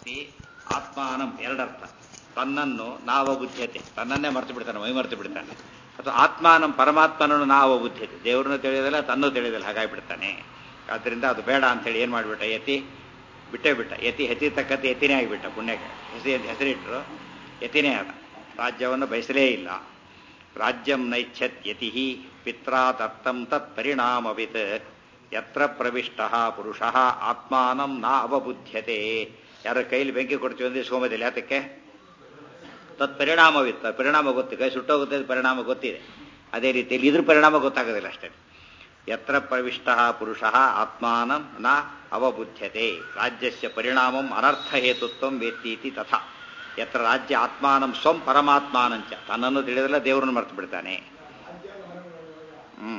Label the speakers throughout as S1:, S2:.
S1: ವ್ಯಕ್ತಿ ಆತ್ಮಾನಂ ಎರಡರ್ಥ ತನ್ನನ್ನು ನಾವಬುದ್ಧತೆ ತನ್ನನ್ನೇ ಮರೆತು ಬಿಡ್ತಾನೆ ಮೈ ಮರೆತು ಬಿಡ್ತಾನೆ ಅಥವಾ ಆತ್ಮಾನಂ ಪರಮಾತ್ಮನನ್ನು ನಾವಬುದ್ಧತೆ ದೇವರನ್ನು ತಿಳಿಯೋದಿಲ್ಲ ತನ್ನೂ ತಿಳಿಯೋದಿಲ್ಲ ಹಾಗಾಗಿ ಬಿಡ್ತಾನೆ ಆದ್ದರಿಂದ ಅದು ಬೇಡ ಅಂತೇಳಿ ಏನು ಮಾಡಿಬಿಟ್ಟ ಯತಿ ಬಿಟ್ಟೇ ಬಿಟ್ಟ ಯತಿ ಹೆತಿ ತಕ್ಕಂತೆ ಯತಿನೇ ಆಗಿಬಿಟ್ಟ ಪುಣ್ಯಕ್ಕೆ ಹೆಸರು ಹೆಸರಿಟ್ಟರು ಯತಿನೇ ಆದ ರಾಜ್ಯವನ್ನು ಬಯಸಲೇ ಇಲ್ಲ ರಾಜ್ಯಂ ನೈಚ್ಛತ್ ಯತಿ ಪಿತ್ರಾ ದತ್ತಂ ತತ್ ಪರಿಣಾಮವಿತ್ ಯತ್ರ ಪ್ರವಿಷ್ಟ ಪುರುಷ ಆತ್ಮಾನಂ ನ ಅವಬುದ್ಧ್ಯತೆ ಯಾರ ಕೈಲಿ ಬೆಂಕಿ ಕೊಡ್ತೀವಿ ಅಂದ್ರೆ ಸೋಮದಲ್ಲಿ ಯಾತಕ್ಕೆ ತತ್ ಪರಿಣಾಮವಿತ್ತು ಪರಿಣಾಮ ಗೊತ್ತು ಕೈ ಸುಟ್ಟೋಗುತ್ತೆ ಅದು ಪರಿಣಾಮ ಗೊತ್ತಿದೆ ಅದೇ ರೀತಿಯಲ್ಲಿ ಇದ್ರ ಪರಿಣಾಮ ಗೊತ್ತಾಗೋದಿಲ್ಲ ಅಷ್ಟೇ ಯತ್ರ ಪ್ರವಿಷ್ಟ ಪುರುಷ ಆತ್ಮಾನಂ ನ ಅವಬುದ್ಧ್ಯತೆ ರಾಜ್ಯಸ್ಯ ಪರಿಣಾಮಂ ಅನರ್ಥ ಹೇತುತ್ವ ವೇತ್ತೀತಿ ತಥಾ ಯತ್ರ ರಾಜ್ಯ ಆತ್ಮಾನಂ ಸ್ವಂ ಪರಮಾತ್ಮಾನಂಚ ತನ್ನನ್ನು ತಿಳಿದಲ್ಲ ದೇವರನ್ನು ಮರೆತು ಬಿಡ್ತಾನೆ ಹ್ಮ್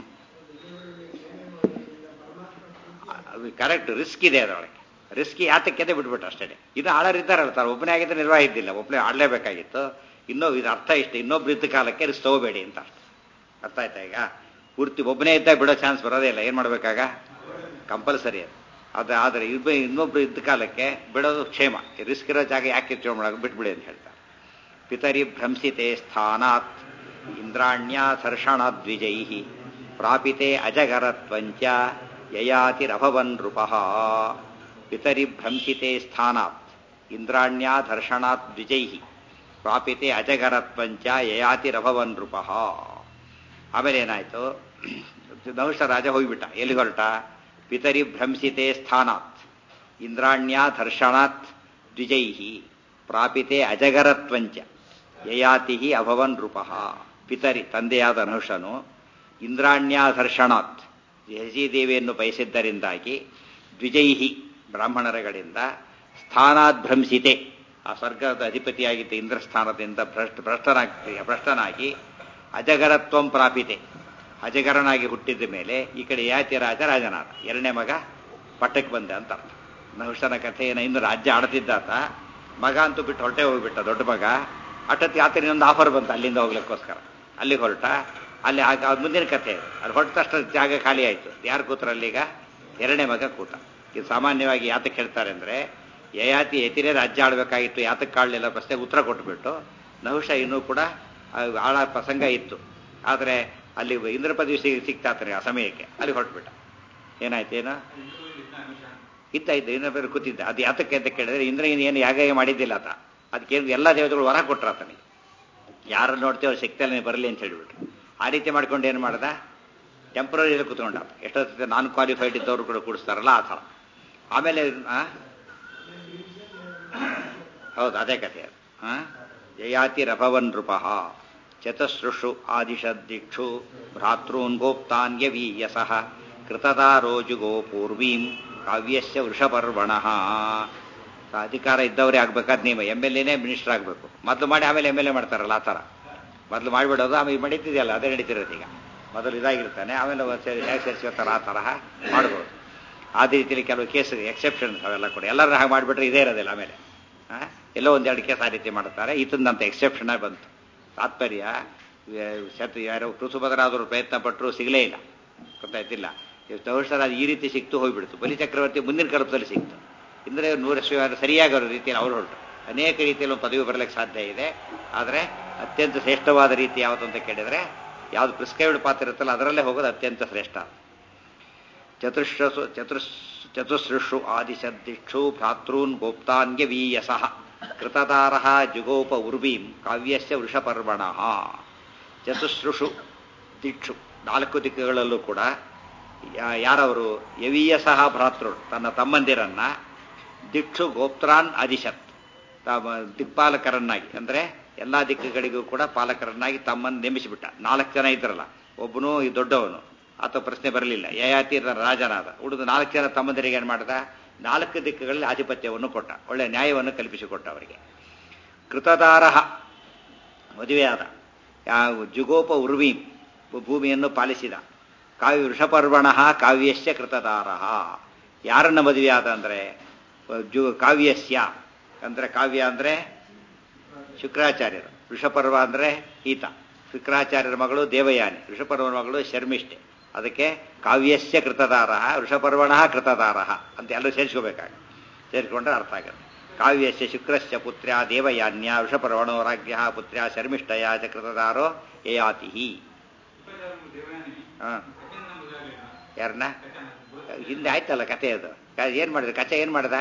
S1: ಅದು ಕರೆಕ್ಟ್ ರಿಸ್ಕ್ ಇದೆ ಅದರೊಳಗೆ ರಿಸ್ಕ್ ಯಾತಕ್ಕೆ ಬಿಟ್ಬಿಟ್ಟು ಅಷ್ಟೇ ಇದು ಆಳರಿದ್ದಾರಲ್ಲ ತಾನು ಒಬ್ಬನೇ ಆಗಿದ್ರೆ ನಿರ್ವಾಹ ಇದ್ದಿಲ್ಲ ಒಬ್ಬನೇ ಆಡಲೇಬೇಕಾಗಿತ್ತು ಇನ್ನೂ ಇದು ಅರ್ಥ ಇಷ್ಟ ಇನ್ನೊಬ್ರು ಇದ್ದ ಕಾಲಕ್ಕೆ ರಿಸ್ಕ್ ತಗೋಬೇಡಿ ಅಂತ ಅರ್ಥ ಅರ್ಥ ಆಯ್ತಾ ಈಗ ಪೂರ್ತಿ ಒಬ್ಬನೇ ಇದ್ದಾಗ ಬಿಡೋ ಚಾನ್ಸ್ ಬರೋದೇ ಇಲ್ಲ ಏನು ಮಾಡ್ಬೇಕಾಗ ಕಂಪಲ್ಸರಿ ಅದು ಅದು ಆದರೆ ಇಬ್ಬ ಇನ್ನೊಬ್ರು ಇದ್ದ ಕಾಲಕ್ಕೆ ಬಿಡೋದು ಕ್ಷೇಮ ರಿಸ್ಕ್ ಇರೋ ಜಾಗ ಯಾಕೆ ಚೇಂಜ್ ಮಾಡೋಕೆ ಬಿಟ್ಬಿಡಿ ಅಂತ ಹೇಳ್ತಾರೆ ಪಿತರಿ ಭ್ರಂಸಿತೆ ಸ್ಥಾನಾತ್ ಇಂದ್ರಾಣ್ಯಾಧರ್ಷಣದ್ವಿಜೈ ಪ್ರಾಪಿತೆ ಅಜಗರತ್ವಂಚ ಯಯಾತಿರಭವನ್ ನೃಪಃ ಪಿತರಿ ಭ್ರಂಸಿತೆ ಸ್ಥಾನಾತ್ ಇಂದ್ರಾಣ್ಯಾಧರ್ಷಣಾತ್ ದ್ವಿಜೈ ಪ್ರಾಪಿತೆ ಅಜಗರತ್ವಂಚ ಯಯಾತಿರಭವನ್ ನೃಪಃ ಆಮೇಲೆ ಏನಾಯ್ತು ನಹುಷ ರಾಜ ಹೋಗಿಬಿಟ್ಟ ಎಲ್ಲಿ ಹೊರಟ ಪಿತರಿ ಭ್ರಂಸಿತೆ ಸ್ಥಾನಾತ್ ಇಂದ್ರಾಣ್ಯಾಧರ್ಷಣಾತ್ ದ್ವಿಜೈ ಪ್ರಾಪಿತೆ ಅಜಗರತ್ವಂಚ ಯಯಾತಿ ಅಭವನ್ ನೃಪಃ ಪಿತರಿ ತಂದೆಯಾದ ನಹುಷನು ಇಂದ್ರಾಣ್ಯಾಧರ್ಷಣಾತ್ ದೇವಿಯನ್ನು ಬಯಸಿದ್ದರಿಂದಾಗಿ ದ್ವಿಜೈಹಿ ಬ್ರಾಹ್ಮಣರಗಳಿಂದ ಸ್ಥಾನಾದ್ಭ್ರಂಸಿತೆ ಆ ಸ್ವರ್ಗದ ಅಧಿಪತಿಯಾಗಿದ್ದ ಇಂದ್ರಸ್ಥಾನದಿಂದ ಭ್ರಷ್ಟ ಭ್ರಷ್ಟನಾಗಿ ಭ್ರಷ್ಟನಾಗಿ ಅಜಗರತ್ವಂ ಪ್ರಾಪಿತೆ ಅಜಗರನಾಗಿ ಹುಟ್ಟಿದ ಮೇಲೆ ಈ ಕಡೆ ಯಾತಿ ರಾಜ ರಾಜನಾದ ಎರಡನೇ ಮಗ ಪಟ್ಟಕ್ಕೆ ಬಂದ ಅಂತ ಅರ್ಥ ನಹುಷನ ಕಥೆಯನ್ನು ಇನ್ನು ರಾಜ್ಯ ಆಡ್ತಿದ್ದಾತ ಮಗ ಅಂತೂ ಬಿಟ್ಟು ಹೊರಟೆ ಹೋಗ್ಬಿಟ್ಟ ದೊಡ್ಡ ಮಗ ಅಟ್ಟತ್ತಿ ಆತನ ಒಂದು ಆಫರ್ ಬಂತು ಅಲ್ಲಿಂದ ಹೋಗ್ಲಿಕ್ಕೋಸ್ಕರ ಅಲ್ಲಿಗೆ ಹೊರಟ ಅಲ್ಲಿ ಆಗ ಮುಂದಿನ ಕಥೆ ಅಲ್ಲಿ ಹೊರಟ ತಕ್ಷಣ ಜಾಗ ಖಾಲಿ ಆಯಿತು ಯಾರು ಕೂತ್ರ ಅಲ್ಲೀಗ ಎರಡನೇ ಮಗ ಕೂತ ಇದು ಸಾಮಾನ್ಯವಾಗಿ ಯಾತಕ್ಕೆ ಹೇಳ್ತಾರೆ ಅಂದರೆ ಯಯಾತಿ ಯತಿರೇ ರಾಜ್ಯ ಆಡಬೇಕಾಗಿತ್ತು ಯಾತಕ್ಕೆ ಕಾಡಲಿಲ್ಲ ಪ್ರಶ್ನೆಗೆ ಉತ್ತರ ಕೊಟ್ಬಿಟ್ಟು ನಹುಷ ಇನ್ನೂ ಕೂಡ ಆಳ ಪ್ರಸಂಗ ಇತ್ತು ಆದರೆ ಅಲ್ಲಿ ಇಂದ್ರ ಪದವಿ ಸಿಗ್ತಾತಾನೆ ಆ ಸಮಯಕ್ಕೆ ಅಲ್ಲಿ ಹೊರಟ್ಬಿಟ್ಟ ಏನಾಯ್ತು ಏನು ಇದ್ದ ಇದ್ದ ಇಂದ್ರ ಪದವಿ ಕೂತಿದ್ದ ಅದು ಯಾತಕ್ಕೆ ಅಂತ ಕೇಳಿದ್ರೆ ಇಂದ್ರ ಏನು ಯಾಗ ಮಾಡಿದ್ದಿಲ್ಲ ಆತ ಅದಕ್ಕೆ ಎಲ್ಲ ದೇವತೆಗಳು ವರ ಕೊಟ್ರ ಆತನಿಗೆ ಯಾರು ನೋಡ್ತೇವೆ ಅವ್ರ ಶಕ್ತಿಯಲ್ಲಿ ಬರಲಿ ಅಂತ ಹೇಳಿಬಿಟ್ರು ಆ ರೀತಿ ಮಾಡ್ಕೊಂಡು ಏನು ಮಾಡ್ದ ಟೆಂಪ್ರರಿ ಕೂತ್ಕೊಂಡ ಎಷ್ಟೊತ್ತ ನಾನ್ ಕ್ವಾಲಿಫೈಡ್ ಇದ್ದವರು ಕೂಡ ಕೂಡಿಸ್ತಾರಲ್ಲ ಆ ಥರ ಆಮೇಲೆ ಹೌದು ಅದೇ ಕಥೆ ಅದು ಜಯಾತಿ ರಭವನ್ ನೃಪಃ ಚತಸೃಷು ಆದಿಶದಿಕ್ಷು ಭ್ರಾತॄನ್ ಗೋಪ್ತಾನ್ಯವೀಯಸಃ ಕೃತದಾರೋಜುಗೋ ಪೂರ್ವೀಂ ಕಾವ್ಯಸ್ಯ ವೃಷಪರ್ವಣ ಅಧಿಕಾರ ಇದ್ದವರೇ ಆಗ್ಬೇಕಾದ ನಿಯಮ ಎಮ್ ಎಲ್ ಎನೇ ಮಿನಿಸ್ಟರ್ ಆಗಬೇಕು ಮೊದಲು ಮಾಡಿ ಆಮೇಲೆ ಎಮ್ ಎಲ್ ಎ ಮಾಡ್ತಾರಲ್ಲ ಆ ಥರ ಮೊದಲು ಮಾಡಿಬಿಡೋದು ಆಮೇಲೆ ನಡೀತಿದೆಯಲ್ಲ ಅದೇ ನಡೀತಿರೋದು ಈಗ ಮೊದಲು ಇದಾಗಿರ್ತಾನೆ ಆಮೇಲೆ ಹೇಗೆ ಸೇರಿಸ್ಕೊತಾರೆ ಆ ತರಹ ಮಾಡ್ಬೋದು ಅದೇ ರೀತಿಯಲ್ಲಿ ಕೆಲವು ಕೇಸ್ ಎಕ್ಸೆಪ್ಷನ್ಸ್ ಅವೆಲ್ಲ ಕೂಡ ಎಲ್ಲರೂ ಹಾಗೆ ಮಾಡಿಬಿಟ್ರೆ ಇದೇ ಇರೋದಿಲ್ಲ ಆಮೇಲೆ ಎಲ್ಲೋ ಒಂದೆರಡು ಕೇಸ್ ಆ ರೀತಿ ಮಾಡ್ತಾರೆ ಈತಂದಂತ ಎಕ್ಸೆಪ್ಷನ್ ಬಂತು ತಾತ್ಪರ್ಯ ಶತ್ ಯಾರೋ ಋತುಭದ್ರಾದವರು ಪ್ರಯತ್ನ ಪಟ್ಟರು ಸಿಗಲೇ ಇಲ್ಲ ಗೊತ್ತಾಯ್ತಿಲ್ಲ ತೌಷರಾಜ್ ಈ ರೀತಿ ಸಿಕ್ತು ಹೋಗ್ಬಿಡ್ತು ಬಲಿ ಚಕ್ರವರ್ತಿ ಮುಂದಿನ ಕಲ್ಪದಲ್ಲಿ ಸಿಕ್ತು ಇಂದ್ರೆ ನೂರಷ್ಟು ಸರಿಯಾಗಿ ರೀತಿಯಲ್ಲಿ ಅವರು ಹೊರಟು ಅನೇಕ ರೀತಿಯಲ್ಲಿ ಒಂದು ಪದವಿ ಬರಲಿಕ್ಕೆ ಸಾಧ್ಯ ಇದೆ ಆದರೆ ಅತ್ಯಂತ ಶ್ರೇಷ್ಠವಾದ ರೀತಿ ಯಾವುದು ಅಂತ ಕೇಳಿದರೆ ಯಾವುದು ಪ್ರಿಸ್ಕ್ರೈಬ್ಡ್ ಪಾತ್ರ ಇರುತ್ತಲ್ಲ ಅದರಲ್ಲೇ ಹೋಗೋದು ಅತ್ಯಂತ ಶ್ರೇಷ್ಠ ಚತುರ್ಷಸು ಚತುರ್ ಚತುಸೃಷು ಆದಿಶದಿಕ್ಷು ಭ್ರಾತॄನ್ ಗೋಪ್ತಾನ್ಯವೀಯಸಃ ಕೃತದಾರ ಜುಗೋಪ ಉರ್ವೀಂ ಕಾವ್ಯಸ್ಯ ವೃಷಪರ್ವಣ ಚತುಸೃಷು ದಿಕ್ಷು ನಾಲ್ಕು ದಿಕ್ಕುಗಳಲ್ಲೂ ಕೂಡ ಯಾರವರು ಯವೀಯಸಃ ಭ್ರಾತೃ ತನ್ನ ತಮ್ಮಂದಿರನ್ನ ದಿಕ್ಷು ಗೋಪ್ತ್ರಾನ್ ಅದಿಶತ್ ದಿಕ್ಪಾಲಕರನ್ನಾಗಿ ಅಂದರೆ ಎಲ್ಲಾ ದಿಕ್ಕುಗಳಿಗೂ ಕೂಡ ಪಾಲಕರನ್ನಾಗಿ ತಮ್ಮನ್ನು ನೇಮಿಸಿಬಿಟ್ಟ ನಾಲ್ಕು ಜನ ಇದ್ರಲ್ಲ ಒಬ್ಬನು ಈ ದೊಡ್ಡವನು ಅಥವಾ ಪ್ರಶ್ನೆ ಬರಲಿಲ್ಲ ಯಯಾತಿ ರಾಜನಾದ ಉಳಿದು ನಾಲ್ಕು ಜನ ತಮ್ಮಂದಿರಿಗೆ ಏನು ಮಾಡ್ದ ನಾಲ್ಕು ದಿಕ್ಕುಗಳಲ್ಲಿ ಆಧಿಪತ್ಯವನ್ನು ಕೊಟ್ಟ ಒಳ್ಳೆ ನ್ಯಾಯವನ್ನು ಕಲ್ಪಿಸಿಕೊಟ್ಟ ಅವರಿಗೆ ಕೃತದಾರ ಮದುವೆಯಾದ ಜುಗೋಪ ಉರ್ವೀಂ ಭೂಮಿಯನ್ನು ಪಾಲಿಸಿದ ಕಾವ್ಯ ವೃಷಪರ್ವಣ ಕಾವ್ಯಸ್ಯ ಕೃತದಾರ ಯಾರನ್ನ ಮದುವೆಯಾದ ಅಂದರೆ ಜು ಕಾವ್ಯಸ್ಯ ಅಂದರೆ ಕಾವ್ಯ ಅಂದರೆ ಶುಕ್ರಾಚಾರ್ಯರು ವೃಷಪರ್ವ ಅಂದರೆ ಈತ ಶುಕ್ರಾಚಾರ್ಯರ ಮಗಳು ದೇವಯಾನಿ ವೃಷಪರ್ವನ ಮಗಳು ಶರ್ಮಿಷ್ಠೆ ಅದಕ್ಕೆ ಕಾವ್ಯಸ್ಯ ಕೃತದಾರ ವೃಷಪರ್ವಣ ಕೃತದಾರ ಅಂತ ಎಲ್ಲರೂ ಸೇರಿಸ್ಕೋಬೇಕಾಗ ಸೇರಿಸ್ಕೊಂಡ್ರೆ ಅರ್ಥ ಆಗುತ್ತೆ ಕಾವ್ಯಸ್ಯ ಶುಕ್ರಸ್ಯ ಪುತ್ರ್ಯ ದೇವಯಾನ್ಯ ವೃಷಪರ್ವಣೋರಾಜ್ಯ ಪುತ್ರ್ಯ ಶರ್ಮಿಷ್ಠಯ ಚ ಕೃತದಾರೋ ಯಯಾತಿ ಹಾಂ ಯಾರನ್ನ ಹಿಂದೆ ಆಯ್ತಲ್ಲ ಕತೆ ಅದು ಏನು ಮಾಡಿದ ಕಚೆ ಏನು ಮಾಡ್ದ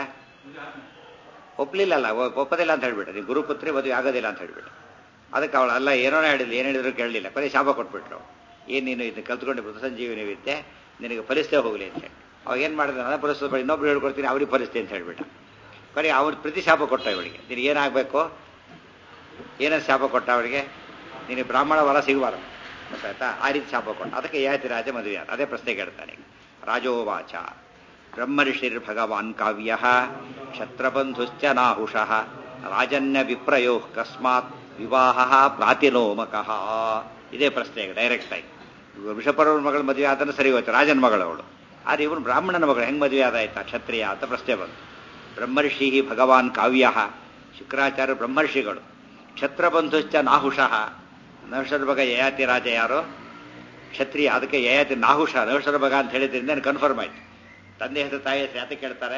S1: ಒಪ್ಲಿಲ್ಲಲ್ಲ ಒ- ಒಪ್ಪದಿಲ್ಲ ಅಂತ ಹೇಳ್ಬಿಟ್ಟ ನೀವು ಗುರುಪುತ್ರಿ ಮದುವೆ ಆಗೋದಿಲ್ಲ ಅಂತ ಹೇಳ್ಬಿಟ್ಟು ಅದಕ್ಕೆ ಅವಳು ಅಲ್ಲ ಏನೋ ಹೇಳಿಲ್ಲ ಏನು ಹೇಳಿದ್ರು ಕೇಳಲಿಲ್ಲ ಕೊನೆ ಶಾಪ ಕೊಟ್ಬಿಟ್ರು ಏನು ನೀನು ಇದು ಕಲ್ತ್ಕೊಂಡು ಮೃತ ಸಂಜೀವಿನಿ ವಿದ್ಯೆ ನಿನಗೆ ಫಲಿಸ್ತೇ ಹೋಗಲಿ ಅಂತ ಹೇಳಿ ಅವಾಗ ಏನು ಮಾಡಿದ ನಾನು ಫಲಿಸ್ತದೆ ಇನ್ನೊಬ್ರು ಹೇಳ್ಕೊಡ್ತೀನಿ ಅವ್ರಿಗೆ ಫಲಿಸ್ತೆ ಅಂತ ಹೇಳ್ಬಿಟ್ಟ ಕೊನೆ ಅವ್ರು ಪ್ರತಿ ಶಾಪ ಕೊಟ್ಟ ಇವಳಿಗೆ ನಿನಗೆ ಏನಾಗಬೇಕು ಏನಂತ ಶಾಪ ಕೊಟ್ಟ ಅವಳಿಗೆ ನಿನಗೆ ಬ್ರಾಹ್ಮಣ ವರ ಸಿಗಬಾರದು ಗೊತ್ತಾಯ್ತಾ ಆ ರೀತಿ ಶಾಪ ಕೊಟ್ಟ ಅದಕ್ಕೆ ಯಾತಿ ರಾಜ ಮದುವೆ ಆದ. ಅದೇ ಪ್ರಶ್ನೆ ಕೇಳ್ತಾನೆ ರಾಜೋವಾಚ ಬ್ರಹ್ಮರ್ಷಿರ್ ಭಗವಾನ್ ಕಾವ್ಯ ಕ್ಷತ್ರಬಂಧುಶ್ಚ ನಾಹುಷಃ ರಾಜನ್ಯ ವಿಪ್ರಯೋ ಕಸ್ಮಾತ್ ವಿವಾಹ ಪ್ರಾತಿಲೋಮಕಃ ಇದೇ ಪ್ರಶ್ನೆ ಡೈರೆಕ್ಟ್ ಆಗಿ ವೃಷಪರ್ವನ ಮಗಳ ಮದುವೆ ಆದನ್ನು ಸರಿ ಹೋಯ್ತು ರಾಜನ ಮಗಳವಳು ಆದ್ರೆ ಇವನು ಬ್ರಾಹ್ಮಣನ ಮಗಳು ಹೆಂಗ್ ಮದುವೆ ಆದಾಯ್ತಾ ಕ್ಷತ್ರಿಯ ಅಂತ ಪ್ರಶ್ನೆ ಬಂತು ಬ್ರಹ್ಮರ್ಷಿ ಭಗವಾನ್ ಕಾವ್ಯ ಶುಕ್ರಾಚಾರ್ಯ ಬ್ರಹ್ಮರ್ಷಿಗಳು ಕ್ಷತ್ರಬಂಧುಶ್ಚ ನಾಹುಷಃ ನಹುಷರ ಮಗ ಯಯಾತಿ ರಾಜ ಯಾರು ಕ್ಷತ್ರಿಯ ಅದಕ್ಕೆ ಯಯಾತಿ ನಾಹುಷ ನಹುಷರ ಮಗ ಅಂತ ಹೇಳಿದ್ರಿಂದ ಕನ್ಫರ್ಮ್ ಆಯ್ತು ತಂದೆ ಹೆಸರು ತಾಯಿ ಹೆಸರು ಯಾತಕ್ಕೆ ಕೇಳ್ತಾರೆ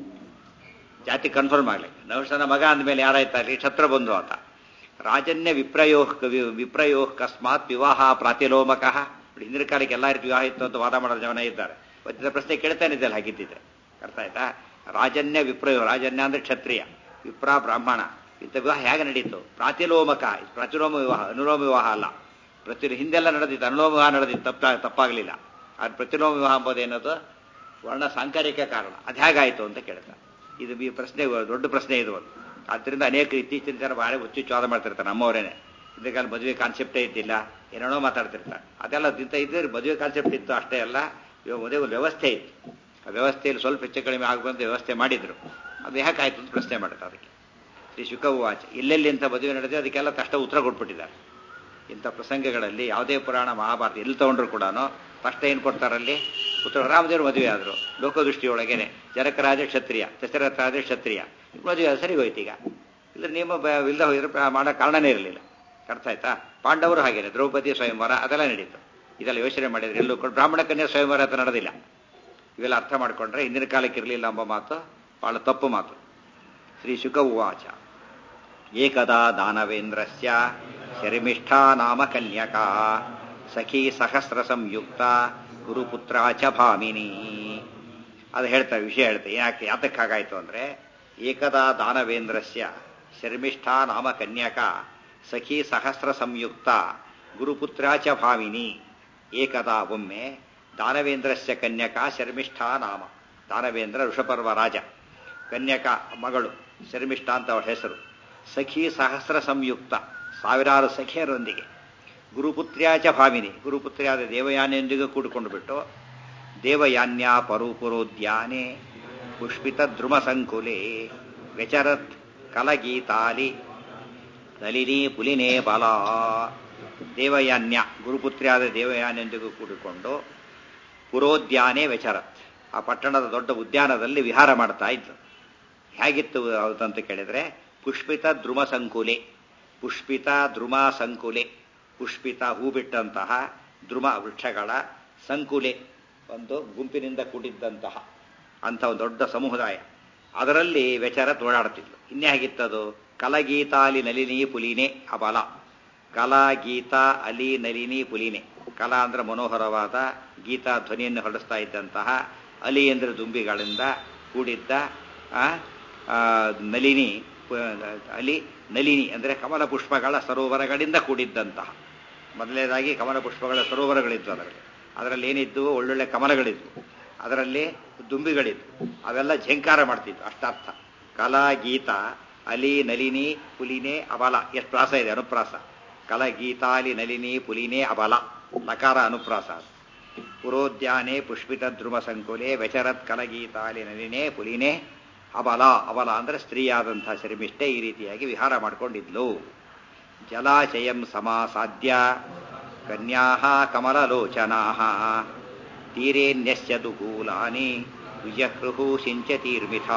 S1: ಜಾತಿ ಕನ್ಫರ್ಮ್ ಆಗಲಿ ನಹುಷನ ಮಗ ಅಂದಮೇಲೆ ಯಾರಾಯ್ತಾರೆ ಕ್ಷತ್ರಬಂಧು ಆತ ರಾಜನ್ಯ ವಿಪ್ರಯೋ ವಿಪ್ರಯೋ ಕಸ್ಮಾತ್ ವಿವಾಹ ಪ್ರಾತಿಲೋಮಕ ಹಿಂದಿನ ಕಾಲಕ್ಕೆ ಎಲ್ಲ ರೀತಿ ವಿವಾಹ ಇತ್ತು ಅಂತ ವಾದ ಮಾಡೋ ಜನ ಇದ್ದಾರೆ ಇವತ್ತಿನ ಪ್ರಶ್ನೆ ಕೇಳ್ತಾನೆ ಇದೆಯಲ್ಲ ಹಾಗಿದ್ದಿದ್ರೆ ಅರ್ಥ ಆಯ್ತಾ ರಾಜನ್ಯ ವಿಪ್ರಯೋ ರಾಜನ್ಯ ಅಂದ್ರೆ ಕ್ಷತ್ರಿಯ ವಿಪ್ರ ಬ್ರಾಹ್ಮಣ ಇಂಥ ವಿವಾಹ ಹೇಗೆ ನಡೀತು ಪ್ರಾತಿಲೋಮಕ ಇದು ಪ್ರಾತಿಲೋಮ ವಿವಾಹ ಅನುಲೋಮ ವಿವಾಹ ಅಲ್ಲ ಪ್ರತಿ ಹಿಂದೆಲ್ಲ ನಡೆದಿತ್ತು ಅನುಲೋಮ ವಿವಾಹ ನಡೆದಿತ್ತು ತಪ್ಪ ತಪ್ಪಾಗಲಿಲ್ಲ ಅದು ಪ್ರತಿಲೋಮ ವಿವಾಹ ಎಂಬುದೇನದು ವರ್ಣ ಸಾಂಕರಿಕ ಕಾರಣ ಅದು ಹೇಗಾಯಿತು ಅಂತ ಕೇಳ್ತಾರೆ ಇದು ಈ ಪ್ರಶ್ನೆ ದೊಡ್ಡ ಪ್ರಶ್ನೆ ಇದು ಒಂದು ಆದ್ದರಿಂದ ಅನೇಕ ಇತ್ತೀಚಿನ ಜನ ಭಾಳ ಹುಚ್ಚುಚ್ಚು ವಾದ ಮಾಡ್ತಿರ್ತಾರೆ ನಮ್ಮವರೇನೆ ಹಿಂದೆ ಕಾಲ ಮದುವೆ ಕಾನ್ಸೆಪ್ಟೇ ಇದ್ದಿಲ್ಲ ಏನೇನೋ ಮಾತಾಡ್ತಿರ್ತಾರೆ ಅದೆಲ್ಲ ಇಂಥ ಇದ್ದರೆ ಮದುವೆ ಕಾನ್ಸೆಪ್ಟ್ ಇತ್ತು ಅಷ್ಟೇ ಅಲ್ಲ ಇವಾಗ ಮದುವೆ ಒಂದು ವ್ಯವಸ್ಥೆ ಇತ್ತು ಆ ವ್ಯವಸ್ಥೆಯಲ್ಲಿ ಸ್ವಲ್ಪ ಹೆಚ್ಚು ಕಡಿಮೆ ಆಗಬಂದು ವ್ಯವಸ್ಥೆ ಮಾಡಿದ್ರು ಅದು ಯಾಕಾಯ್ತು ಅಂತ ಪ್ರಶ್ನೆ ಮಾಡುತ್ತೆ ಅದಕ್ಕೆ ಶ್ರೀ ಶುಕವಾಚ ಎಲ್ಲೆಲ್ಲಿ ಇಂಥ ಮದುವೆ ನಡೆದಿದೆ ಅದಕ್ಕೆಲ್ಲ ತಷ್ಟ ಉತ್ತರ ಕೊಟ್ಬಿಟ್ಟಿದ್ದಾರೆ ಇಂಥ ಪ್ರಸಂಗಗಳಲ್ಲಿ ಯಾವುದೇ ಪುರಾಣ ಮಹಾಭಾರತ ಎಲ್ಲಿ ತಗೊಂಡ್ರು ಕೂಡ ಫಸ್ಟ್ ಏನು ಕೊಡ್ತಾರಲ್ಲಿ ಉತ್ತರ ರಾಮದೇವರು ಮದುವೆ ಆದರು ಲೋಕದೃಷ್ಟಿಯೊಳಗೇನೆ ಜನಕರಾಜ ಕ್ಷತ್ರಿಯ ದಶರಥರಾಜ ಕ್ಷತ್ರಿಯ ಮದುವೆ ಆದ ಸರಿ ಹೋಯ್ತು ಈಗ ಇಲ್ಲ ನಿಯಮ ಬ- ಇಲ್ಲದೆ ಹೋಗಿದ್ರೆ ಪ್ರ- ಮಾಡೋ ಕಾರಣನೇ ಇರಲಿಲ್ಲ ಅರ್ಥ ಆಯ್ತಾ ಪಾಂಡವರು ಹಾಗೇನೆ ದ್ರೌಪದಿ ಸ್ವಯಂವರ ಅದೆಲ್ಲ ನಡೀತು ಇದೆಲ್ಲ ಯೋಚನೆ ಮಾಡಿದ್ರೆ ಎಲ್ಲೂ ಕೂಡ ಬ್ರಾಹ್ಮಣ ಕನ್ಯಾ ಸ್ವಯಂವರ ಅಂತ ನಡೆದಿಲ್ಲ ಇವೆಲ್ಲ ಅರ್ಥ ಮಾಡ್ಕೊಂಡ್ರೆ ಹಿಂದಿನ ಕಾಲಕ್ಕೆ ಇರಲಿಲ್ಲ ಎಂಬ ಮಾತು ಬಹಳ ತಪ್ಪು ಮಾತು ಶ್ರೀ ಶುಕ ಉವಾಚ ಏಕದಾ ದಾನವೇಂದ್ರಸ್ಯ ಶರ್ಮಿಷ್ಠಾ ನಾಮ ಕನ್ಯಕಾ ಸಖಿ ಸಹಸ್ರ ಸಂಯುಕ್ತ ಗುರುಪುತ್ರ ಚ ಭಾಮಿನಿ ಅದು ಹೇಳ್ತಾರೆ ವಿಷಯ ಹೇಳ್ತಾರೆ ಯಾಕೆ ಯಾತಕ್ಕೆ ಹಾಗಾಯ್ತು ಅಂದ್ರೆ ಏಕದಾ ದಾನವೇಂದ್ರಸ್ಯ ಶರ್ಮಿಷ್ಠಾ ನಾಮ ಕನ್ಯಕಾ ಸಖಿ ಸಹಸ್ರ ಸಂಯುಕ್ತ ಗುರುಪುತ್ರ ಚ ಭಾಮಿನಿ ಏಕದಾ ಒಮ್ಮೆ ದಾನವೇಂದ್ರಸ್ಯ ಕನ್ಯಕಾ ಶರ್ಮಿಷ್ಠಾ ನಾಮ ದಾನವೇಂದ್ರ ಋಷಪರ್ವ ರಾಜ ಕನ್ಯಕಾ ಮಗಳು ಶರ್ಮಿಷ್ಠ ಅಂತ ಅವಳ ಹೆಸರು ಸಖಿ ಸಹಸ್ರ ಸಂಯುಕ್ತ ಸಾವಿರಾರು ಸಖಿಯರೊಂದಿಗೆ ಗುರುಪುತ್ರ್ಯಾಚ ಭಾಮಿನಿ ಗುರುಪುತ್ರಿಯಾದ ದೇವಯಾನಿಯೊಂದಿಗೆ ಕೂಡಿಕೊಂಡು ಬಿಟ್ಟು ದೇವಯಾನ್ಯ ಪರುಪುರೋದ್ಯಾನೆ ಪುಷ್ಪಿತ ದ್ರುಮ ಸಂಕುಲೆ ವ್ಯಚರತ್ ಕಲಗೀತಾಲಿ ನಲಿನಿ ಪುಲಿನೇ ಬಲ ದೇವಯಾನ್ಯ ಗುರುಪುತ್ರಿಯಾದ ದೇವಯಾನಿಯೊಂದಿಗೂ ಕೂಡಿಕೊಂಡು ಪುರೋದ್ಯಾನೆ ವ್ಯಚರತ್ ಆ ಪಟ್ಟಣದ ದೊಡ್ಡ ಉದ್ಯಾನದಲ್ಲಿ ವಿಹಾರ ಮಾಡ್ತಾ ಇದ್ರು ಹೇಗಿತ್ತು ಅದು ಅಂತ ಕೇಳಿದ್ರೆ ಪುಷ್ಪಿತ ದ್ರುಮ ಸಂಕುಲೆ ಪುಷ್ಪಿತ ದ್ರುಮ ಸಂಕುಲೆ ಪುಷ್ಪಿತ ಹೂ ಬಿಟ್ಟಂತಹ ದ್ರುಮ ವೃಕ್ಷಗಳ ಸಂಕುಲೆ ಒಂದು ಗುಂಪಿನಿಂದ ಕೂಡಿದ್ದಂತಹ ಅಂಥ ಒಂದು ದೊಡ್ಡ ಸಮುದಾಯ ಅದರಲ್ಲಿ ವ್ಯಚಾರ ಓಡಾಡ್ತಿದ್ಲು ಇನ್ನೇ ಹೇಗಿತ್ತದು ಕಲಗೀತಾಲಿ ನಲಿನಿ ಪುಲಿನೆ ಅಬಲ ಕಲಾ ಗೀತಾ ಅಲಿ ನಲಿನಿ ಪುಲಿನೆ ಕಲಾ ಅಂದ್ರೆ ಮನೋಹರವಾದ ಗೀತಾ ಧ್ವನಿಯನ್ನು ಹೊರಡಿಸ್ತಾ ಇದ್ದಂತಹ ಅಲಿ ಅಂದ್ರೆ ದುಂಬಿಗಳಿಂದ ಕೂಡಿದ್ದ ಆ, ಆ, ನಲಿನಿ ಪ- ಅಲಿ ನಲಿನಿ ಅಂದ್ರೆ ಕಮಲ ಪುಷ್ಪಗಳ ಸರೋವರಗಳಿಂದ ಕೂಡಿದ್ದಂತಹ ಮೊದಲನೇದಾಗಿ ಕಮಲ ಪುಷ್ಪಗಳ ಸರೋವರಗಳಿದ್ವು ಅದರಲ್ಲಿ ಅದರಲ್ಲಿ ಏನಿದ್ವು ಒಳ್ಳೊಳ್ಳೆ ಕಮಲಗಳಿದ್ವು ಅದರಲ್ಲಿ ದುಂಬಿಗಳಿದ್ವು ಅವೆಲ್ಲ ಝಂಕಾರ ಮಾಡ್ತಿದ್ವು ಅಷ್ಟಾರ್ಥ ಕಲಾ ಗೀತ ಅಲಿ ನಲಿನಿ ಪುಲಿನೇ ಅಬಲ ಎಷ್ಟು ಪ್ರಾಸ ಇದೆ ಅನುಪ್ರಾಸ ಕಲ ಗೀತಾಲಿ ನಲಿನಿ ಪುಲಿನೇ ಅಬಲ ಲಕಾರ ಅನುಪ್ರಾಸ ಅದು. ಪುರೋದ್ಯಾನೆ ಪುಷ್ಪಿತ ಧ್ರುವ ಸಂಕುಲೆ ವ್ಯಚರತ್ ಕಲಗೀತಾಲಿ ನಲಿನೇ ಪುಲಿನೇ ಅಬಲ ಅಬಲ ಅಂದ್ರೆ ಸ್ತ್ರೀಯಾದಂತಹ ಶರ್ಮಿಷ್ಠೆ ಈ ರೀತಿಯಾಗಿ ವಿಹಾರ ಮಾಡಿಕೊಂಡಿದ್ಲು ಜಲಾಶಯಂ ಸಮಾಸಾದ್ಯ ಕನ್ಯಾ ಕಮಲಲೋಚನಾ ತೀರೇನ್ಯಸ್ಯ ದುಕೂಲಾನಿ ವಿಜಹೃಹು ಸಿಂಚತೀರ್ಮಿಥ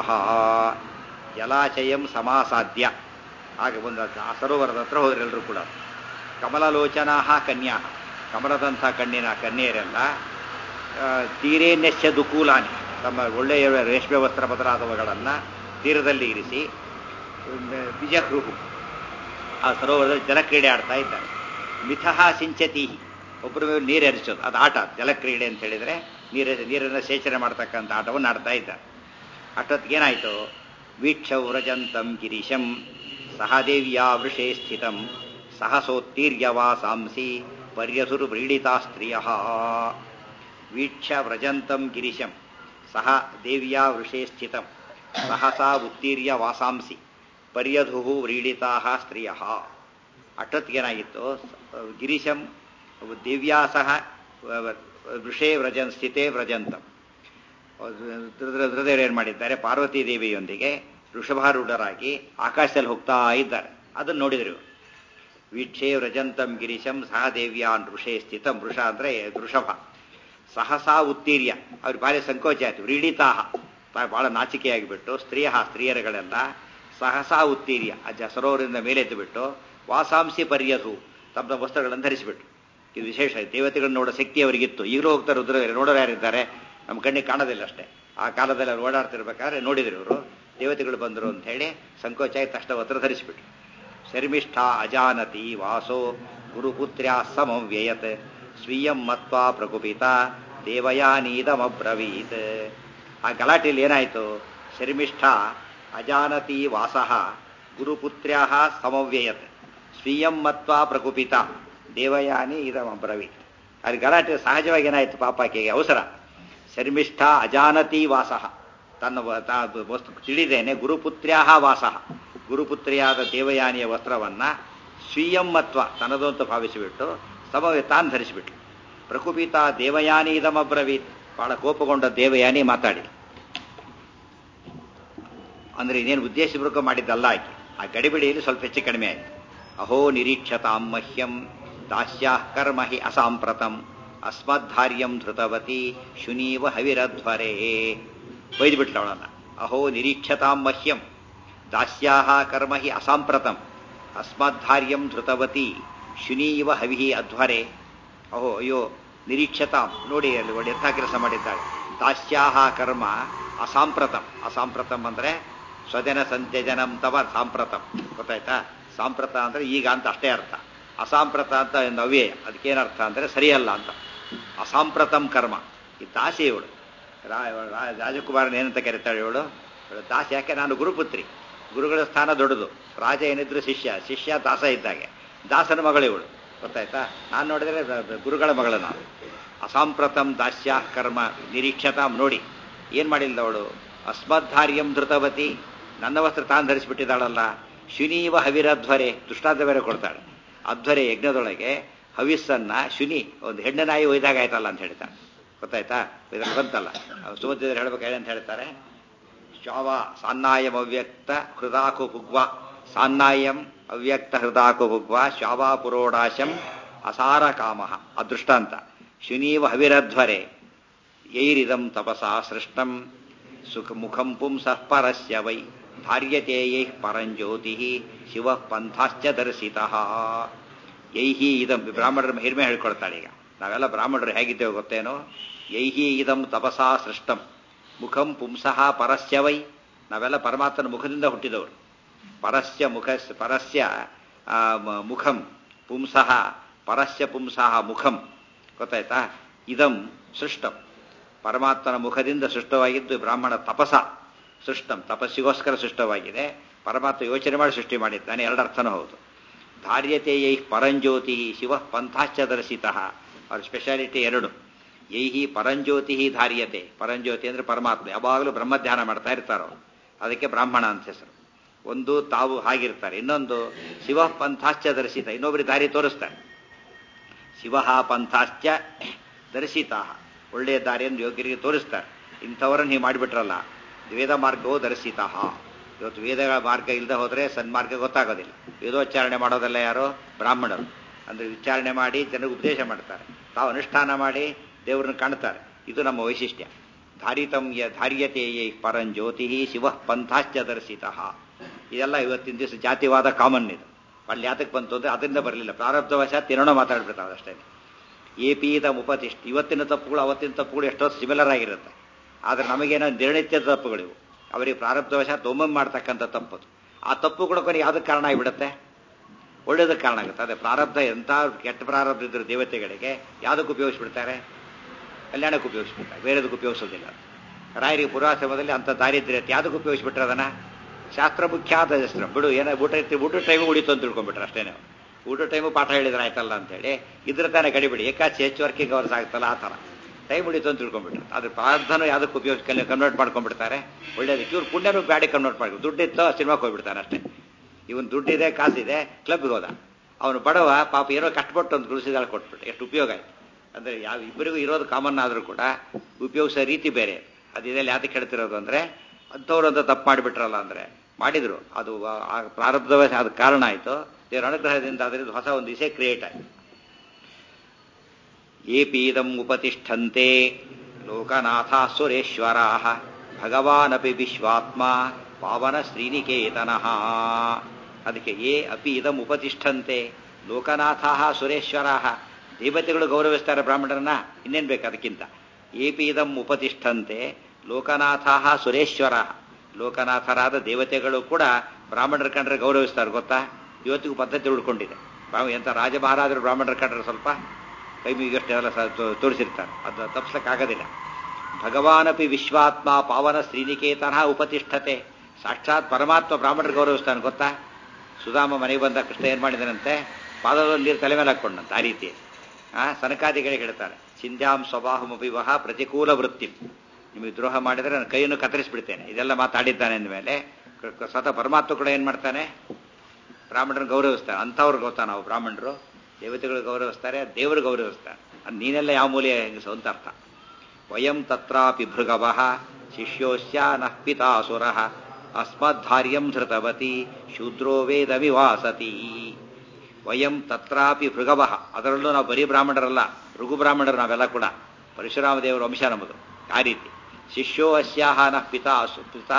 S1: ಜಲಾಶಯಂ ಸಮಾಸಾದ್ಯ ಹಾಗೆ ಒಂದು ಆ ಸರೋವರದ ಹತ್ರ ಹೋದ್ರೆಲ್ಲರೂ ಕೂಡ ಕಮಲಲೋಚನಾ ಕನ್ಯಾ ಕಮಲದಂಥ ಕಣ್ಣಿನ ಕನ್ಯೆಯರೆಲ್ಲ ಆ, ತೀರೇನ್ಯಸ್ಯ ದುಕೂಲಾನಿ ತಮ್ಮ ಒಳ್ಳೆಯ ರೇಷ್ಮೆ ವಸ್ತ್ರ ಬದಲಾದವುಗಳನ್ನು ತೀರದಲ್ಲಿ ಇರಿಸಿ ಬಿಜಹೃಹು ಆ ಸರೋವರದಲ್ಲಿ ಜಲಕ್ರೀಡೆ ಆಡ್ತಾ ಇದ್ದಾರೆ ಮಿಥಃ ಸಿಂಚತಿ ಒಬ್ಬರ ಮೇಲೆ ನೀರು ಹರಿಸೋದು ಅದು ಆಟ ಜಲಕ್ರೀಡೆ ಅಂತ ಹೇಳಿದರೆ ನೀರ ನೀರನ್ನು ಸೇಚನೆ ಮಾಡ್ತಕ್ಕಂಥ ಆಟವನ್ನು ಆಡ್ತಾ ಇದ್ದಾರೆ ಅಷ್ಟೊತ್ತಿಗೆ ಏನಾಯಿತು ವೀಕ್ಷ ವ್ರಜಂತಂ ಗಿರೀಶಂ ಸಹದೇವ್ಯಾ ವೃಷೇ ಸ್ಥಿತಂ ಸಹಸೋತ್ತೀರ್ಯ ವಾಸಾಂಸಿ ಪರ್ಯಸುರು ವ್ರೀಡಿತಾ ಸ್ತ್ರಿಯ ವೀಕ್ಷ ವ್ರಜಂತಂ ಗಿರೀಶಂ ಸಹ ದೇವ್ಯಾ ವೃಷೇ ಸ್ಥಿತಂ ಸಹಸಾ ಉತ್ತೀರ್ಯ ವಾಸಾಂಸಿ ಪರ್ಯಧು ವ್ರೀಡಿತಾ ಸ್ತ್ರಿಯ ಅಷ್ಟೊತ್ತಿಗೇನಾಗಿತ್ತು ಗಿರೀಶಂ ದೇವ್ಯಾ ಸಹ ವೃಷೇ ವ್ರಜನ್ ಸ್ಥಿತೇ ವ್ರಜಂತಂ ರುದ್ರದೇವರು ಏನು ಮಾಡಿದ್ದಾರೆ ಪಾರ್ವತಿ ದೇವಿಯೊಂದಿಗೆ ವೃಷಭಾರೂಢರಾಗಿ ಆಕಾಶದಲ್ಲಿ ಹೋಗ್ತಾ ಇದ್ದಾರೆ ಅದನ್ನು ನೋಡಿದರು ವೀಕ್ಷೇ ವ್ರಜಂತಂ ಗಿರೀಶಂ ಸಹ ದೇವ್ಯಾನ್ ಋಷೇ ಸ್ಥಿತಂ ವೃಷ ಅಂದರೆ ವೃಷಭ ಸಹಸಾ ಉತ್ತೀರ್ಯ ಅವ್ರಿಗೆ ಭಾರಿ ಸಂಕೋಚ ಆಯಿತು ವ್ರೀಡಿತಾಹ ಬಹಳ ನಾಚಿಕೆಯಾಗಿಬಿಟ್ಟು ಸ್ತ್ರೀಯ ಸ್ತ್ರೀಯರುಗಳೆಲ್ಲ ಸಹಸಾ ಉತ್ತೀರ್ಯ ಅಜ್ಜ ಸರೋವರದಿಂದ ಮೇಲೆದ್ದು ಬಿಟ್ಟು ವಾಸಾಂಸಿ ಪರ್ಯಧು ತಮ್ಮ ವಸ್ತ್ರಗಳನ್ನು ಧರಿಸಿಬಿಟ್ಟು ಇದು ವಿಶೇಷ ದೇವತೆಗಳನ್ನು ನೋಡೋ ಶಕ್ತಿ ಅವರಿಗಿತ್ತು ಈಗಲೂ ಹೋಗ್ತಾರೆ ರುದ್ರ ನೋಡೋರು ಯಾರಿದ್ದಾರೆ ನಮ್ಮ ಕಣ್ಣಿಗೆ ಕಾಣೋದಿಲ್ಲ ಅಷ್ಟೇ ಆ ಕಾಲದಲ್ಲಿ ಅವ್ರು ಓಡಾಡ್ತಿರ್ಬೇಕಾದ್ರೆ ನೋಡಿದ್ರು ಇವರು ದೇವತೆಗಳು ಬಂದರು ಅಂತ ಹೇಳಿ ಸಂಕೋಚ ಆಗಿ ತಕ್ಷಣ ವಸ್ತ್ರ ಧರಿಸಿಬಿಟ್ರು ಶರ್ಮಿಷ್ಠ ಅಜಾನತಿ ವಾಸೋ ಗುರುಪುತ್ರ್ಯ ಸಮವ್ಯಯತ್ ಸ್ವೀಯಂ ಮತ್ವಾ ಪ್ರಕುಪಿತ ದೇವಯಾನೀದಮಬ್ರವೀತ್ ಆ ಗಲಾಟೆಯಲ್ಲಿ ಏನಾಯಿತು ಶರ್ಮಿಷ್ಠ ಅಜಾನತಿ ವಾಸಃ ಗುರುಪುತ್ರ್ಯ ಸಮವ್ಯಯತ್ ಸ್ವೀಯಂ ಮತ್ವಾ ಪ್ರಕುಪಿತ ದೇವಯಾನಿ ಇದಮಬ್ರವೀತ್ ಅಲ್ಲಿ ಗಲಾಟೆ ಸಹಜವಾಗಿ ಏನಾಯಿತು ಪಾಪಾಕೆಗೆ ಅವಸರ ಶರ್ಮಿಷ್ಠ ಅಜಾನತಿ ವಾಸಃ ತನ್ನ ವಸ್ತು ತಿಳಿದೇನೆ ಗುರುಪುತ್ರ್ಯಾ ವಾಸಃ ಗುರುಪುತ್ರಿಯಾದ ದೇವಯಾನಿಯ ವಸ್ತ್ರವನ್ನ ಸ್ವೀಯಂ ಮತ್ವ ತನ್ನದು ಅಂತ ಭಾವಿಸಿಬಿಟ್ಟು ಸಮವೇ ತಾನು ಧರಿಸಿಬಿಟ್ಲು ಪ್ರಕುಪಿತ ದೇವಯಾನಿ ಇದಮಬ್ರವೀತ್ ಬಹಳ ಕೋಪಗೊಂಡ ದೇವಯಾನಿ ಮಾತಾಡಿ ಅಂದ್ರೆ ಇನ್ನೇನು ಉದ್ದೇಶಪೂರ್ವಕ ಮಾಡಿದ್ದಲ್ಲ ಆಕೆ ಆ ಗಡಿಬಿಡಿಯಲ್ಲಿ ಸ್ವಲ್ಪ ಹೆಚ್ಚು ಕಡಿಮೆ ಆಯಿತು ಅಹೋ ನಿರೀಕ್ಷತಾಂ ಮಹ್ಯಂ ದಾಸ್ಯಾ ಕರ್ಮ ಹಿ ಅಸಾಂಪ್ರತಂ ಅಸ್ಮದ್ಧಾರ್ಯಂ ಧೃತವತಿ ಶುನೀವ ಹವಿರಧ್ವರೇ ಬೈದ್ಬಿಟ್ಲ ಅವಳನ್ನ ಅಹೋ ನಿರೀಕ್ಷತಾಂ ಮಹ್ಯಂ ದಾಸ್ಯಾ ಕರ್ಮ ಹಿ ಅಸಾಂಪ್ರತಂ ಅಸ್ಮದ್ಧಾರ್ಯಂ ಧೃತವತಿ ಶುನೀವ ಹವಿ ಅಧ್ವರೆ ಅಹೋ ಅಯ್ಯೋ ನಿರೀಕ್ಷತಾಂ ನೋಡಿ ಅಲ್ಲಿ ಒಳ್ಳೆ ಎಂಥ ಕೆಲಸ ಮಾಡಿದ್ದಾಳೆ ದಾಸ್ಯಾ ಕರ್ಮ ಅಸಾಂಪ್ರತಂ ಅಸಾಂಪ್ರತಂ ಅಂದ್ರೆ ಸ್ವಜನ ಸಂತ್ಯಜನಂ ತವ ಸಾಂಪ್ರತಂ ಗೊತ್ತಾಯ್ತಾ ಸಾಂಪ್ರತ ಅಂದ್ರೆ ಈಗ ಅಂತ ಅಷ್ಟೇ ಅರ್ಥ ಅಸಾಂಪ್ರತ ಅಂತ ಒಂದು ಅವ್ಯಯ ಅದಕ್ಕೇನರ್ಥ ಅಂದ್ರೆ ಸರಿಯಲ್ಲ ಅಂತ ಅಸಾಂಪ್ರತಂ ಕರ್ಮ ಈ ದಾಸಿ ಇವಳು ರಾಜಕುಮಾರನ ಏನಂತ ಕರೀತಾಳೆ ಇವಳು ದಾಸಿ ಯಾಕೆ ನಾನು ಗುರುಪುತ್ರಿ ಗುರುಗಳ ಸ್ಥಾನ ದೊಡ್ಡದು ರಾಜ ಏನಿದ್ರು ಶಿಷ್ಯ ಶಿಷ್ಯ ದಾಸ ಇದ್ದಾಗೆ ದಾಸನ ಮಗಳು ಇವಳು ಗೊತ್ತಾಯ್ತಾ ನಾನು ನೋಡಿದ್ರೆ ಗುರುಗಳ ಮಗಳು ನಾನು ಅಸಾಂಪ್ರತಂ ದಾಸ್ಯ ಕರ್ಮ ನಿರೀಕ್ಷತಾಂ ನೋಡಿ ಏನ್ ಮಾಡಿಲ್ಲ ಅವಳು ಅಸ್ಮದ್ಧಾರ್ಯಂ ಧೃತವತಿ ನನ್ನ ವಸ್ತ್ರ ತಾನು ಧರಿಸಿಬಿಟ್ಟಿದ್ದಾಳಲ್ಲ ಶುನೀವ ಹವಿರಧ್ವರೆ ದುಷ್ಟಾಂತ ಬೇರೆ ಕೊಡ್ತಾಳೆ ಅಧ್ವರೆ ಯಜ್ಞದೊಳಗೆ ಹವಿಸ್ಸನ್ನ ಶುನಿ ಒಂದು ಹೆಣ್ಣು ನಾಯಿ ಒಯ್ದಾಗ ಆಯ್ತಲ್ಲ ಅಂತ ಹೇಳ್ತಾಳೆ ಗೊತ್ತಾಯ್ತಾ ಇದ್ರಲ್ಲಿ ಬಂತಲ್ಲ ಸುಮತಿದ್ರೆ ಹೇಳ್ಬೇಕು ಅಂತ ಹೇಳ್ತಾರೆ ಶ್ವಾವ ಸಾನ್ನಾಯಂ ಅವ್ಯಕ್ತ ಹೃದಾಕು ಭುಗ್ವ ಸಾನ್ನಾಯಂ ಅವ್ಯಕ್ತ ಹೃದಾಕು ಭುಗ್ವ ಶ್ವಾವಾ ಪುರೋಡಾಶಂ ಅಸಾರ ಕಾಮ ಅದೃಷ್ಟಾಂತ ಶುನೀವ ಹವಿರಧ್ವರೆ ಯೈರಿದಂ ತಪಸಾ ಸೃಷ್ಟಂ ಸುಖ ಮುಖಂ ಪುಂಸಃ ಪರಸ್ಯ ವೈ ಧಾರ್ಯತೆ ಯೈಃ ಪರಂಜ್ಯೋತಿ ಶಿವ ಪಂಥಾಶ್ಚ ದರ್ಶಿತಃ ಯೈಹಿ ಇದಂ ಬ್ರಾಹ್ಮಣರ ಹಿರಿಮೆ ಹೇಳ್ಕೊಳ್ತಾಳೆ ಈಗ ನಾವೆಲ್ಲ ಬ್ರಾಹ್ಮಣರು ಹೇಗಿದ್ದೇವೆ ಗೊತ್ತೇನೋ ಯೈಹಿ ಇದಂ ತಪಸಾ ಸೃಷ್ಟಂ ಮುಖಂ ಪುಂಸಃ ಪರಸ್ಯ ವೈ ನಾವೆಲ್ಲ ಪರಮಾತ್ಮನ ಮುಖದಿಂದ ಹುಟ್ಟಿದವರು ಪರಸ್ಯ ಮುಖ ಪರಸ್ಯ ಮುಖಂ ಪುಂಸಃ ಪರಸ್ಯ ಪುಂಸಃ ಮುಖಂ ಗೊತ್ತಾಯ್ತಾ ಇದಂ ಸೃಷ್ಟಂ ಪರಮಾತ್ಮನ ಮುಖದಿಂದ ಸೃಷ್ಟವಾಗಿದ್ದು ಬ್ರಾಹ್ಮಣ ತಪಸ ಸೃಷ್ಟಂ ತಪಸ್ಸಿಗೋಸ್ಕರ ಸೃಷ್ಟವಾಗಿದೆ ಪರಮಾತ್ಮ ಯೋಚನೆ ಮಾಡಿ ಸೃಷ್ಟಿ ಮಾಡಿದ್ದಾನೆ ಎರಡರ್ಥನೂ ಹೌದು ಧಾರ್ಯತೆ ಯೈ ಪರಂಜ್ಯೋತಿ ಶಿವ ಪಂಥಾಶ್ಚ ದರ್ಶಿತಃ ಅವ್ರ ಸ್ಪೆಷಾಲಿಟಿ ಎರಡು ಯೈಹಿ ಪರಂಜ್ಯೋತಿ ಧಾರ್ಯತೆ ಪರಂಜ್ಯೋತಿ ಅಂದ್ರೆ ಪರಮಾತ್ಮ ಯಾವಾಗಲೂ ಬ್ರಹ್ಮಧ್ಯಾನ ಮಾಡ್ತಾ ಇರ್ತಾರೋ ಅದಕ್ಕೆ ಬ್ರಾಹ್ಮಣ ಅಂತ ಹೆಸರು ಒಂದು ತಾವು ಹಾಗಿರ್ತಾರೆ ಇನ್ನೊಂದು ಶಿವ ಪಂಥಾಶ್ಚ ದರ್ಶಿತ ಇನ್ನೊಬ್ಬರಿಗೆ ದಾರಿ ತೋರಿಸ್ತಾರೆ ಶಿವ ಪಂಥಾಶ್ಚ ದರ್ಶಿತ ಒಳ್ಳೆಯ ದಾರಿಯನ್ನು ಯೋಗ್ಯರಿಗೆ ತೋರಿಸ್ತಾರೆ ಇಂಥವರನ್ನು ನೀವು ಮಾಡಿಬಿಟ್ರಲ್ಲ ವೇದ ಮಾರ್ಗವು ದರ್ಶಿತ ಇವತ್ತು ವೇದಗಳ ಮಾರ್ಗ ಇಲ್ಲದೆ ಹೋದರೆ ಸನ್ಮಾರ್ಗ ಗೊತ್ತಾಗೋದಿಲ್ಲ ವೇದೋಚ್ಚಾರಣೆ ಮಾಡೋದಲ್ಲ ಯಾರೋ ಬ್ರಾಹ್ಮಣರು ಅಂದರೆ ವಿಚಾರಣೆ ಮಾಡಿ ಜನರಿಗೆ ಉಪದೇಶ ಮಾಡ್ತಾರೆ ತಾವು ಅನುಷ್ಠಾನ ಮಾಡಿ ದೇವರನ್ನು ಕಾಣ್ತಾರೆ ಇದು ನಮ್ಮ ವೈಶಿಷ್ಟ್ಯ ಧಾರಿತಂ ಯ ಧಾರ್ಯತೆ ಯೈ ಪರಂಜ್ಯೋತಿ ಶಿವ ಪಂಥಾಶ್ಚ ದರ್ಶಿತ ಇದೆಲ್ಲ ಇವತ್ತಿನ ದಿವಸ ಜಾತಿವಾದ ಕಾಮನ್ ಇದು ಅಲ್ಲಿ ಯಾತಕ್ಕೆ ಬಂತು ಅಂದರೆ ಅದರಿಂದ ಬರಲಿಲ್ಲ ಪ್ರಾರಬ್ಧವಶಾತ್ ಏನೋ ಮಾತಾಡ್ಬಿಡ್ತಾವೆ ಅಷ್ಟೇ ಏಪೀದ ಉಪತಿಷ್ಠ ಇವತ್ತಿನ ತಪ್ಪುಗಳು ಅವತ್ತಿನ ತಪ್ಪುಗಳು ಎಷ್ಟೋ ಸಿಮಿಲರ್ ಆಗಿರುತ್ತೆ ಆದರೆ ನಮಗೇನೋ ನಿರ್ಣಿತ್ಯದ ತಪ್ಪುಗಳಿವು ಅವರಿಗೆ ಪ್ರಾರಬ್ಧವಶಾತ್ ಒಮ್ಮೊಮ್ಮೆ ಮಾಡ್ತಕ್ಕಂಥ ತಪ್ಪದು ಆ ತಪ್ಪು ಕೂಡ ಕೊನೆಗೆ ಯಾವುದಕ್ಕೆ ಕಾರಣ ಆಗಿಬಿಡುತ್ತೆ ಒಳ್ಳೇದಕ್ಕೆ ಕಾರಣ ಆಗುತ್ತೆ ಅದೇ ಪ್ರಾರಬ್ಧ ಎಂಥ ಕೆಟ್ಟ ಪ್ರಾರಬ್ಧ ಇದ್ದರೂ ದೇವತೆಗಳಿಗೆ ಯಾವುದಕ್ಕೆ ಉಪಯೋಗಿಸ್ಬಿಡ್ತಾರೆ ಕಲ್ಯಾಣಕ್ಕೆ ಉಪಯೋಗಿಸ್ಬಿಡ್ತಾರೆ ಬೇರೆದಕ್ಕೆ ಉಪಯೋಗಿಸೋದಿಲ್ಲ ರಾಯರಿಗೆ ಪುರಾಶ್ರಮದಲ್ಲಿ ಅಂಥ ದಾರಿದ್ರ್ಯ ಯಾವುದಕ್ಕೆ ಉಪಯೋಗಿಸ್ಬಿಟ್ರೆ ಅದನ್ನ ಶಾಸ್ತ್ರ ಮುಖ್ಯಾತ ಹೆಸರು ಬಿಡು ಏನೋ ಊಟ ಇರ್ತೀವಿ ಊಟ ಟೈಮು ಉಳಿತು ಅಂತ ತಿಳ್ಕೊಂಡ್ಬಿಟ್ರೆ ಅಷ್ಟೇ ನಾವು ಊಟ ಟೈಮು ಪಾಠ ಹೇಳಿದ್ರೆ ಆಯ್ತಲ್ಲ ಅಂತೇಳಿ ಇದ್ರ ತಾನೇ ಗಡಿಬಿಡಿ ಏಕಾಚಿ ಹೆಚ್ಚು ವರ್ಕಿಂಗ್ ಅವರ್ಸ್ ಆಗ್ತಲ್ಲ ಆ ಥರ ಟೈಮ್ ಉಳಿತು ಅಂತ ತಿಳ್ಕೊಂಡ್ಬಿಟ್ರು ಅದ್ರ ಪ್ರಾರ್ಥನೂ ಯಾವುದಕ್ಕೆ ಉಪಯೋಗ ಕನ್ವರ್ಟ್ ಮಾಡ್ಕೊಂಡ್ಬಿಡ್ತಾರೆ ಒಳ್ಳೇದಕ್ಕೆ ಇವ್ರು ಪುಣ್ಯನೂ ಬ್ಯಾಡಿ ಕನ್ವರ್ಟ್ ಮಾಡಿ ದುಡ್ಡಿತ್ತು ಸಿನಿಮಾಕ್ಕೆ ಹೋಗ್ಬಿಡ್ತಾನೆ ಅಷ್ಟೇ ಇವನ್ ದುಡ್ಡಿದೆ ಕಾಸಿದೆ ಕ್ಲಬ್ಗೆ ಹೋದ ಅವನು ಬಡವ ಪಾಪ ಏನೋ ಕಷ್ಟಪಟ್ಟು ಒಂದು ಗುಡಿಸಿದಾಳ ಕೊಟ್ಬಿಟ್ಟು ಎಷ್ಟು ಉಪಯೋಗ ಆಯ್ತು ಅಂದ್ರೆ ಯಾವ ಇಬ್ಬರಿಗೂ ಇರೋದು ಕಾಮನ್ ಆದರೂ ಕೂಡ ಉಪಯೋಗಿಸೋ ರೀತಿ ಬೇರೆ ಅದು ಇದೆಲ್ಲ ಯಾತಕ್ಕೆ ಹೇಳ್ತಿರೋದು ಅಂದ್ರೆ ಅಂಥವ್ರು ಅಂತ ತಪ್ಪು ಮಾಡಿಬಿಟ್ರಲ್ಲ ಅಂದ್ರೆ ಮಾಡಿದ್ರು ಅದು ಆ ಪ್ರಾರಬ್ಧವೇ ಅದು ಕಾರಣ ಆಯಿತು ದೇವರ ಅನುಗ್ರಹದಿಂದ ಅದರಿಂದ ಹೊಸ ಒಂದು ವಿಷಯ ಕ್ರಿಯೇಟ್ ಆಯಿತು ಏಪೀದಂ ಉಪತಿಷ್ಠಂತೆ ಲೋಕನಾಥ ಸುರೇಶ್ವರಾ ಭಗವಾನಪಿ ವಿಶ್ವಾತ್ಮ ಪಾವನ ಶ್ರೀನಿಕೇತನಃ ಅದಕ್ಕೆ ಏ ಅಪಿ ಇದಂ ಉಪತಿಷ್ಠಂತೆ ಲೋಕನಾಥ ಸುರೇಶ್ವರ ದೇವತೆಗಳು ಗೌರವಿಸ್ತಾರೆ ಬ್ರಾಹ್ಮಣರನ್ನ ಇನ್ನೇನ್ ಬೇಕು ಅದಕ್ಕಿಂತ ಏಪಿ ಇದಂ ಉಪತಿಷ್ಠಂತೆ ಲೋಕನಾಥ ಸುರೇಶ್ವರ ಲೋಕನಾಥರಾದ ದೇವತೆಗಳು ಕೂಡ ಬ್ರಾಹ್ಮಣರ ಕಂಡ್ರೆ ಗೌರವಿಸ್ತಾರೆ ಗೊತ್ತಾ ಇವತ್ತಿಗೂ ಪದ್ಧತಿ ಉಳ್ಕೊಂಡಿದೆ ಎಂತ ರಾಜ ಮಹಾರಾಜರು ಬ್ರಾಹ್ಮಣರ ಕಂಡ್ರೆ ಸ್ವಲ್ಪ ಕೈ ಮುಗಿಯಷ್ಟೆಲ್ಲ ತೋರಿಸಿರ್ತಾರೆ ಅದು ತಪ್ಪಿಸಕ್ಕಾಗೋದಿಲ್ಲ ಭಗವಾನಪಿ ವಿಶ್ವಾತ್ಮ ಪಾವನ ಶ್ರೀನಿಕೇತನ ಉಪತಿಷ್ಠತೆ ಸಾಕ್ಷಾತ್ ಪರಮಾತ್ಮ ಬ್ರಾಹ್ಮಣರು ಗೌರವಿಸ್ತಾನೆ ಗೊತ್ತಾ ಸುಧಾಮ ಮನೆಗೆ ಬಂದ ಕೃಷ್ಣ ಏನ್ ಮಾಡಿದನಂತೆ ಪಾದದಲ್ಲಿ ನೀರು ತಲೆ ಮೇಲೆ ಹಾಕೊಂಡಂತ ಆ ರೀತಿ ಆ ಸನಕಾದಿಗಳಿಗೆ ಹೇಳ್ತಾರೆ ಚಿಂದ್ಯಾಂ ಸ್ವಭಾವಮಭಿವಹ ಪ್ರತಿಕೂಲ ವೃತ್ತಿ ನಿಮಗೆ ದ್ರೋಹ ಮಾಡಿದರೆ ನನ್ನ ಕೈಯನ್ನು ಕತ್ತರಿಸಿಬಿಡ್ತೇನೆ ಇದೆಲ್ಲ ಮಾತಾಡಿದ್ದಾನೆ ಅಂದಮೇಲೆ ಸ್ವತಃ ಪರಮಾತ್ಮ ಕೂಡ ಏನ್ ಮಾಡ್ತಾನೆ ಬ್ರಾಹ್ಮಣರನ್ನು ಗೌರವಿಸ್ತಾನೆ ಅಂಥವ್ರು ಗೊತ್ತಾ ನಾವು ಬ್ರಾಹ್ಮಣರು ದೇವತೆಗಳು ಗೌರವಿಸ್ತಾರೆ ದೇವರು ಗೌರವಿಸ್ತಾರೆ ಅದು ನೀನೆಲ್ಲ ಯಾವ ಮೂಲೆಯ ಹೆಂಗಸು ಅಂತ ಅರ್ಥ ವಯಂ ತತ್ರಾಪಿ ಭೃಗವ ಶಿಷ್ಯೋಶ್ಯ ನಃ ಪಿತಾಸುರ ಅಸ್ಮದ್ಧಾರ್ಯಂ ಧೃತವತಿ ಶೂದ್ರೋ ವೇದವಿವಾಸತಿ ವಯಂ ತತ್ರಾಪಿ ಭೃಗವ ಅದರಲ್ಲೂ ನಾವು ಬರೀ ಬ್ರಾಹ್ಮಣರಲ್ಲ ಭೃಗು ಬ್ರಾಹ್ಮಣರು ನಾವೆಲ್ಲ ಕೂಡ ಪರಶುರಾಮ ದೇವರ ವಂಶ ನಮ್ಮದು ಆ ರೀತಿ ಶಿಷ್ಯೋ ಅಸ್ಯಾಹ ನಃ ಪಿತಾ ಪಿತಾ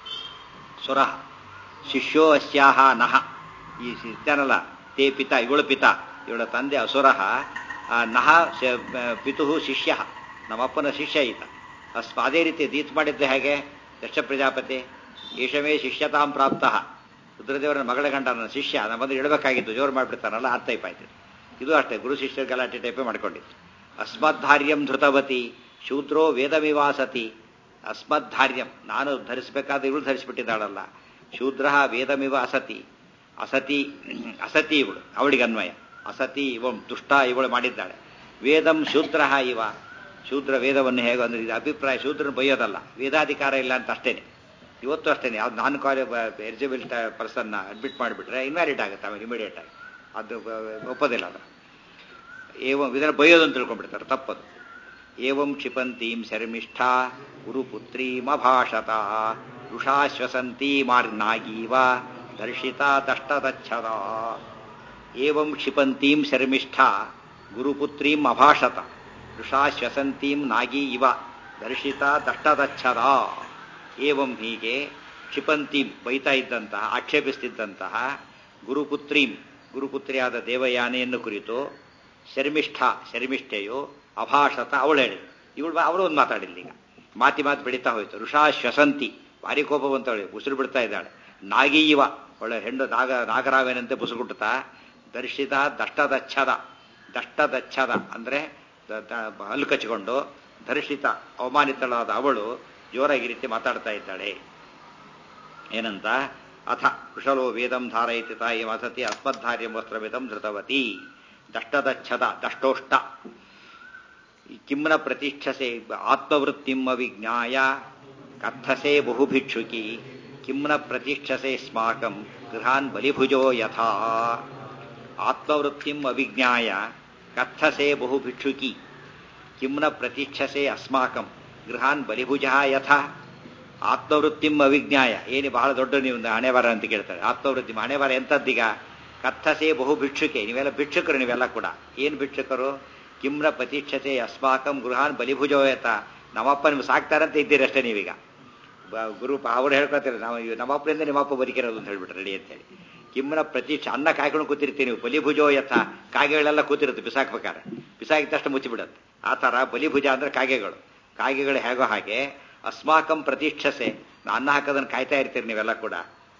S1: ಸುರ ಶಿಷ್ಯೋ ಅಸ್ಯಾಹ ನಹ ಈ ಇದ್ದಾನಲ್ಲ ತೇ ಪಿತ ಇವಳು ಪಿತ ಇವಳ ತಂದೆ ಅಸುರಃ ನಹ ಪಿತು ಶಿಷ್ಯ ನಮ್ಮಪ್ಪನ ಶಿಷ್ಯ ಈತ ಅಸ್ಮ ಅದೇ ರೀತಿ ದೀತ್ ಮಾಡಿದ್ದೆ ಹಾಗೆ ದಕ್ಷ ಪ್ರಜಾಪತಿ ಈಶಮೇ ಶಿಷ್ಯತಾಂ ಪ್ರಾಪ್ತ ರುದ್ರದೇವರ ಮಗಳ ಗಂಡ ನನ್ನ ಶಿಷ್ಯ ನಮ್ಮ ಬಂದು ಇಡಬೇಕಾಗಿತ್ತು ಜೋರು ಮಾಡಿಬಿಡ್ತಾನಲ್ಲ ಆ ಟೈಪ್ ಆಯ್ತು ಇದು ಅಷ್ಟೇ ಗುರು ಶಿಷ್ಯರ ಗಲಾಟೆ ಟೈಪೇ ಮಾಡ್ಕೊಂಡಿತ್ತು ಅಸ್ಮದ್ಧಾರ್ಯಂ ಧೃತವತಿ ಶೂದ್ರೋ ವೇದವಿವಾಸತಿ ಅಸ್ಮದ್ಧಾರ್ಯಂ ನಾನು ಧರಿಸಬೇಕಾದ ಇವಳು ಧರಿಸಿಬಿಟ್ಟಿದ್ದಾಳಲ್ಲ ಶೂದ್ರ ವೇದಮಿವ ಅಸತಿ ಅಸತಿ ಅಸತಿ ಇವಳು ಅವಳಿಗೆ ಅನ್ವಯ ಅಸತಿ ಇವ ದುಷ್ಟ ಇವಳು ಮಾಡಿದ್ದಾಳೆ ವೇದಂ ಶೂದ್ರ ಇವ ಶೂದ್ರ ವೇದವನ್ನು ಹೇಗೆ ಅಂದ್ರೆ ಇದು ಅಭಿಪ್ರಾಯ ಶೂದ್ರನ ಬೈಯೋದಲ್ಲ ವೇದಾಧಿಕಾರ ಇಲ್ಲ ಅಂತ ಅಷ್ಟೇನೆ ಇವತ್ತು ಅಷ್ಟೇನೆ ಯಾವ್ದು ನಾನ್ ಕಾಲೇ ಎಲಿಜಿಬಲ್ ಪರ್ಸನ್ನ ಅಡ್ಮಿಟ್ ಮಾಡಿಬಿಟ್ರೆ ಇನ್ವ್ಯಾಲಿಡ್ ಆಗುತ್ತೆ ಆಮೇಲೆ ಇಮಿಡಿಯೇಟ್ ಆಗಿ ಅದು ಒಪ್ಪೋದಿಲ್ಲ ಅದು ಏವಂ ಇದನ್ನು ಬೈಯೋದು ಅಂತ ತಿಳ್ಕೊಂಡ್ಬಿಡ್ತಾರೆ ತಪ್ಪದು ಏವಂ ಕ್ಷಿಪಂತೀಂ ಶರ್ಮಿಷ್ಠಾ ಗುರುಪುತ್ರೀಮಭಾಷತ ಋಷಾಶ್ವಸಂತೀ ಮಾರ್ನಾಗೀವ ದರ್ಶಿತ ದಷ್ಟದಚ್ಛದ ಏವಂ ಕ್ಷಿಪಂತೀಂ ಶರ್ಮಿಷ್ಠಾ ಗುರುಪುತ್ರೀಂ ಅಭಾಷತ ಋಷಾಶ್ವಸಂತೀಂ ನಾಗೀ ಇವ ದರ್ಶಿತ ದಷ್ಟದಚ್ಛದ ಏವಂ ಹೀಗೆ ಕ್ಷಿಪಂತೀಂ ಬೈತಾ ಇದ್ದಂತಹ ಆಕ್ಷೇಪಿಸ್ತಿದ್ದಂತಹ ಗುರುಪುತ್ರೀಂ ಗುರುಪುತ್ರಿಯಾದ ದೇವಯಾನೆಯನ್ನು ಕುರಿತು ಶರ್ಮಿಷ್ಠ ಶರ್ಮಿಷ್ಠೆಯು ಅಭಾಷತ ಅವಳು ಹೇಳಿ ಇವಳು ಅವಳು ಒಂದು ಮಾತಾಡಿಲ್ಲ ಈಗ ಮಾತಿ ಮಾತು ಬೆಳೀತಾ ಹೋಯ್ತು ಋಷಾ ಶ್ವಸಂತಿ ಭಾರಿ ಕೋಪವಂತವಳೆ ಉಸಿರು ಬಿಡ್ತಾ ಇದ್ದಾಳೆ ನಾಗೀವ ಒಳ್ಳೆ ಹೆಣ್ಣು ನಾಗ ನಾಗರಾವೇನಂತೆ ಬುಸುಗುಟ್ಟುತ್ತಾ ದರ್ಶಿತ ದಷ್ಟದಚ್ಛದ ದಷ್ಟದಚ್ಛದ ಅಂದ್ರೆ ಹಲ್ಲು ಕಚ್ಚಿಕೊಂಡು ದರ್ಶಿತ ಅವಮಾನಿತಳಾದ ಅವಳು ಜೋರಾಗಿ ರೀತಿ ಮಾತಾಡ್ತಾ ಇದ್ದಾಳೆ ಏನಂತ ಅಥ ಕುಶಲೋ ವೇದಂ ಧಾರಯತಿ ತಾಯಿ ವಸತಿ ಅಸ್ಮದ್ಧಾರ್ಯಂ ವಸ್ತ್ರವೇದಂ ಧೃತವತಿ ದಷ್ಟದಚ್ಛದ ದಷ್ಟೋಷ್ಟ ಕಿಮ್ನ ಪ್ರತಿಷ್ಠಸೆ ಆತ್ಮವೃತ್ತಿಂ ಅವಿಜ್ಞಾಯ ಕಥಸೆ ಬಹುಭಿಕ್ಷುಕಿ ಕಿಮ್ನ ಪ್ರತಿಷ್ಠಸೆ ಸ್ಮಾಕಂ ಗೃಹಾನ್ ಬಲಿಭುಜೋ ಯಥಾ ಆತ್ಮವೃತ್ತಿಂ ಅವಿಜ್ಞಾಯ ಕಥಸೆ ಬಹುಭಿಕ್ಷುಕಿ ಕಿಮ್ನ ಪ್ರತಿಷ್ಠಸೆ ಅಸ್ಮಾಕಂ ಗೃಹಾನ್ ಬಲಿಭುಜ ಯಥಾ ಆತ್ಮವೃತ್ತಿಂ ಅವಿಜ್ಞಾಯ ಏನು ಬಹಳ ದೊಡ್ಡ ನೀವು ಹಣೆಬರ ಅಂತ ಕೇಳ್ತಾರೆ ಆತ್ಮವೃತ್ತಿ ಹಣೆಬರ ಎಂಥದ್ದೀಗ ಕಥಸೆ ಬಹು ಭಿಕ್ಷುಕೆ ನೀವೆಲ್ಲ ಭಿಕ್ಷುಕರು ನೀವೆಲ್ಲ ಕೂಡ ಏನು ಭಿಕ್ಷುಕರು ಕಿಮ್ರ ಪ್ರತೀಕ್ಷತೆ ಅಸ್ಮಾಕಂ ಗೃಹಾನ್ ಬಲಿಭುಜೋಯತ ನಮ್ಮಪ್ಪ ನಿಮ್ಗೆ ಸಾಕ್ತಾರಂತ ಇದ್ದೀರಷ್ಟೇ ನೀವೀಗ ಗುರು ಅವ್ರು ಹೇಳ್ಕೊತಾರೆ ನಾವು ನಮ್ಮಪ್ಪನಿಂದ ನಿಮ್ಮಪ್ಪ ಬದುಕಿರೋದು ಅಂತ ಹೇಳ್ಬಿಟ್ರೆ ರೆಡಿ ಅಂತೇಳಿ ಕಿಮ್ನ ಪ್ರತೀಕ್ಷ ಅನ್ನ ಕಾಯ್ಕೊಂಡು ಕೂತಿರ್ತೀವಿ ನೀವು ಬಲಿಭುಜೋ ಯಥ ಕಾಗೆಗಳೆಲ್ಲ ಕೂತಿರುತ್ತೆ ಬಿಸಾಕ್ಬೇಕಾರೆ ಬಿಸಾಕಿದ ತಕ್ಷಣ ಮುಚ್ಚಿಬಿಡುತ್ತೆ ಆ ಥರ ಬಲಿಭುಜ ಅಂದ್ರೆ ಕಾಗೆಗಳು ಕಾಗೆಗಳು ಹೇಗೋ ಹಾಗೆ ಅಸ್ಮಾಕಂ ಪ್ರತೀಕ್ಷಸೆ ಅನ್ನ ಹಾಕೋದನ್ನು ಕಾಯ್ತಾ ಇರ್ತೀರಿ ನೀವೆಲ್ಲ ಕೂಡ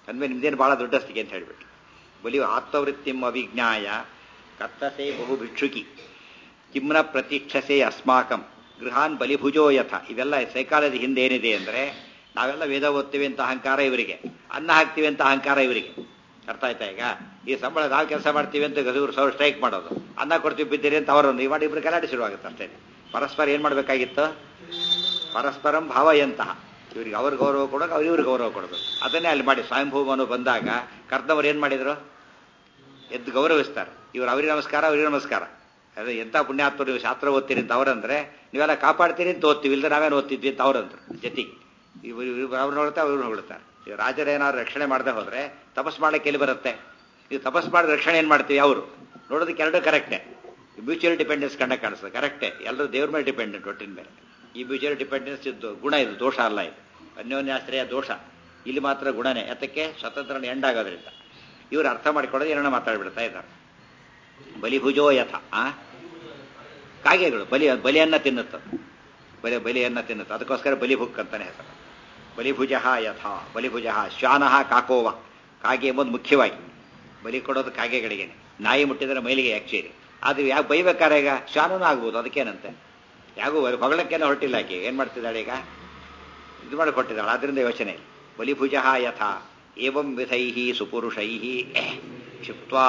S1: ಅಂದ್ಮೇಲೆ ನಿಮ್ದೇನು ಭಾಳ ದೊಡ್ಡಸ್ತಿಗೆ ಅಂತ ಹೇಳ್ಬಿಟ್ಟು ಬಲಿ ಆತ್ಮವೃತ್ತಿಂ ಅವಿಜ್ಞಾಯ ಕರ್ತಸೆ ಬಹು ಭಿಕ್ಷುಕಿ ಕಿಮ್ನ ಪ್ರತೀಕ್ಷಸೆ ಅಸ್ಮಾಕಂ ಗೃಹಾನ್ ಬಲಿಭುಜೋ ಯಥ ಇವೆಲ್ಲ ಸೈಕಾಲಜಿ ಹಿಂದೆ ಏನಿದೆ ಅಂದರೆ ನಾವೆಲ್ಲ ವೇದ ಓದ್ತೀವಿ ಅಂತ ಅಹಂಕಾರ ಇವರಿಗೆ ಅನ್ನ ಹಾಕ್ತೀವಿ ಅಂತ ಅಹಂಕಾರ ಇವರಿಗೆ ಅರ್ಥ ಆಯ್ತಾ ಈಗ ಈ ಸಂಬಳ ನಾವು ಕೆಲಸ ಮಾಡ್ತೀವಿ ಅಂತ ಇವರು ಸಾವಿರ ಸ್ಟ್ರೈಕ್ ಮಾಡೋದು ಅನ್ನ ಕೊಡ್ತೀವಿ ಬಿದ್ದೀರಿ ಅಂತ ಅವರೊಂದು ಇವಾಗ ಇಬ್ರು ಗಲಾಟೆ ಶುರುವಾಗುತ್ತೆ ಅಷ್ಟೇ ಪರಸ್ಪರ ಏನು ಮಾಡಬೇಕಾಗಿತ್ತು ಪರಸ್ಪರಂ ಭಾವಯಂತಹ ಇವ್ರಿಗೆ ಅವ್ರ ಗೌರವ ಕೊಡೋಕೆ ಅವ್ರು ಇವ್ರಿಗೆ ಗೌರವ ಕೊಡಬೇಕು ಅದನ್ನೇ ಅಲ್ಲಿ ಮಾಡಿ ಸ್ವಯಂಭೂಮನು ಬಂದಾಗ ಕರ್ದವರು ಏನು ಮಾಡಿದ್ರು ಎದ್ದು ಗೌರವಿಸ್ತಾರೆ ಇವ್ರು ಅವ್ರಿಗೆ ನಮಸ್ಕಾರ ಅವ್ರಿಗೆ ನಮಸ್ಕಾರ ಅದೇ ಎಂಥ ಪುಣ್ಯಾತ್ಮರು ನೀವು ಶಾಸ್ತ್ರ ಓದ್ತೀರಿ ಅಂತ ಅವರಂದ್ರೆ ನೀವೆಲ್ಲ ಕಾಪಾಡ್ತೀರಿ ಅಂತ ಓದ್ತೀವಿ ಇಲ್ಲದೆ ನಾವೇನು ಓದ್ತಿದ್ವಿ ಅಂತ ಅವ್ರಂದ್ರು ಜೊತೆಗೆ ಇವರು ಅವ್ರು ನೋಡ್ತಾ ಅವ್ರು ನೋಡ್ತಾರೆ ಈಗ ರಾಜರೇನಾದ್ರು ರಕ್ಷಣೆ ಮಾಡದೆ ಹೋದ್ರೆ ತಪಸ್ ಮಾಡಕ್ಕೆ ಎಲ್ಲಿ ಬರುತ್ತೆ ನೀವು ತಪಸ್ ಮಾಡಿದ ರಕ್ಷಣೆ ಏನು ಮಾಡ್ತೀವಿ ಅವರು ನೋಡೋದಕ್ಕೆ ಎರಡೂ ಕರೆಕ್ಟೇ ಮ್ಯೂಚುವಲ್ ಡಿಪೆಂಡೆನ್ಸ್ ಕಂಡ ಕಾಣಿಸ್ತದೆ ಕರೆಕ್ಟೇ ಎಲ್ಲರೂ ದೇವ್ರ ಮೇಲೆ ಡಿಪೆಂಡೆಂಟ್ ಒಟ್ಟಿನ ಮೇಲೆ ಈ ಮ್ಯೂಚುವಲ್ ಡಿಪೆಂಡೆನ್ಸ್ ಇದ್ದು ಗುಣ ಇದು ದೋಷ ಅಲ್ಲ ಇದು ಅನ್ಯೋನ್ಯಾಶ್ರಯ ದೋಷ ಇಲ್ಲಿ ಮಾತ್ರ ಗುಣನೇ ಯಾತಕ್ಕೆ ಸ್ವತಂತ್ರ ಎಂಡಾಗೋದ್ರಿಂದ ಇವರು ಅರ್ಥ ಮಾಡಿಕೊಳ್ಳೋದು ಏನೋ ಮಾತಾಡ್ಬಿಡ್ತಾ ಇದ್ದಾರೆ ಬಲಿಭುಜೋ ಯಥ ಆ ಕಾಗೆಗಳು ಬಲಿ ಬಲಿಯನ್ನ ತಿನ್ನುತ್ತೆ ಬಲಿ ಬಲಿಯನ್ನ ತಿನ್ನುತ್ತೆ ಅದಕ್ಕೋಸ್ಕರ ಬಲಿಭುಕ್ ಅಂತಾನೆ ಹೆಸರು ಬಲಿಭುಜ ಯಥ ಬಲಿಭುಜ ಶ್ವಾನಃ ಕಾಕೋವ ಕಾಗೆ ಎಂಬುದು ಮುಖ್ಯವಾಗಿ ಬಲಿ ಕೊಡೋದು ಕಾಗೆಗಳಿಗೇನೆ ನಾಯಿ ಮುಟ್ಟಿದ್ರೆ ಮೈಲಿಗೆ ಆಕ್ಚುಲಿ ಅದು ಯಾಕೆ ಬೈಬೇಕಾರೆ ಈಗ ಶ್ವಾನನೂ ಆಗ್ಬೋದು ಅದಕ್ಕೇನಂತೆ ಯಾಗೂ ಹೊಗಳಕ್ಕೇನೋ ಹೊರಟಿಲ್ಲ ಆಕೆ ಏನು ಮಾಡ್ತಿದ್ದಾಳೆ ಈಗ ಇದು ಮಾಡಿ ಕೊಟ್ಟಿದ್ದಾಳೆ ಆದ್ರಿಂದ ಯೋಚನೆ ಇಲ್ಲ ಬಲಿಭುಜ ಯಥ ಏವಂ ವಿಧೈ ಸುಪುರುಷೈ ಕ್ಷಿಪ್ವಾ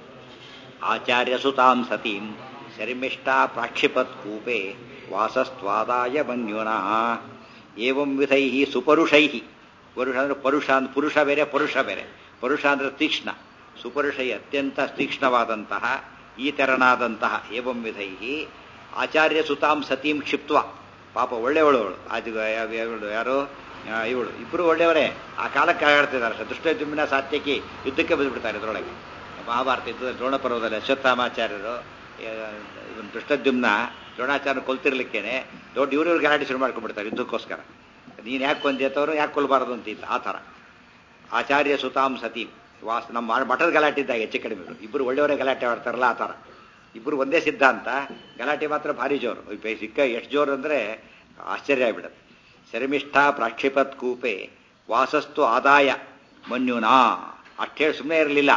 S1: ಆಚಾರ್ಯಸುತಾಂ ಸತೀಂ ಶರ್ಮಿಷ್ಠ ಪ್ರಾಕ್ಷಿಪತ್ ಕೂಪೆ ವಾಸಸ್ತ್ವಾದಾಯ ಮನ್ಯುನ ಏವಂ ವಿಧೈ ಸುಪರುಷೈ ಪರುಷ ಅಂದ್ರೆ ಪರುಷ ಅಂದ್ರೆ ಪುರುಷ ಬೇರೆ ಪರುಷ ಬೇರೆ ಪರುಷ ಅಂದ್ರೆ ತೀಕ್ಷ್ಣ ಸುಪರುಷೈ ಅತ್ಯಂತ ತೀಕ್ಷ್ಣವಾದಂತಹ ಈ ತೆರನಾದಂತಹ ಏವಂ ವಿಧೈ ಆಚಾರ್ಯ ಸುತಾಂ ಸತೀಂ ಕ್ಷಿಪ್ತ್ವ ಪಾಪ ಒಳ್ಳೆಯವಳು ಅದು ಯಾರು ಇವಳು ಇಬ್ಬರು ಒಳ್ಳೆಯವರೇ ಆ ಕಾಲಕ್ಕೆ ಆಡ್ತಿದ್ದಾರೆ ದುಷ್ಟಜುಮ್ಮಿನ ಸಾತ್ಯಕಿ ಯುದ್ಧಕ್ಕೆ ಬಂದುಬಿಡ್ತಾರೆ ಇದರೊಳಗೆ ಮಹಾಭಾರತ ಯುದ್ಧದ ದ್ರೋಣ ಪರ್ವದಲ್ಲಿ ಅಶ್ವತ್ಥಾಮಾಚಾರ್ಯರು ಇವನು ದುಷ್ಟದ್ಯುಮ್ನ ದ್ರೋಣಾಚಾರ್ಯ ಕೊಲ್ತಿರ್ಲಿಕ್ಕೇನೆ ದೊಡ್ಡ ಇವ್ರು ಇವ್ರು ಗಲಾಟೆ ಶುರು ಮಾಡ್ಕೊಂಡ್ಬಿಡ್ತಾರೆ ಯುದ್ಧಕ್ಕೋಸ್ಕರ ನೀನು ಯಾಕೆ ಕೊಂದಿತ್ತವರು ಯಾಕೆ ಕೊಲ್ಬಾರದು ಅಂತಿತ್ತು ಆ ಥರ ಆಚಾರ್ಯ ಸುತಾಂ ಸತೀಂ ವಾಸ್ ನಮ್ಮ ಮಠದ ಗಲಾಟೆ ಇದ್ದಾಗ ಹೆಚ್ಚು ಕಡಿಮೆ ಇಬ್ಬರು ಒಳ್ಳೆಯವರೇ ಗಲಾಟೆ ಆಡ್ತಾರಲ್ಲ ಆ ಥರ ಇಬ್ಬರು ಒಂದೇ ಸಿದ್ಧಾಂತ ಗಲಾಟೆ ಮಾತ್ರ ಭಾರಿ ಜೋರು ಸಿಕ್ಕ ಎಷ್ಟು ಜೋರು ಅಂದರೆ ಆಶ್ಚರ್ಯ ಆಗ್ಬಿಡುತ್ತೆ ಶರ್ಮಿಷ್ಠ ಪ್ರಾಕ್ಷಿಪತ್ ಕೂಪೆ ವಾಸಸ್ತು ಆದಾಯ ಮನ್ಯುನಾ ಅಷ್ಟೇಳಿ ಸುಮ್ಮನೆ ಇರಲಿಲ್ಲ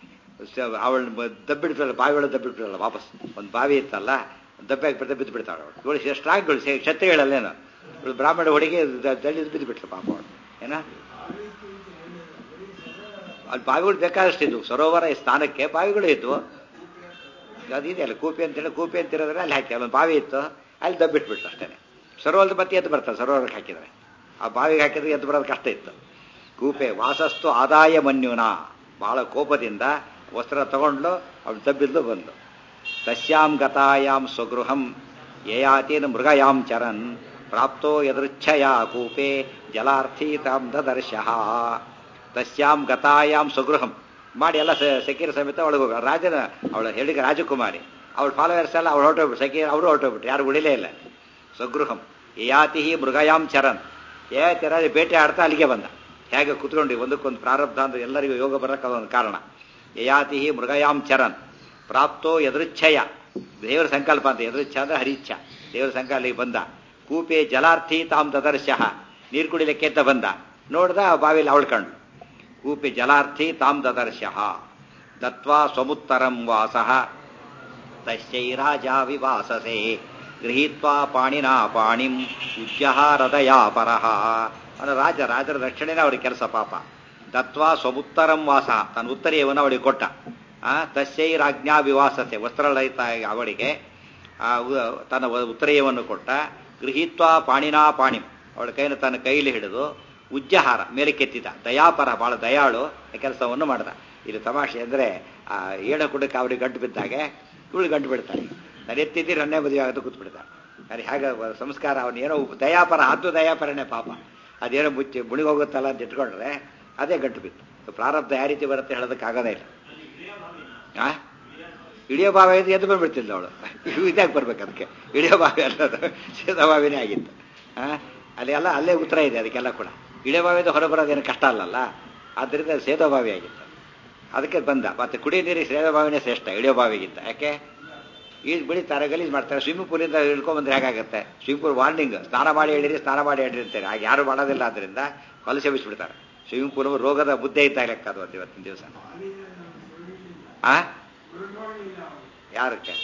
S1: ಅವಳು ದಬ್ಬಿಡ್ತಾಳೆ ಬಾವಿ ಒಳಗೆ ದಬ್ಬಿಡ್ತಾಳೆ ವಾಪಸ್ ಒಂದು ಬಾವಿ ಇತ್ತಲ್ಲ ದಬ್ಬಾಗಿ ಬಿಡ್ತಾ ಬಿದ್ದು ಬಿಡ್ತಾಳೆ ಅವಳು ಇವಳು ಸ್ಟ್ರಾಂಗ್ಗಳು ಕ್ಷತ್ರಿಗಳಲ್ಲೇನು ಇವಳು ಬ್ರಾಹ್ಮಣ ಹುಡುಗಿ ದಳ್ಳಿದ್ದು ಬಿದ್ದು ಬಿಟ್ಲು ಪಾಪ ಅವಳು ಏನ ಅಲ್ಲಿ ಬಾವಿಗಳು ಬೇಕಾದಷ್ಟಿದ್ವು ಸರೋವರ ಸ್ಥಾನಕ್ಕೆ ಬಾವಿಗಳು ಇದ್ವು ಅದಿದೆಯಲ್ಲ ಕೂಪಿ ಅಂತೇಳಿ ಕೂಪಿ ಅಂತಿರೋದ್ರೆ ಅಲ್ಲಿ ಹಾಕಿ ಅಲ್ಲೊಂದು ಬಾವಿ ಇತ್ತು ಅಲ್ಲಿ ದಬ್ಬಿಟ್ಬಿಟ್ರು ಅಷ್ಟೇ ಸರೋವರದ ಮತ್ತೆ ಎದ್ದು ಬರ್ತಾರೆ ಸರೋವರಕ್ಕೆ ಹಾಕಿದ್ರೆ ಆ ಬಾವಿಗೆ ಹಾಕಿದ್ರೆ ಎದ್ದು ಬರೋದು ಕಷ್ಟ ಇತ್ತು ಕೂಪೆ ವಾಸಸ್ತು ಆದಾಯ ಮನ್ಯುನ ಬಹಳ ಕೋಪದಿಂದ ವಸ್ತ್ರ ತಗೊಂಡ್ಲು ಅವಳು ದಬ್ಬಿದ್ದು ಬಂದ್ಲು ತಸ್ಯಾಂ ಗತಾಯಾಂ ಸ್ವಗೃಹಂ ಯಯಾತೀನ್ ಮೃಗಯಾಂ ಚರನ್ ಪ್ರಾಪ್ತೋ ಯದೃಚ್ಛಯ ಕೂಪೆ ಜಲಾರ್ಥೀತಾಂ ದದರ್ಶಃ ತಸ್ಯಾಂ ಗತಾಯಾಂ ಸ್ವಗೃಹಂ ಮಾಡಿ ಎಲ್ಲ ಸಕೀರ ಸಮೇತ ಒಳಗೆ ಹೋಗ ರಾಜನ ಅವಳ ಹೇಳಿಗೆ ರಾಜಕುಮಾರಿ ಅವಳ ಫಾಲೋವರ್ಸ್ ಎಲ್ಲ ಅವಳು ಹೊರಟೋಗ್ಬಿಟ್ಟು ಸಕೀರ ಅವರು ಹೊರಟೋಗ್ಬಿಟ್ಟು ಯಾರು ಉಳಿಲೇ ಇಲ್ಲ ಸ್ವಗೃಹಂ ಯಯಾತಿ ಮೃಗಯಾಂ ಚರನ್ ಯಯಾತಿ ರಾಜ ಬೇಟೆ ಆಡ್ತಾ ಅಲ್ಲಿಗೆ ಬಂದ ಹೇಗೆ ಕುತ್ಕೊಂಡು ಒಂದಕ್ಕೊಂದು ಪ್ರಾರಬ್ಧ ಅಂದ್ರೆ ಎಲ್ಲರಿಗೂ ಯೋಗ ಬರಕ್ಕೆ ಅದೊಂದು ಕಾರಣ ಯಯಾತಿ ಮೃಗಯಾಂ ಚರನ್ ಪ್ರಾಪ್ತೋ ಎದೃಚ್ಛಯ ದೇವರ ಸಂಕಲ್ಪ ಅಂತ ಎದೃಚ್ಛ ಅಂದ್ರೆ ಹರಿಚ್ಛ ದೇವರ ಸಂಕಲ್ಪಕ್ಕೆ ಬಂದ ಕೂಪೆ ಜಲಾರ್ಥಿ ತಾಮ್ ದದರ್ಶಃ ನೀರು ಕುಡಿಲಿಕ್ಕೆ ಅಂತ ಬಂದ ನೋಡ್ದ ಬಾವಿಲಿ ಅವಳು ಕಂಡು ಕೂಪೆ ಜಲಾರ್ಥಿ ತಾಮ್ ದದರ್ಶಃ ದತ್ವಾ ಸ್ವಮುತ್ತರಂ ವಾಸಃ ತಸ್ಯೈ ರಾಜ ವಿವಾಸಸೆ ಗೃಹೀತ್ವಾ ಪಾಣಿನಾ ಪಾಣಿಂ ಉಜ್ಜಹಾರದಯಾ ಪರಹ ಅಂದ್ರೆ ರಾಜ ರಾಜರ ರಕ್ಷಣೆನೇ ಅವ್ರಿಗೆ ಕೆಲಸ ಪಾಪ ದತ್ವಾ ಸ್ವಮುತ್ತರಂ ವಾಸ ತನ್ನ ಉತ್ತರೀಯವನ್ನು ಅವಳಿಗೆ ಕೊಟ್ಟ ಆ ತಸ್ಯೈ ರಾಜ್ಞಾ ವಿವಾಸತೆ ವಸ್ತ್ರರಹಿತ ಅವಳಿಗೆ ತನ್ನ ಉತ್ತರೀಯವನ್ನು ಕೊಟ್ಟ ಗೃಹೀತ್ವಾ ಪಾಣಿನಾ ಪಾಣಿಂ ಅವಳ ಕೈನ ತನ್ನ ಕೈಲಿ ಹಿಡಿದು ಉಜ್ಜಹಾರ ಮೇಲೆ ಕೆತ್ತಿದ ದಯಾಪರ ಬಹಳ ದಯಾಳು ಕೆಲಸವನ್ನು ಮಾಡ್ದ ಇಲ್ಲಿ ತಮಾಷೆ ಅಂದ್ರೆ ಆ ಏಣ ಕುಡಕ್ಕೆ ಅವ್ರಿಗೆ ಗಂಟು ಬಿದ್ದಾಗೆ ಇವಳು ಗಂಟು ಬಿಡ್ತಾಳೆ ನಾನು ಎತ್ತಿದ್ದೀರಿ ನನ್ನೇ ಮದುವೆ ಆಗೋದು ಕೂತ್ ಬಿಡ್ತಾಳೆ ಅದು ಹೇಗೆ ಸಂಸ್ಕಾರ ಅವನು ಏನೋ ದಯಾಪರ ಅದು ದಯಾಪರನೇ ಪಾಪ ಅದೇನೋ ಮುಚ್ಚಿ ಮುಣಿಗೋಗುತ್ತಲ್ಲ ಅಂತ ಇಟ್ಕೊಂಡ್ರೆ ಅದೇ ಗಂಟು ಬಿತ್ತು ಪ್ರಾರಬ್ಧ ಯಾವ ರೀತಿ ಬರುತ್ತೆ ಹೇಳೋದಕ್ಕಾಗೋದೇ ಇಲ್ಲ ಆ ಇಳಿಯೋ ಬಾವಿ ಇದು ಎದ್ದು ಬಂದ್ಬಿಡ್ತಿಲ್ಲ ಅವಳು ಇದಾಗಿ ಬರ್ಬೇಕು ಅದಕ್ಕೆ ಇಳಿಯೋ ಬಾವಿ ಅಲ್ಲದು ಸೀದಾ ಬಾವಿನೇ ಆಗಿತ್ತು ಆ ಅಲ್ಲಿ ಎಲ್ಲ ಅಲ್ಲೇ ಉತ್ತರ ಇದೆ ಅದಕ್ಕೆಲ್ಲ ಕೂಡ ಇಳಿಯೋ ಬಾವಿದು ಹೊರ ಬರೋದೇನು ಕಷ್ಟ ಅಲ್ಲಲ್ಲ ಆದ್ದರಿಂದ ಸೇದೋ ಬಾವಿ ಆಗಿತ್ತು ಅದಕ್ಕೆ ಬಂದ ಮತ್ತೆ ಕುಡಿಯೋ ನೀರಿಗೆ ಸೇದೋ ಬಾವಿನೇ ಶ್ರೇಷ್ಠ ಇಳಿಯೋ ಬಾವಿಗಿಂತ ಯಾಕೆ ಈಜು ಬಿಳಿತಾರೆ ಗಲೀಜು ಮಾಡ್ತಾರೆ ಸ್ವಿಮ್ಮಿಂಗ್ ಪೂಲಿಂದ ಇಳ್ಕೊಂಬಂದ್ರೆ ಹೇಗಾಗುತ್ತೆ ಸ್ವಿಮ್ಮಿಂಗ್ ಪೂಲ್ ವಾರ್ನಿಂಗ್ ಸ್ನಾನ ಮಾಡಿ ಹೇಳಿರಿ ಸ್ನಾನ ಮಾಡಿ ಹೇಳಿರಿ ಅಂತಾರೆ ಹಾಗೆ ಯಾರು ಮಾಡೋದಿಲ್ಲ ಆದ್ದರಿಂದ ಹೊಲಸೆ ಬಿಚ್ಚಿಬಿಡ್ತಾರೆ ಸ್ವಿಮ್ಮಿಂಗ್ ಪೂಲ್ ರೋಗದ ಬುದ್ಧಿ ಇದ್ದಾಗ ಲೆಕ್ಕ ಅದು ಒಂದು ಇವತ್ತಿನ ದಿವಸ ಆ ಯಾರಕ್ಕೆ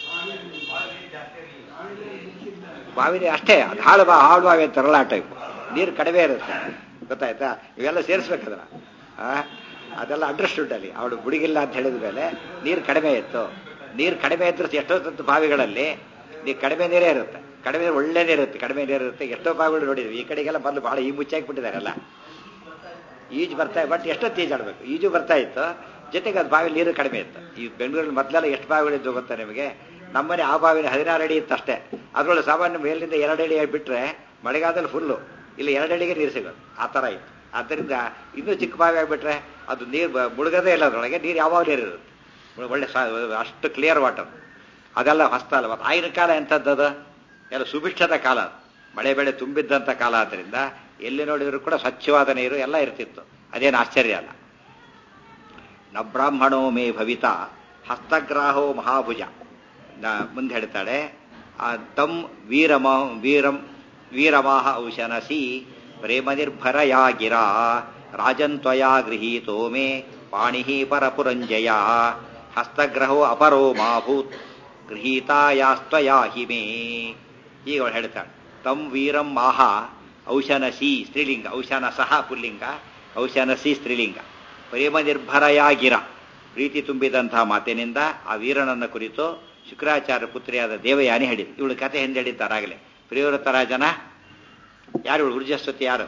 S1: ಬಾವಿ ನೀರು ಅಷ್ಟೇ ಅದು ಹಾಳು ಬಾ ಹಾಳು ಬಾವಿ ಅಂತಾರಲ್ಲ ಆ ಟೈಪ್ ನೀರು ಕಡಿಮೆ ಇರುತ್ತೆ ಗೊತ್ತಾಯ್ತಾ ಇವೆಲ್ಲ ಸೇರಿಸ್ಬೇಕದ್ರ ಆ ಅದೆಲ್ಲ ಅಂಡರ್ಸ್ಟುಡ್ ಅಲ್ಲಿ ಅವಳು ಬುಡಿಗಿಲ್ಲ ಅಂತ ಹೇಳಿದ ಮೇಲೆ ನೀರು ಕಡಿಮೆ ಇತ್ತು ನೀರು ಕಡಿಮೆ ಇದ್ರೆ ಎಷ್ಟೊತ್ತಂತ ಬಾವಿಗಳಲ್ಲಿ ನೀರು ಕಡಿಮೆ ನೀರೇ ಇರುತ್ತೆ ಕಡಿಮೆ ನೀರು ಒಳ್ಳೆ ನೀರು ಇರುತ್ತೆ ಕಡಿಮೆ ನೀರು ಇರುತ್ತೆ ಎಷ್ಟೋ ಬಾವಿಗಳು ನೋಡಿದ್ವಿ ಈ ಕಡೆಗೆಲ್ಲ ಬಂದು ಬಹಳ ಈ ಮುಚ್ಚಾಕ್ಬಿಟ್ಟಿದಾರಲ್ಲ ಈಜು ಬರ್ತಾ ಬಟ್ ಎಷ್ಟೊತ್ತು ಈಜಾಡ್ಬೇಕು ಈಜು ಬರ್ತಾ ಇತ್ತು ಜೊತೆಗೆ ಅದು ಬಾವಿ ನೀರು ಕಡಿಮೆ ಇತ್ತು ಈ ಬೆಂಗಳೂರಲ್ಲಿ ಮೊದಲೆಲ್ಲ ಎಷ್ಟು ಬಾವಿಗಳಿದ್ದು ಗೊತ್ತಾ ನಿಮಗೆ ನಮ್ಮನೆ ಆ ಬಾವಿನ ಹದಿನಾರು ಅಡಿ ಇತ್ತು ಅಷ್ಟೇ ಅದರೊಳಗೆ ಸಾಮಾನ್ಯ ಮೇಲಿಂದ ಎರಡು ಅಡಿ ಬಿಟ್ಟರೆ ಮಳೆಗಾಲದಲ್ಲಿ ಫುಲ್ಲು ಇಲ್ಲಿ ಎರಡು ಅಡಿಗೆ ನೀರು ಸಿಗೋದು ಆ ಥರ ಇತ್ತು ಆದ್ದರಿಂದ ಇನ್ನೂ ಚಿಕ್ಕ ಬಾವಿ ಆಗಿಬಿಟ್ರೆ ಅದು ನೀರು ಮುಳುಗದೇ ಇಲ್ಲ ಅದರೊಳಗೆ ನೀರು ಯಾವಾಗ ನೀರು ಇರುತ್ತೆ ಒಳ್ಳೆ ಅಷ್ಟು ಕ್ಲಿಯರ್ ವಾಟರ್ ಅದೆಲ್ಲ ಹೊಸ್ತ ಅಲ್ಲ ಮತ್ತು ಆಗಿನ ಕಾಲ ಎಂಥದ್ದು ಎಲ್ಲ ಸುಭಿಕ್ಷದ ಕಾಲ ಅದು ಮಳೆ ಬೆಳೆ ತುಂಬಿದ್ದಂಥ ಕಾಲ ಆದ್ದರಿಂದ ಎಲ್ಲಿ ನೋಡಿದ್ರು ಕೂಡ ಸ್ವಚ್ಛವಾದ ನೀರು ಎಲ್ಲ ಇರ್ತಿತ್ತು ಅದೇನು ಆಶ್ಚರ್ಯ ಅಲ್ಲ ನ ಬ್ರಾಹ್ಮಣೋ ಮೇ ಭವಿತ ಹಸ್ತಗ್ರಾಹೋ ಮಹಾಭುಜ ಮುಂದೆ ಹೇಳ್ತಾಳೆ ತಮ್ ವೀರಮ ವೀರಂ ವೀರಮಾಹ ಔಶನಸಿ ಪ್ರೇಮ ನಿರ್ಭರಯಾ ಗಿರಾ ರಾಜನ್ತ್ವಯಾ ಗೃಹೀತೋ ಮೇ ಪಾಣಿ ಪರಪುರಂಜಯ ಹಸ್ತಗ್ರಹೋ ಅಪರೋ ಮಾಭೂತ್ ಗೃಹೀತಾಯಾಸ್ತ್ವಯಾ ಹಿ ಮೇ ಈಗ ಅವಳು ಹೇಳ್ತಾಳೆ ತಮ್ ವೀರಂ ಮಾಹ ಔಶನಸಿ ಸ್ತ್ರೀಲಿಂಗ ಔಶನ ಸಹ ಪುಲ್ಲಿಂಗ ಔಶನಸಿ ಸ್ತ್ರೀಲಿಂಗ ಪ್ರೇಮ ನಿರ್ಭರಯಾಗಿರ ಪ್ರೀತಿ ತುಂಬಿದಂತಹ ಮಾತಿನಿಂದ ಆ ವೀರನನ್ನ ಕುರಿತು ಶುಕ್ರಾಚಾರ್ಯ ಪುತ್ರಿಯಾದ ದೇವಯಾನಿ ಹೇಳಿದ್ರು ಇವಳು ಕತೆ ಹಿಂದೆ ಹೇಳಿದ್ದಾರಾಗಲೇ ಪ್ರಿಯವ್ರತ ರಾಜನ ಯಾರು ಇವಳು ಊರ್ಜಸ್ವತಿ ಯಾರು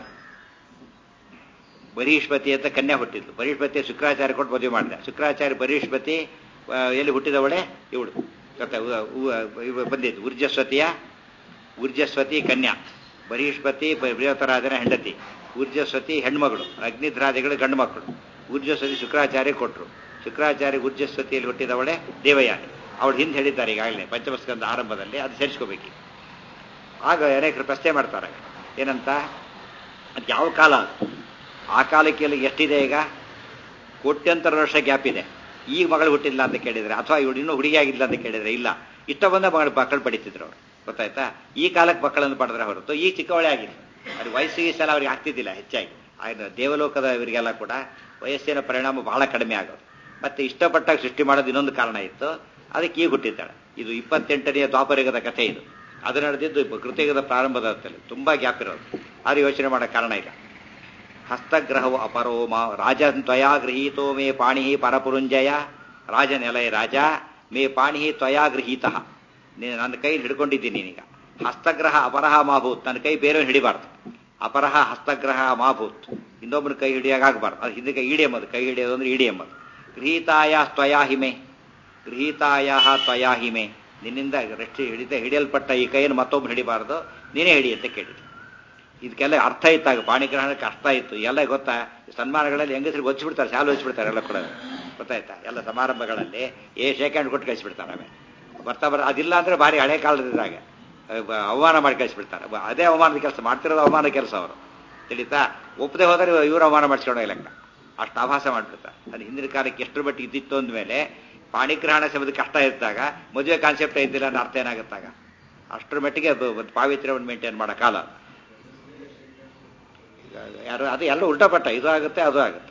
S1: ಬರೀಷ್ಪತಿ ಅಂತ ಕನ್ಯಾ ಹುಟ್ಟಿದ್ಲು ಬರೀಷ್ಪತಿ ಶುಕ್ರಾಚಾರ್ಯ ಕೊಟ್ಟು ಮದುವೆ ಮಾಡಿದೆ ಶುಕ್ರಾಚಾರ್ಯ ಬರೀಷ್ಪತಿ ಎಲ್ಲಿ ಹುಟ್ಟಿದವಳೆ ಇವಳು ಗೊತ್ತಾ ಬಂದಿದ್ದು ಊರ್ಜಸ್ವತಿಯ ಊರ್ಜಸ್ವತಿ ಕನ್ಯಾ ಬರೀಷ್ಪತಿ ಪ್ರಿಯವತರಾಜನ ಹೆಂಡತಿ ಊರ್ಜಸ್ವತಿ ಹೆಣ್ಮಗಳು ಅಗ್ನಿಧ್ರಾದಿಗಳು ಗಂಡು ಮಕ್ಕಳು ಊರ್ಜಸ್ವತಿ ಶುಕ್ರಾಚಾರ್ಯ ಕೊಟ್ಟರು ಶುಕ್ರಾಚಾರ್ಯ ಊರ್ಜಸ್ವತಿಯಲ್ಲಿ ಹುಟ್ಟಿದವಳೆ ದೇವಯಾನಿ ಅವಳು ಹಿಂದೆ ಹೇಳಿದ್ದಾರೆ ಈಗಾಗಲೇ ಪಂಚಮಸ್ಕಂದ ಆರಂಭದಲ್ಲಿ ಅದು ಸೇರಿಸ್ಕೋಬೇಕು ಆಗ ಅನೇಕರು ಪ್ರಶ್ನೆ ಮಾಡ್ತಾರೆ ಏನಂತ ಅದು ಯಾವ ಕಾಲ ಆ ಕಾಲಕ್ಕೆ ಎಷ್ಟಿದೆ ಈಗ ಕೋಟ್ಯಂತರ ವರ್ಷ ಗ್ಯಾಪ್ ಇದೆ ಈಗ ಮಗಳು ಹುಟ್ಟಿಲ್ಲ ಅಂತ ಕೇಳಿದ್ರೆ ಅಥವಾ ಇವಳು ಇನ್ನೂ ಹುಡುಗಿಯಾಗಿಲ್ಲ ಅಂತ ಕೇಳಿದ್ರೆ ಇಲ್ಲ ಇಷ್ಟ ಬಂದ ಮಗಳು ಮಕ್ಕಳು ಪಡಿತಿದ್ರು ಅವರು ಗೊತ್ತಾಯ್ತಾ ಈ ಕಾಲಕ್ಕೆ ಮಕ್ಕಳನ್ನು ಪಡೆದ್ರೆ ಹೊರತು ಈ ಚಿಕ್ಕವಳೆ ಆಗಿಲ್ಲ ಅದು ವಯಸ್ಸಿಗೆ ಸಲ ಅವ್ರಿಗೆ ಆಗ್ತಿದ್ದಿಲ್ಲ ಹೆಚ್ಚಾಗಿ ಆಯ್ತು ದೇವಲೋಕದ ಇವರಿಗೆಲ್ಲ ಕೂಡ ವಯಸ್ಸಿನ ಪರಿಣಾಮ ಬಹಳ ಕಡಿಮೆ ಆಗೋದು ಮತ್ತೆ ಇಷ್ಟಪಟ್ಟಾಗ ಸೃಷ್ಟಿ ಮಾಡೋದು ಇನ್ನೊಂದು ಕಾರಣ ಇತ್ತು ಅದಕ್ಕೆ ಈಗ ಹುಟ್ಟಿದ್ದಾಳೆ ಇದು ಇಪ್ಪತ್ತೆಂಟನೆಯ ದ್ವಾಪರಯುಗದ ಕಥೆ ಇದು ಅದು ನಡೆದಿದ್ದು ಕೃತಯುಗದ ಪ್ರಾರಂಭದ ಹೊತ್ತಲ್ಲಿ ತುಂಬಾ ಗ್ಯಾಪ್ ಇರೋದು ಅದು ಯೋಚನೆ ಮಾಡೋ ಕಾರಣ ಇಲ್ಲ ಹಸ್ತಗ್ರಹವು ಅಪರೋಮ ರಾಜನ್ ತ್ವಯಾ ಗೃಹೀತೋ ಮೇ ಪಾಣಿ ಪರಪುರುಂಜಯ ರಾಜನೆಲಯ ರಾಜ ಮೇ ಪಾಣಿ ತ್ವಯಾ ಗೃಹೀತ ನೀನು ನನ್ನ ಕೈ ಹಿಡ್ಕೊಂಡಿದ್ದೀನಿ ನೀನೀಗ ಹಸ್ತಗ್ರಹ ಅಪರಹ ಮಾಭೂತ್ ನನ್ನ ಕೈ ಬೇರೆ ಹಿಡಿಬಾರ್ದು ಅಪರಹ ಹಸ್ತಗ್ರಹ ಮಾಭೂತ್ ಇನ್ನೊಬ್ಬನ ಕೈ ಹಿಡಿಯಾಗಬಾರ್ದು ಅದು ಹಿಂದೆ ಕೈ ಹಿಡಿಯಂಬದು ಕೈ ಹಿಡಿಯೋದು ಅಂದ್ರೆ ಹಿಡಿಯಂಬದು ಗೃಹೀತಾಯ ತ್ವಯಾ ಹಿಮೆ ಗೃಹೀತಾಯ ತ್ವಯಾ ಹಿಮೆ ನಿನ್ನಿಂದ ರಕ್ಷಿ ಹಿಡಿತ ಹಿಡಿಯಲ್ಪಟ್ಟ ಈ ಕೈಯನ್ನು ಮತ್ತೊಬ್ಬರು ಹಿಡಿಬಾರ್ದು ನೀನೇ ಹಿಡಿ ಅಂತ ಕೇಳಿದ್ರು ಇದಕ್ಕೆಲ್ಲ ಅರ್ಥ ಇತ್ತಾಗ ಪಾಣಿಗ್ರಹಣಕ್ಕೆ ಅರ್ಥ ಇತ್ತು ಎಲ್ಲ ಗೊತ್ತಾ ಸನ್ಮಾನಗಳಲ್ಲಿ ಹೆಂಗಸರಿಗೆ ಒಚ್ಚಿಬಿಡ್ತಾರೆ ಶಾಲು ಒಚ್ಚಿಬಿಡ್ತಾರೆ ಎಲ್ಲ ಕೂಡ ಗೊತ್ತಾಯ್ತಾ ಎಲ್ಲ ಸಮಾರಂಭಗಳಲ್ಲಿ ಏ ಸೆಕೆಂಡ್ ಕೊಟ್ಟು ಕಳಿಸ್ಬಿಡ್ತಾರೆ ಆಮೇಲೆ ಬರ್ತಾ ಬರ ಅದಿಲ್ಲ ಅಂದ್ರೆ ಭಾರಿ ಹಳೆ ಕಾಲದಿದ್ದಾಗ ಅವಮಾನ ಮಾಡಿ ಕಳಿಸ್ಬಿಡ್ತಾರೆ ಅದೇ ಅವಮಾನದ ಕೆಲಸ ಮಾಡ್ತಿರೋದು ಅವಮಾನ ಕೆಲಸ ಅವರು ತಿಳಿತಾ ಒಪ್ಪದೆ ಹೋದರೆ ಇವರು ಅವಮಾನ ಮಾಡಿಸ್ಕೊಂಡೋ ಲೆಕ್ಕ ಅಷ್ಟು ಆಭಾಸ ಮಾಡ್ಬಿಡ್ತಾರೆ ಅದು ಹಿಂದಿನ ಕಾಲಕ್ಕೆ ಎಷ್ಟರ ಮಟ್ಟಿಗೆ ಇದ್ದಿತ್ತು ಅಂದಮೇಲೆ ಪಾಣಿಗ್ರಹಣ ಶಬ್ದ ಕಷ್ಟ ಇದ್ದಾಗ ಮದುವೆ ಕಾನ್ಸೆಪ್ಟ್ ಇದ್ದಿಲ್ಲ ಅನ್ನೋ ಅರ್ಥ ಏನಾಗುತ್ತಾಗ ಅಷ್ಟರ ಮಟ್ಟಿಗೆ ಅದು ಪಾವಿತ್ರ್ಯವನ್ನು ಮೇಂಟೈನ್ ಮಾಡೋ ಕಾಲ ಯಾರು ಅದು ಎಲ್ಲ ಉಲ್ಟಾಪಟ್ಟ ಇದು ಆಗುತ್ತೆ ಅದು ಆಗುತ್ತೆ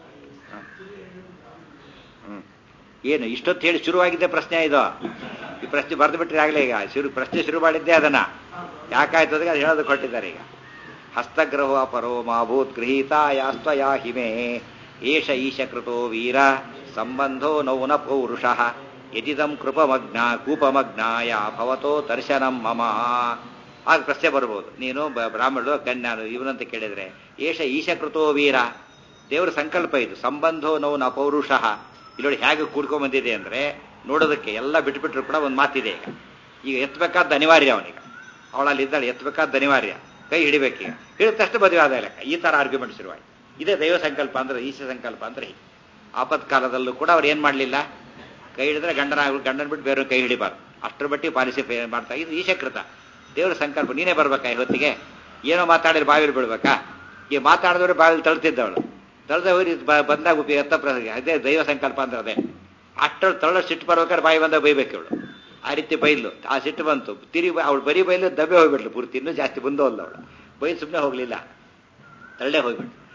S1: ಹ್ಮ್ ಏನು ಇಷ್ಟೊತ್ತು ಹೇಳಿ ಶುರುವಾಗಿದ್ದೆ ಪ್ರಶ್ನೆ ಇದು ಈ ಪ್ರಶ್ನೆ ಬರೆದು ಬಿಟ್ರೆ ಆಗಲೇ ಈಗ ಶುರು ಪ್ರಶ್ನೆ ಶುರು ಮಾಡಿದ್ದೆ ಅದನ್ನ ಯಾಕಾಯ್ತು ಅದಕ್ಕೆ ಅದು ಹೇಳೋದು ಕೊಟ್ಟಿದ್ದಾರೆ ಈಗ ಹಸ್ತಗ್ರಹ ಪರೋ ಮಾಭೂತ್ ಗೃಹೀತ ಯಾಸ್ತ್ವಯಾ ಹಿಮೆ ಏಷ ಈಶ ಕೃತೋ ವೀರ ಸಂಬಂಧೋ ನೌನ ಪೌರುಷ ಯದಿದಂ ಕೃಪಮಗ್ನ ಕೂಪಮಗ್ನಾಯ ಭವತೋ ದರ್ಶನಂ ಮಮ ಆಗ ಪ್ರಶ್ನೆ ಬರ್ಬೋದು ನೀನು ಬ್ರಾಹ್ಮಣರು ಕನ್ಯಾನು ಇವನಂತ ಕೇಳಿದ್ರೆ ಏಷ ಈಶಕೃತೋ ವೀರ ದೇವರ ಸಂಕಲ್ಪ ಇದು ಸಂಬಂಧೋ ನೌನ ಪೌರುಷ ಇಲ್ಲೊಡಿ ಹೇಗೆ ಕೂಡ್ಕೊಂಡ್ ಬಂದಿದೆ ಅಂದ್ರೆ ನೋಡೋದಕ್ಕೆ ಎಲ್ಲ ಬಿಟ್ಬಿಟ್ರು ಕೂಡ ಒಂದು ಮಾತಿದೆ ಈಗ ಈಗ ಎತ್ತಬೇಕಾದ ಅನಿವಾರ್ಯ ಅವನಿಗೆ ಅವಳಲ್ಲಿ ಇದ್ದಾಳೆ ಎತ್ತಬೇಕಾದ ಅನಿವಾರ್ಯ ಕೈ ಹಿಡಿಬೇಕೀಗ ಹಿಡಿದ ತಕ್ಷಣ ಮದುವೆ ಆದ ಲೆಕ್ಕ ಈ ತರ ಆರ್ಗ್ಯುಮೆಂಟ್ ಶುರುವಾಯ್ತು ಇದೇ ದೈವ ಸಂಕಲ್ಪ ಅಂದ್ರೆ ಈಶ ಸಂಕಲ್ಪ ಅಂದ್ರೆ ಹೀಗೆ ಆಪತ್ಕಾಲದಲ್ಲೂ ಕೂಡ ಅವ್ರು ಏನ್ ಮಾಡಲಿಲ್ಲ ಕೈ ಹಿಡಿದ್ರೆ ಗಂಡನ ಗಂಡನ ಬಿಟ್ಟು ಬೇರೆ ಕೈ ಹಿಡಿಬಾರ್ದು ಅಷ್ಟರ ಬಟ್ಟಿ ಪಾಲಿಸಿ ಮಾಡ್ತಾ ಇದು ಈಶಕೃತ ದೇವರ ಸಂಕಲ್ಪ ನೀನೇ ಬರ್ಬೇಕಾ ಇವತ್ತಿಗೆ ಏನೋ ಮಾತಾಡಿದ್ರೆ ಬಾವಿಲಿ ಬಿಡ್ಬೇಕಾ ಈ ಮಾತಾಡಿದವರು ಬಾವಿಲಿ ತಳ್ತಿದ್ದವಳು ತಳ್ದ ಹೋಗಿ ಬಂದಾಗ ಉಪಯೋಗ ಎತ್ತ ಪ್ರಸಂಗ ಅದೇ ದೈವ ಸಂಕಲ್ಪ ಅಂದ್ರೆ ಅದೇ ಅಷ್ಟರ ತಳ್ಳ ಸಿಟ್ಟು ಬರ್ಬೇಕಾದ್ರೆ ಬಾಯಿ ಬಂದಾಗ ಬೈಬೇಕು ಇವಳು ಆ ರೀತಿ ಬೈಲು ಆ ಸಿಟ್ಟು ಬಂತು ತಿರಿ ಅವಳು ಬರೀ ಬೈಲು ದಬ್ಬೆ ಹೋಗ್ಬಿಟ್ಲು ಪೂರ್ತಿ ಇನ್ನೂ ಜಾಸ್ತಿ ಬಂದು ಅಲ್ಲ ಅವಳು ಬೈ ಸುಮ್ಮನೆ ಹೋಗ್ಲಿಲ್ಲ ತಳ್ಳೆ ಹೋಗ್ಬಿಟ್ಲು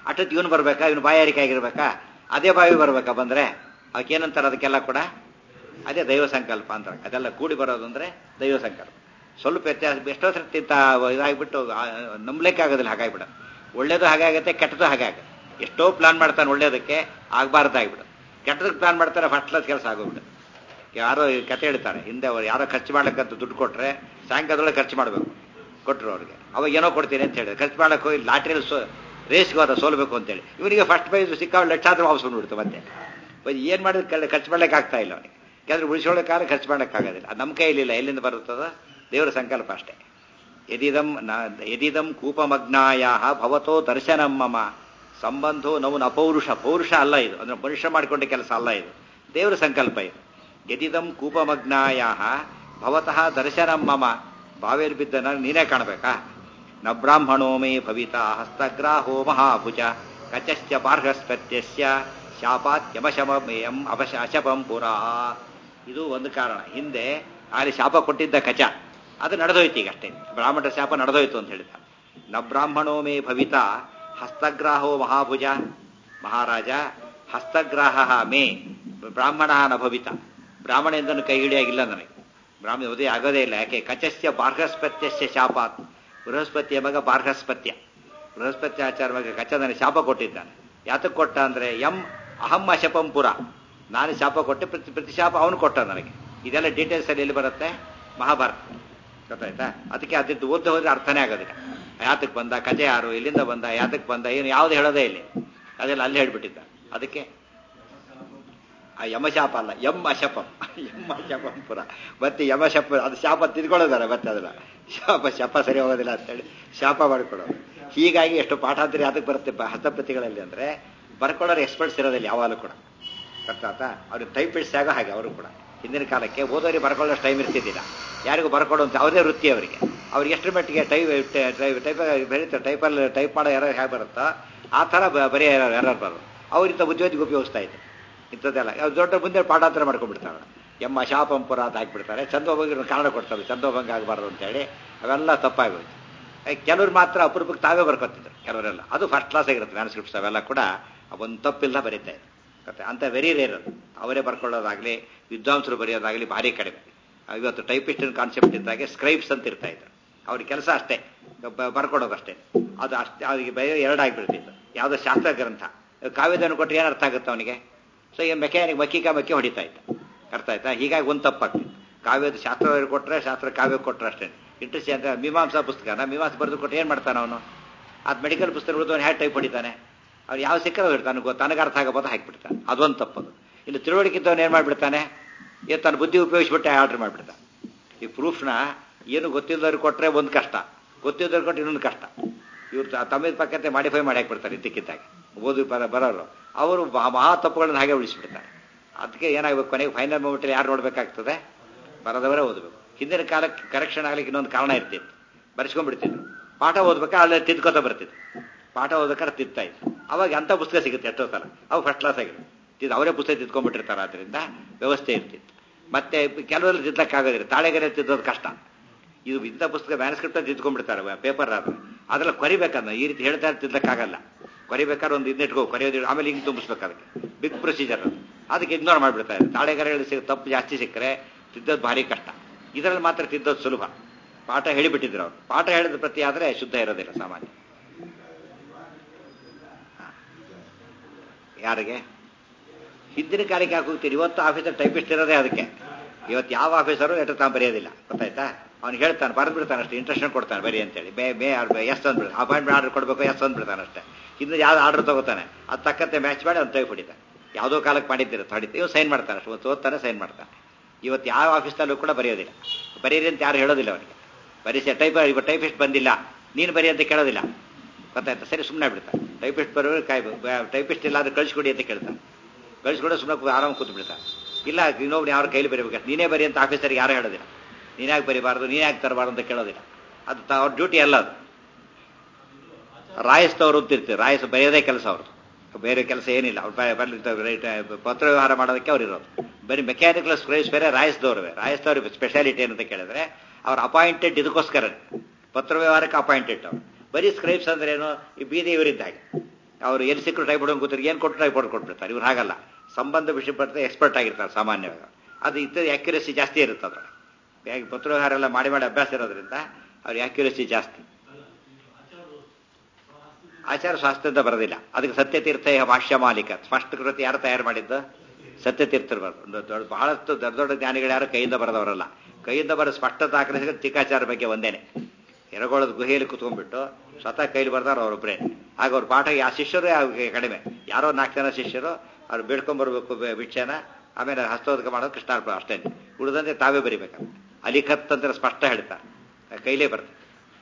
S1: ಅಟತ್ ಇವನು ಬರ್ಬೇಕಾ ಇವನು ಬಾಯಾರಿಕೆ ಆಗಿರ್ಬೇಕಾ ಅದೇ ಬಾವಿ ಬರ್ಬೇಕಾ ಬಂದ್ರೆ ಏನಂತಾರೆ ಅದಕ್ಕೆಲ್ಲ ಕೂಡ ಅದೇ ದೈವ ಸಂಕಲ್ಪ ಅಂತಾರೆ ಅದೆಲ್ಲ ಕೂಡಿ ಬರೋದು ಅಂದ್ರೆ ದೈವ ಸಂಕಲ್ಪ ಸ್ವಲ್ಪ ವ್ಯತ್ಯಾಸ ಎಷ್ಟೋ ಸರ್ತಿ ತಾ ಇದಾಗ್ಬಿಟ್ಟು ನಂಬಲಿಕ್ಕೆ ಆಗೋದಿಲ್ಲ ಹಾಗಾಗ್ಬಿಡ ಒಳ್ಳೇದು ಹಾಗಾಗತ್ತೆ ಕೆಟ್ಟದ್ದು ಹಾಗಾಗತ್ತೆ ಎಷ್ಟೋ ಪ್ಲಾನ್ ಮಾಡ್ತಾನೆ ಒಳ್ಳೇದಕ್ಕೆ ಆಗ್ಬಾರ್ದಾಗ್ಬಿಡು ಕೆಟ್ಟದಕ್ಕೆ ಪ್ಲಾನ್ ಮಾಡ್ತಾರೆ ಫಸ್ಟ್ ಕ್ಲಾಸ್ ಕೆಲಸ ಆಗೋಗ್ಬಿಡು ಯಾರೋ ಈ ಕತೆ ಹೇಳ್ತಾರೆ ಹಿಂದೆ ಅವ್ರು ಯಾರೋ ಖರ್ಚು ಮಾಡ್ಲಿಕ್ಕಂತ ದುಡ್ಡು ಕೊಟ್ರೆ ಸಾಯಂಕಾಲದೊಳಗೆ ಖರ್ಚು ಮಾಡಬೇಕು ಕೊಟ್ಟರು ಅವ್ರಿಗೆ ಅವಾಗ ಏನೋ ಕೊಡ್ತೀನಿ ಅಂತ ಹೇಳಿ ಖರ್ಚು ಮಾಡಕ್ಕೆ ಹೋಗಿ ಲಾಟ್ರಿಯಲ್ಲಿ ಸೋ ರೇಸ್ಗೆ ಹೋದ ಸೋಲ್ಬೇಕು ಅಂತೇಳಿ ಇವನಿಗೆ ಫಸ್ಟ್ ಪ್ರೈಸ್ ಸಿಕ್ಕಾವ ಲಕ್ಷಾಂತರ ವಾಪಸ್ ಬಂದ್ಬಿಡ್ತು ಮತ್ತೆ ಏನು ಮಾಡಿದ್ರೆ ಖರ್ಚು ಮಾಡ್ಲಿಕ್ಕೆ ಆಗ್ತಾ ಇಲ್ಲ ಅವನಿಗೆ ಯಾಕಂದ್ರೆ ಉಳಿಸೋಳಕ್ಕಾದ್ರೆ ಖರ್ಚು ಮಾಡೋಕ್ಕಾಗೋದಿಲ್ಲ ಅದು ನಮ್ಮ ಕೈಲಿಲ್ಲ ಎಲ್ಲಿಂದ ಬರುತ್ತದ ದೇವರ ಸಂಕಲ್ಪ ಅಷ್ಟೇ ಯದಿದಂ ಯದಿದಂ ಕೂಪಮಗ್ನಾಯ ಭವತೋ ದರ್ಶನಂ ಮಮ ಸಂಬಂಧೋ ನವನ್ ಅಪೌರುಷ ಪೌರುಷ ಅಲ್ಲ ಇದು ಅಂದ್ರೆ ಮನುಷ್ಯ ಮಾಡಿಕೊಂಡ ಕೆಲಸ ಅಲ್ಲ ಇದು ದೇವರ ಸಂಕಲ್ಪ ಇದು ಯದಿದಂ ಕೂಪಮಗ್ನಾಯ ಭವತಃ ದರ್ಶನಂ ಮಮ ಬಾವೇರು ಬಿದ್ದ ನೀನೇ ಕಾಣಬೇಕಾ ನ ಬ್ರಾಹ್ಮಣೋ ಮೇ ಭವಿತ ಹಸ್ತಗ್ರಾಹೋ ಮಹಾಭುಜ ಕಚಶ್ಚ ಬಾರ್ಹಸ್ಪತ್ಯಸ್ಯ ಶಾಪಾತ್ಯಮಶಮೇಯಂ ಅಪಶ ಅಶಪಂ ಪುರ ಇದು ಒಂದು ಕಾರಣ ಹಿಂದೆ ಅಲ್ಲಿ ಶಾಪ ಕೊಟ್ಟಿದ್ದ ಕಚ ಅದು ನಡೆದೋಯ್ತು ಈಗ ಅಷ್ಟೇ ಬ್ರಾಹ್ಮಣರ ಶಾಪ ನಡೆದೋಯ್ತು ಅಂತ ಹೇಳಿದ ನ ಬ್ರಾಹ್ಮಣೋ ಮೇ ಭವಿತ ಹಸ್ತಗ್ರಾಹೋ ಮಹಾಭುಜ ಮಹಾರಾಜ ಹಸ್ತಗ್ರಾಹ ಮೇ ಬ್ರಾಹ್ಮಣ ನ ಭವಿತ ಬ್ರಾಹ್ಮಣೆಂದನು ಕೈ ಹಿಡಿಯಾಗಿಲ್ಲ ನನಗೆ ಬ್ರಾಹ್ಮಣ ಉದಯ ಆಗೋದೇ ಇಲ್ಲ ಯಾಕೆ ಕಚಸ್ಯ ಬಾರ್ಹಸ್ಪತ್ಯಸ್ಯ ಶಾಪಾತ್ ಬೃಹಸ್ಪತಿಯ ಮಗ ಬಾರ್ಹಸ್ಪತ್ಯ ಬೃಹಸ್ಪತಿ ಆಚಾರ ಮಗ ಕಚ ನನಗೆ ಶಾಪ ಕೊಟ್ಟಿದ್ದಾನೆ ಯಾತಕ್ಕೆ ಕೊಟ್ಟ ಅಂದ್ರೆ ಎಂ ಅಹಂ ಅಶಪಂ ಪುರ ನಾನು ಶಾಪ ಕೊಟ್ಟೆ ಪ್ರತಿ ಪ್ರತಿ ಶಾಪ ಅವನು ಕೊಟ್ಟ ನನಗೆ ಇದೆಲ್ಲ ಡೀಟೇಲ್ಸ್ ಅಲ್ಲಿ ಎಲ್ಲಿ ಬರುತ್ತೆ ಮಹಾಭಾರತ ಗೊತ್ತಾಯ್ತಾ ಅದಕ್ಕೆ ಅದಿದ್ದು ಓದ್ದ ಹೋದ್ರೆ ಅರ್ಥನೇ ಆಗೋದಿಲ್ಲ ಯಾತಕ್ಕೆ ಬಂದ ಕಥೆ ಯಾರು ಎಲ್ಲಿಂದ ಬಂದ ಯಾತಕ್ಕೆ ಬಂದ ಏನು ಯಾವ್ದು ಹೇಳೋದೇ ಇಲ್ಲಿ ಅದೆಲ್ಲ ಅಲ್ಲಿ ಹೇಳ್ಬಿಟ್ಟಿದ್ದ ಅದಕ್ಕೆ ಆ ಯಮಶಾಪ ಅಲ್ಲ ಎಂ ಅಶಪಂ ಎಂ ಅಶಪಂ ಪುರ ಮತ್ತೆ ಯಮಶಪ ಅದು ಶಾಪ ತಿದ್ಕೊಳ್ಳೋದಾರೆ ಮತ್ತೆ ಅದನ್ನ ಶಾಪ ಶಾಪ ಸರಿ ಹೋಗೋದಿಲ್ಲ ಅಂತೇಳಿ ಶಾಪ ಮಾಡಿಕೊಡೋದು ಹೀಗಾಗಿ ಎಷ್ಟು ಪಾಠಾಂತರಿ ಅದಕ್ಕೆ ಬರುತ್ತೆ ಹಸ್ತಪ್ರತಿಗಳಲ್ಲಿ ಅಂದ್ರೆ ಬರ್ಕೊಳ್ಳೋರು ಎಕ್ಸ್ಪರ್ಟ್ಸ್ ಇರೋದಿಲ್ಲ ಯಾವಾಗಲೂ ಕೂಡ ಅರ್ಥಾತ ಅವ್ರಿಗೆ ಟೈಪಿಡ್ಸ್ ಆಗ ಹಾಗೆ ಅವರು ಕೂಡ ಹಿಂದಿನ ಕಾಲಕ್ಕೆ ಓದೋರಿಗೆ ಬರ್ಕೊಳ್ಳೋಷ್ಟು ಟೈಮ್ ಇರ್ತಿದ್ದಿಲ್ಲ ಯಾರಿಗೂ ಬರ್ಕೊಡುವಂತ ಯಾವುದೇ ವೃತ್ತಿ ಅವರಿಗೆ ಅವ್ರಿಗೆ ಎಷ್ಟು ಮಟ್ಟಿಗೆ ಟೈಪ್ ಟೈಪ್ ಬರೀತಾರೆ ಟೈಪಲ್ಲಿ ಟೈಪ್ ಮಾಡೋ ಯಾರು ಹೇಗೆ ಬರುತ್ತೋ ಆ ಥರ ಬರೀ ಯಾರು ಬರೋದು ಅವರಿಂದ ಬುದ್ಧಿವಂತಿಗೆ ಉಪಯೋಗಿಸ್ತಾ ಇದೆ ಇಂಥದ್ದೆಲ್ಲ ದೊಡ್ಡ ಮುಂದೆ ಪಾಠಾಂತರ ಮಾಡ್ಕೊಂಡ್ಬಿಡ್ತಾರೆ ಎಮ್ಮ ಶಾಪಂಪುರ ಅಂತ ಹಾಕ್ಬಿಡ್ತಾರೆ ಚಂದೋಭಂಗ ಕಾರಣ ಕೊಡ್ತಾರೆ ಚಂದೋಭಂಗ ಆಗಬಾರ್ದು ಅಂತೇಳಿ ಅವೆಲ್ಲ ತಪ್ಪಾಗೋಯ್ತು ಕೆಲವ್ರು ಮಾತ್ರ ಅಪರೂಪಕ್ಕೆ ತಾವೇ ಬರ್ಕೊತಿದ್ರು ಕೆಲವರೆಲ್ಲ ಅದು ಫಸ್ಟ್ ಕ್ಲಾಸ್ ಆಗಿರುತ್ತೆ ಮ್ಯಾನ್ಸ್ಕ್ರಿಪ್ಟ್ಸ್ ಅವೆಲ್ಲ ಕೂಡ ಒಂದು ತಪ್ಪಿಲ್ಲ ಬರೀತಾ ಇದೆ ಮತ್ತೆ ಅಂತ ವೆರಿ ರೇರ್ ಅದು ಅವರೇ ಬರ್ಕೊಳ್ಳೋದಾಗ್ಲಿ ವಿದ್ವಾಂಸರು ಬರೆಯೋದಾಗ್ಲಿ ಭಾರಿ ಕಡಿಮೆ ಇವತ್ತು ಟೈಪಿಸ್ಟಿನ ಕಾನ್ಸೆಪ್ಟ್ ಇದ್ದಾಗೆ ಸ್ಕ್ರೈಬ್ಸ್ ಅಂತ ಇರ್ತಾ ಇದ್ರು ಅವ್ರಿಗೆ ಕೆಲಸ ಅಷ್ಟೇ ಬರ್ಕೊಡೋದು ಅಷ್ಟೇ ಅದು ಅಷ್ಟೇ ಅವರಿಗೆ ಬಯೋ ಎರಡಾಗಿಬಿಡ್ತಿತ್ತು ಯಾವುದೋ ಶಾಸ್ತ್ರ ಗ್ರಂಥ ಕಾವ್ಯದನ್ನು ಕೊಟ್ಟರೆ ಏನು ಅರ್ಥ ಆಗುತ್ತೆ ಅವನಿಗೆ ಸೊ ಈಗ ಮೆಕ್ಯಾನಿಕ್ ಮಕ್ಕಿಕ ಮಕ್ಕಿ ಹೊಡಿತಾ ಇದ್ದ ಅರ್ಥ ಆಯ್ತಾ ಹೀಗಾಗಿ ಒಂದು ತಪ್ಪಾಗ್ತಿತ್ತು ಕಾವ್ಯದ ಶಾಸ್ತ್ರ ಕೊಟ್ಟರೆ ಶಾಸ್ತ್ರ ಕಾವ್ಯ ಕೊಟ್ಟರೆ ಅಷ್ಟೇ ಇಂಟ್ರೆಸ್ಟ್ ಅಂತ ಮೀಮಾಂಸಾ ಪುಸ್ತಕನ ಮೀಮಾಂಸ ಬರೆದು ಕೊಟ್ಟು ಏನು ಮಾಡ್ತಾನೆ ಅವನು ಅದು ಮೆಡಿಕಲ್ ಪುಸ್ತಕ ಉಳಿದವನು ಹ್ಯಾಟ್ ಟೈಪ್ ಹೊಡಿತಾನೆ ಅವ್ರು ಯಾವ ಸಿಕ್ಕದ ಇರ್ತಾನೆ ತನಗೆ ಅರ್ಥ ಆಗಬೋದು ಹಾಕಿಬಿಡ್ತಾನೆ ಅದೊಂದು ತಪ್ಪದು ಇನ್ನು ತಿಳುವಳಿಕೆ ಇದ್ದವನು ಏನು ಮಾಡಿಬಿಡ್ತಾನೆ ಇದು ತನ್ನ ಬುದ್ಧಿ ಉಪಯೋಗಿಸ್ಬಿಟ್ಟೆ ಆರ್ಡರ್ ಮಾಡಿಬಿಡ್ತಾನೆ ಈ ಪ್ರೂಫ್ನ ಏನು ಗೊತ್ತಿಲ್ಲದವ್ರು ಕೊಟ್ಟರೆ ಒಂದು ಕಷ್ಟ ಗೊತ್ತಿದ್ದವ್ರು ಕೊಟ್ಟರೆ ಇನ್ನೊಂದು ಕಷ್ಟ ಇವ್ರು ತಮ್ಮಿದ ಪಕ್ಕಂತೆ ಮಾಡಿಫೈ ಮಾಡಿ ಹಾಕ್ಬಿಡ್ತಾರೆ ಇದ್ದಕ್ಕಿದ್ದಾಗೆ ಓದು ಬರ ಬರೋರು ಅವರು ಮಹಾ ತಪ್ಪುಗಳನ್ನು ಹಾಗೆ ಉಳಿಸ್ಬಿಡ್ತಾರೆ ಅದಕ್ಕೆ ಏನಾಗಬೇಕು ಕೊನೆಗೆ ಫೈನಲ್ ಮೂಮೆಂಟಲ್ಲಿ ಯಾರು ನೋಡಬೇಕಾಗ್ತದೆ ಬರೋದವರೇ ಓದಬೇಕು ಹಿಂದಿನ ಕಾಲಕ್ಕೆ ಕರೆಕ್ಷನ್ ಆಗ್ಲಿಕ್ಕೆ ಇನ್ನೊಂದು ಕಾರಣ ಇರ್ತಿತ್ತು ಬರೆಸ್ಕೊಂಡ್ಬಿಡ್ತಿದ್ರು ಪಾಠ ಓದ್ಬೇಕಾದ್ರೆ ಅಲ್ಲೇ ತಿದ್ಕೋತ ಬರ್ತಿದ್ರು ಪಾಠ ಓದಬೇಕಾದ್ರೆ ತಿದ್ತಾ ಇತ್ತು ಅವಾಗ ಅಂಥ ಪುಸ್ತಕ ಸಿಗುತ್ತೆ ಎಷ್ಟೋ ಸಲ ಅವು ಫಸ್ಟ್ ಕ್ಲಾಸ್ ಆಗಿರುತ್ತೆ ಇದು ಅವರೇ ಪುಸ್ತಕ ತಿದ್ಕೊಂಡ್ಬಿಟ್ಟಿರ್ತಾರೆ ಅದರಿಂದ ವ್ಯವಸ್ಥೆ ಇರ್ತಿತ್ತು ಮತ್ತೆ ಕೆಲವರಲ್ಲಿ ತಿದ್ದಕ್ಕಾಗೋದಿಲ್ಲ ತಾಳೆಗೆರೆ ತಿದ್ದೋದು ಕಷ್ಟ ಇದು ಇಂಥ ಪುಸ್ತಕ ಮ್ಯಾನ್ಸ್ಕ್ರಿಪ್ಟ್ ತಿದ್ಕೊಂಡ್ಬಿಡ್ತಾರೆ ಪೇಪರ್ ಆದ್ರೆ ಅದ್ರಲ್ಲಿ ಕೊರಿಬೇಕನ್ನ ಈ ರೀತಿ ಹೇಳ್ತಾ ತಿದ್ದಕ್ಕಾಗಲ್ಲ ಕೊರಿಬೇಕಾದ್ರೆ ಒಂದು ಇದನ್ನ ಇಟ್ಕೋ ಕೊರೆಯೋದು ಆಮೇಲೆ ಹಿಂಗೆ ತುಂಬಿಸ್ಬೇಕು ಅದಕ್ಕೆ ಬಿಗ್ ಪ್ರೊಸೀಜರ್ ಅದು ಅದಕ್ಕೆ ಇಗ್ನೋರ್ ಮಾಡಿಬಿಡ್ತಾರೆ ತಾಳೆಗರೆಗಳು ಸಿಗ ತಪ್ಪು ಜಾಸ್ತಿ ಸಿಕ್ಕರೆ ತಿದ್ದೋದು ಭಾರಿ ಕಷ್ಟ ಇದರಲ್ಲಿ ಮಾತ್ರ ತಿದ್ದೋದು ಸುಲಭ ಪಾಠ ಹೇಳಿಬಿಟ್ಟಿದ್ರು ಅವರು ಪಾಠ ಹೇಳಿದ ಪ್ರತಿ ಆದರೆ ಶುದ್ಧ ಇರೋದಿಲ್ಲ ಸಾಮಾನ್ಯ ಯಾರಿಗೆ ಹಿಂದಿನ ಕಾಲಕ್ಕೆ ಯಾಕೆ ಹೋಗ್ತೀರಿ ಇವತ್ತು ಆಫೀಸರ್ ಟೈಪಿಸ್ಟ್ ಇರೋದೇ ಅದಕ್ಕೆ ಇವತ್ತು ಯಾವ ಆಫೀಸರು ಲೆಟರ್ ತಾನು ಬರೆಯೋದಿಲ್ಲ ಗೊತ್ತಾಯ್ತಾ ಅವ್ನು ಹೇಳ್ತಾನೆ ಬರೆದು ಬಿಡ್ತಾನೆ ಅಷ್ಟೇ ಇಂಟ್ರೆಸ್ಟ್ ಕೊಡ್ತಾನೆ ಬರಿ ಅಂತೇಳಿ ಬೇ ಮೇ ಎಸ್ ಅಂದ್ಬಿಡ್ತಾನೆ ಅಪಾಯಿಂಟ್ಮೆಂಟ್ ಆರ್ಡರ್ ಕೊಡಬೇಕು ಎಸ್ ಅಂದ್ಬಿಡ್ತಾನೆ ಅಷ್ಟೇ ಇನ್ನು ಯಾವ್ದು ಆರ್ಡರ್ ತಗೋತಾನೆ ಅದು ತಕ್ಕಂತೆ ಮ್ಯಾಚ್ ಮಾಡಿ ಅವ್ನು ತೆಗೆದುಬಿಟ್ಟಿದ್ದಾನೆ ಯಾವುದೋ ಕಾಲಕ್ಕೆ ಮಾಡಿದ್ದೀರ ಹೊಡಿತು ಇವ್ ಸೈನ್ ಮಾಡ್ತಾನೆ ಅಷ್ಟು ಇವತ್ತು ಓದ್ತಾನೆ ಸೈನ್ ಮಾಡ್ತಾನೆ ಇವತ್ತು ಯಾವ ಆಫೀಸ್ನಲ್ಲೂ ಕೂಡ ಬರೆಯೋದಿಲ್ಲ ಬರೀರಿ ಅಂತ ಯಾರು ಹೇಳೋದಿಲ್ಲ ಅವನಿಗೆ ಬರೀಸಿ ಟೈಪ್ ಇವತ್ತು ಟೈಪಿಸ್ಟ್ ಬಂದಿಲ್ಲ ನೀನು ಬರಿ ಅಂತ ಕೇಳೋದಿಲ್ಲ ಗೊತ್ತಾಯ್ತಾ ಸರಿ ಸುಮ್ಮನೆ ಬಿಡ್ತಾನೆ ಟೈಪಿಸ್ಟ್ ಬರೋರು ಕಾಯ್ ಟೈಪಿಸ್ಟ್ ಇಲ್ಲ ಅಂದ್ರೆ ಕಳಿಸ್ಕೊಡಿ ಅಂತ ಕೇಳ್ತಾನೆ ಕಳಿಸ್ಕೊಡೋ ಸುಮ್ಮನೆ ಆರಾಮ ಕೂತು ಬಿಡ್ತಾನೆ ಇಲ್ಲ ಇನ್ನೊಬ್ರು ಯಾರು ಕೈಲಿ ಬರೀಬೇಕು ನೀನೇ ಬರಿ ಅಂತ ಆಫೀಸರ್ಗೆ ಯಾರು ಹೇಳೋದಿಲ್ಲ ನೀನ್ಯಾಕೆ ಬರಿಬಾರ್ದು ನೀನ್ಯಾಕೆ ತರಬಾರ್ದು ಅಂತ ಕೇಳೋದಿಲ್ಲ ಅದು ಅವ್ರ ಡ್ಯೂಟಿ ಅಲ್ಲ ಅದು ರಾಯಸ್ತವ್ರು ಅಂತಿರ್ತೀವಿ ರಾಯಸ್ ಬರೆಯೋದೇ ಕೆಲಸ ಅವ್ರದ್ದು ಬೇರೆ ಕೆಲಸ ಏನಿಲ್ಲ ಅವ್ರು ಪತ್ರ ವ್ಯವಹಾರ ಮಾಡೋದಕ್ಕೆ ಅವ್ರು ಇರೋದು ಬರೀ ಮೆಕ್ಯಾನಿಕಲ್ ಸ್ಕ್ರೈಸ್ ಬೇರೆ ರಾಯಸ್ದವ್ರವೇ ರಾಯಸ್ದವ್ರ ಸ್ಪೆಷಾಲಿಟಿ ಏನಂತ ಕೇಳಿದ್ರೆ ಅವ್ರು ಅಪಾಯಿಂಟೆಡ್ ಇದಕ್ಕೋಸ್ಕರ ಪತ್ರ ವ್ಯವಹಾರಕ್ಕೆ ಅಪಾಯಿಂಟೆಡ್ ಅವ್ರು ಬರೀ ಸ್ಕ್ರೈಬ್ಸ್ ಅಂದ್ರೆ ಏನು ಈ ಬೀದಿ ಇವರಿದ್ದ ಹಾಗೆ ಅವರು ಎಲ್ಲಿ ಸಿಕ್ಕರು ಟೈಪ್ ಹೊಡೋದು ಕೂತಿರು ಏನು ಕೊಟ್ಟು ಟೈಪ್ ಹೊಡ್ ಕೊಟ್ಬಿಡ್ತಾರೆ ಇವ್ರು ಹಾಗಲ್ಲ ಸಂಬಂಧ ವಿಷಯ ಪಡ್ತಾರೆ ಎಕ್ಸ್ಪರ್ಟ್ ಆಗಿರ್ತಾರೆ ಸಾಮಾನ್ಯವಾಗಿ ಅದು ಇತರ ಆಕ್ಯುರಸಿ ಜಾಸ್ತಿ ಇರುತ್ತೆ ಅದ್ರೊಳಗೆ ಪತ್ರವ್ಯವಹಾರ ಎಲ್ಲ ಮಾಡಿ ಮಾಡಿ ಅಭ್ಯಾಸ ಇರೋದ್ರಿಂದ ಅವ್ರ ಆಕ್ಯುರಸಿ ಜಾಸ್ತಿ ಆಚಾರ ಶಾಸ್ತ್ರದಿಂದ ಬರೋದಿಲ್ಲ ಅದಕ್ಕೆ ಸತ್ಯತೀರ್ಥ ಭಾಷ್ಯ ಮಾಲೀಕ ಸ್ಪಷ್ಟ ಕೃತಿ ಯಾರು ತಯಾರು ಮಾಡಿದ್ದು ಸತ್ಯತೀರ್ಥರು ಬರೋದು ದೊಡ್ಡ ಬಹಳಷ್ಟು ದೊಡ್ಡ ದೊಡ್ಡ ಜ್ಞಾನಿಗಳು ಯಾರು ಕೈಯಿಂದ ಬರೆದವರಲ್ಲ ಕೈಯಿಂದ ಬರೋ ಸ್ಪಷ್ಟ ದಾಖಲಿಸಿದ ಟೀಕಾಚಾರ ಬಗ್ಗೆ ಒಂದೇನೆ ಎರಗೋಳದ ಗುಹೆಯಲ್ಲಿ ಕುತ್ಕೊಂಡ್ಬಿಟ್ಟು ಸ್ವತಃ ಕೈಲಿ ಬರ್ದಾರ ಅವರೊಬ್ಬರೇ ಆಗ ಅವ್ರ ಪಾಠ ಆ ಶಿಷ್ಯರು ಕಡಿಮೆ ಯಾರೋ ನಾಲ್ಕು ಜನ ಶಿಷ್ಯರು ಅವ್ರು ಬೇಡ್ಕೊಂಡ್ಬರ್ಬೇಕು ಭಿಕ್ಷೆನ ಆಮೇಲೆ ಹಸ್ತೋದಕ ಮಾಡೋದು ಕೃಷ್ಣಾರ್ಪಣ ಅಷ್ಟೇ ಉಳಿದಂತೆ ತಾವೇ ಬರಿಬೇಕಂತ ಅಲಿಖತ್ ಅಂತ ಸ್ಪಷ್ಟ ಹೇಳ್ತಾರೆ ಕೈಲೇ ಬರ್ತದೆ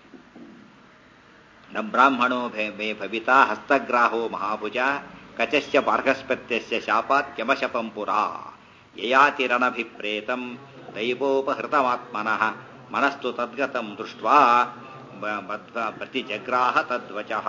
S1: ನಮ್ಮ ಬ್ರಾಹ್ಮಣೋ ಮೇ ಭವಿತಾ ಹಸ್ತಗ್ರಾಹೋ ಮಹಾಭುಜ ಕಚಸ್ಯ ಬಾರ್ಹಸ್ಪತ್ಯಸ್ಯ ಶಾಪಾತ್ಯಮಶಪಂ ಪುರಾ ಯಯಾತಿರನಭಿಪ್ರೇತಂ ದೈವೋಪಹೃತಮಾತ್ಮನಃ ಮನಸ್ತು ತದ್ಗತಂ ದೃಷ್ಟ್ವಾ ಪ್ರತಿಜಗ್ರಾಹ ತದ್ವಚಃ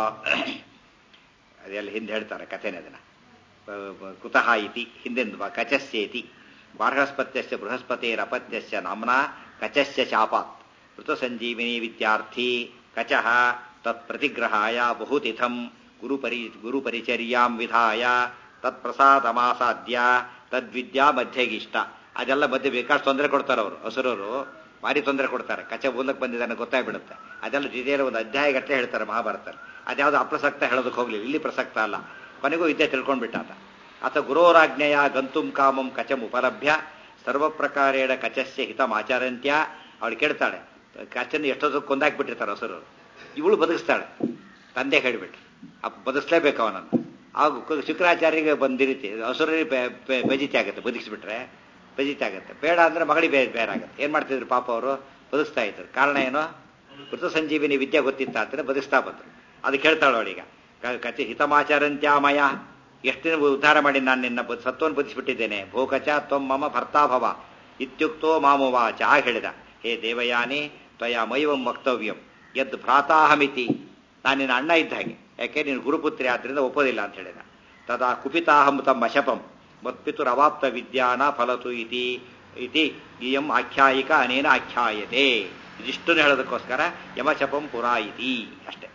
S1: ಅದೆಲ್ಲ ಹಿಂದೆ ಹೇಳ್ತಾರೆ ಕಥೆನೇ ಅದನ್ನ ಕುತಃ ಇತಿ ಹಿಂದೆಂದು ಕಚಸ್ಯೇತಿ ಬಾರ್ಹಸ್ಪತ್ಯಸ್ಯ ಬೃಹಸ್ಪತಿರಪತ್ಯಸ್ಯ ನಾಮ್ನಾ ಕಚಸ್ಯ ಶಾಪಾತ್ ಋತುಸಂಜೀವಿನಿ ವಿದ್ಯಾರ್ಥಿ ಕಚಃ ತತ್ ಪ್ರತಿಗ್ರಹಾಯ ಬಹುತಿಥಂ ಗುರುಪರಿ ಗುರುಪರಿಚರ್ಯಾಂ ವಿಧಾಯ ತತ್ಪ್ರಸಾದಮಾಸಾದ್ಯ ತದ್ವಿದ್ಯಾ ಮಧ್ಯಗಿಷ್ಟ ಅದೆಲ್ಲ ಮಧ್ಯೆ ಬೇಕಾಷ್ಟು ತೊಂದರೆ ಕೊಡ್ತಾರೆ ಅವರು ಹಸುರರು ಭಾರಿ ತೊಂದರೆ ಕೊಡ್ತಾರೆ ಕಚ ಓದಕ್ಕೆ ಬಂದಿದ್ದಾನೆ ಗೊತ್ತಾಗ್ಬಿಡುತ್ತೆ ಅದೆಲ್ಲ ಡೀಟೇಲ್ ಒಂದು ಅಧ್ಯಾಯ ಗಟ್ಟಲೆ ಹೇಳ್ತಾರೆ ಮಹಾಭಾರತದಲ್ಲಿ ಅದ್ಯಾವುದು ಅಪ್ರಸಕ್ತ ಹೇಳೋದಕ್ಕೆ ಹೋಗ್ಲಿಲ್ಲ ಇಲ್ಲಿ ಪ್ರಸಕ್ತ ಅಲ್ಲ ಕೊನೆಗೂ ವಿದ್ಯೆ ತಿಳ್ಕೊಂಡ್ಬಿಟ್ಟಾತ ಅಥ ಗುರೋರಾಜ್ಞೆಯ ಗಂತುಂ ಕಾಮಂ ಕಚಂ ಉಪಲಭ್ಯ ಸರ್ವ ಪ್ರಕಾರೇಣ ಕಚಸ್ಯ ಹಿತಮಾಚಾರಂತ್ಯ ಅವಳು ಕೇಳ್ತಾಳೆ ಕಚನ ಎಷ್ಟೊತ್ತು ಕೊಂದಾಕ್ಬಿಟ್ಟಿರ್ತಾರೆ ಹಸುರರು ಇವಳು ಬದುಕಿಸ್ತಾಳೆ ತಂದೆ ಹೇಳಿಬಿಟ್ಟು ಅಪ್ಪ ಬದುಕಿಸ್ಲೇಬೇಕು ಅವನನ್ನು ಆಗ ಶುಕ್ರಾಚಾರ್ಯಗೆ ಬಂದಿರಿತಿ ಹಸುರಲ್ಲಿ ಬೆಜಿತಿ ಆಗುತ್ತೆ ಬದುಕಿಸ್ಬಿಟ್ರೆ ಬೆಜಿತಿ ಆಗುತ್ತೆ ಬೇಡ ಅಂದ್ರೆ ಮಗಳಿಗೆ ಬೇರೆ ಬೇರೆ ಆಗುತ್ತೆ ಏನ್ ಮಾಡ್ತಿದ್ರು ಪಾಪ ಅವರು ಬದುಕಿಸ್ತಾ ಇದ್ರು ಕಾರಣ ಏನು ಮೃತ ಸಂಜೀವಿನಿ ವಿದ್ಯೆ ಗೊತ್ತಿತ್ತ ಅಂತಾನೆ ಬದುಕಿಸ್ತಾ ಬಂದ್ರು ಅದು ಕೇಳ್ತಾಳು ಅವಳೀಗ ಕಚ ಹಿತಮಾಚಾರಂತ್ಯಾಮಯ ಎಷ್ಟು ದಿನ ಉದ್ಧಾರ ಮಾಡಿ ನಾನು ನಿನ್ನ ಸತ್ವವನ್ನು ಬದುಕಿಸ್ಬಿಟ್ಟಿದ್ದೇನೆ ಭೋಕಚ ತ್ವಂ ಮಮ ಭರ್ತಾಭವ ಇತ್ಯುಕ್ತೋ ಮಾಮುವಾಚ ಆಗ ಹೇಳಿದ ಹೇ ದೇವಯಾನಿ ತ್ವಯ ಮೈವಂ ವಕ್ತವ್ಯಂ ಯದ್ ಭ್ರಾತಾಹಮಿತಿ ನಾನು ನಿನ್ನ ಅಣ್ಣ ಇದ್ದ ಹಾಗೆ ಯಾಕೆ ನೀನು ಗುರುಪುತ್ರಿ ಆದ್ರಿಂದ ಒಪ್ಪೋದಿಲ್ಲ ಅಂತ ಹೇಳಿದ ತದಾ ಕುಪಿತಾಹಂ ತಮ್ಮ ಶಪಂ ಮತ್ಪಿತುರವಾಪ್ತ ವಿದ್ಯಾನ ಫಲತು ಇತಿ ಇತಿ ಇಯಂ ಆಖ್ಯಾಯಿಕ ಅನೇನ ಆಖ್ಯಾಯತೆ ಇದಿಷ್ಟನ್ನು ಹೇಳೋದಕ್ಕೋಸ್ಕರ ಯಮಶಪಂ ಪುರಾ ಇತಿ ಅಷ್ಟೇ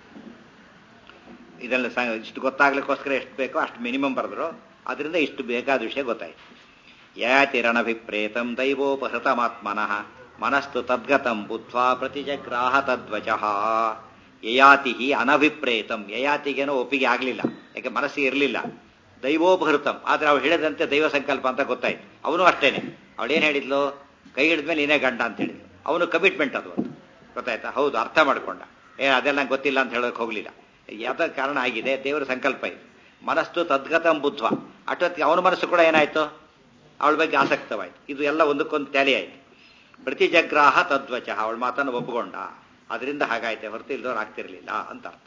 S1: ಇದೆಲ್ಲ ಇಷ್ಟು ಗೊತ್ತಾಗ್ಲಿಕ್ಕೋಸ್ಕರ ಎಷ್ಟು ಬೇಕೋ ಅಷ್ಟು ಮಿನಿಮಮ್ ಬರೆದ್ರು ಅದರಿಂದ ಇಷ್ಟು ಬೇಕಾದ ವಿಷಯ ಗೊತ್ತಾಯ್ತು ಯಾತಿರಣಭಿಪ್ರೇತಂ ದೈವೋಪಹೃತಮಾತ್ಮನಃ ಮನಸ್ತು ತದ್ಗತಂ ಬುದ್ಧ್ವಾ ಪ್ರತಿಜಗ್ರಾಹ ತದ್ವಚಃ ಯಯಾತಿ ಅನಭಿಪ್ರೇತಂ ಯಯಾತಿಗೇನೋ ಒಪ್ಪಿಗೆ ಆಗಲಿಲ್ಲ ಯಾಕೆ ಮನಸ್ಸಿಗೆ ಇರಲಿಲ್ಲ ದೈವೋಪಹೃತಂ ಆದ್ರೆ ಅವಳು ಹೇಳಿದಂತೆ ದೈವ ಸಂಕಲ್ಪ ಅಂತ ಗೊತ್ತಾಯ್ತು ಅವನು ಅಷ್ಟೇನೆ ಅವಳೇನು ಹೇಳಿದ್ಲು ಕೈ ಹಿಡಿದ್ಮೇಲೆ ನೀನೇ ಗಂಡ ಅಂತ ಹೇಳಿದ್ಲು ಅವನು ಕಮಿಟ್ಮೆಂಟ್ ಅದು ಒಂದು ಗೊತ್ತಾಯ್ತಾ ಹೌದು ಅರ್ಥ ಮಾಡ್ಕೊಂಡ ಏ ಅದೆಲ್ಲ ನಂಗೆ ಗೊತ್ತಿಲ್ಲ ಅಂತ ಹೇಳೋಕೆ ಹೋಗ್ಲಿಲ್ಲ ಯಾವ್ದ ಕಾರಣ ಆಗಿದೆ ದೇವರ ಸಂಕಲ್ಪ ಇದೆ ಮನಸ್ಸು ತದ್ಗತಂ ಬುದ್ಧ್ವ ಅಟೊತ್ತಿಗೆ ಅವನ ಮನಸ್ಸು ಕೂಡ ಏನಾಯ್ತು ಅವಳ ಬಗ್ಗೆ ಆಸಕ್ತವಾಯ್ತು ಇದು ಎಲ್ಲ ಒಂದಕ್ಕೊಂದು ಟ್ಯಾಲಿ ಆಯ್ತು ಪ್ರತಿಜಗ್ರಾಹ ತದ್ವಚ ಅವಳ ಮಾತನ್ನು ಒಪ್ಪಿಕೊಂಡ ಅದರಿಂದ ಹಾಗಾಯ್ತೆ ಹೊರತು ಇಲ್ದವ್ರು ಆಗ್ತಿರ್ಲಿಲ್ಲ ಅಂತ ಅರ್ಥ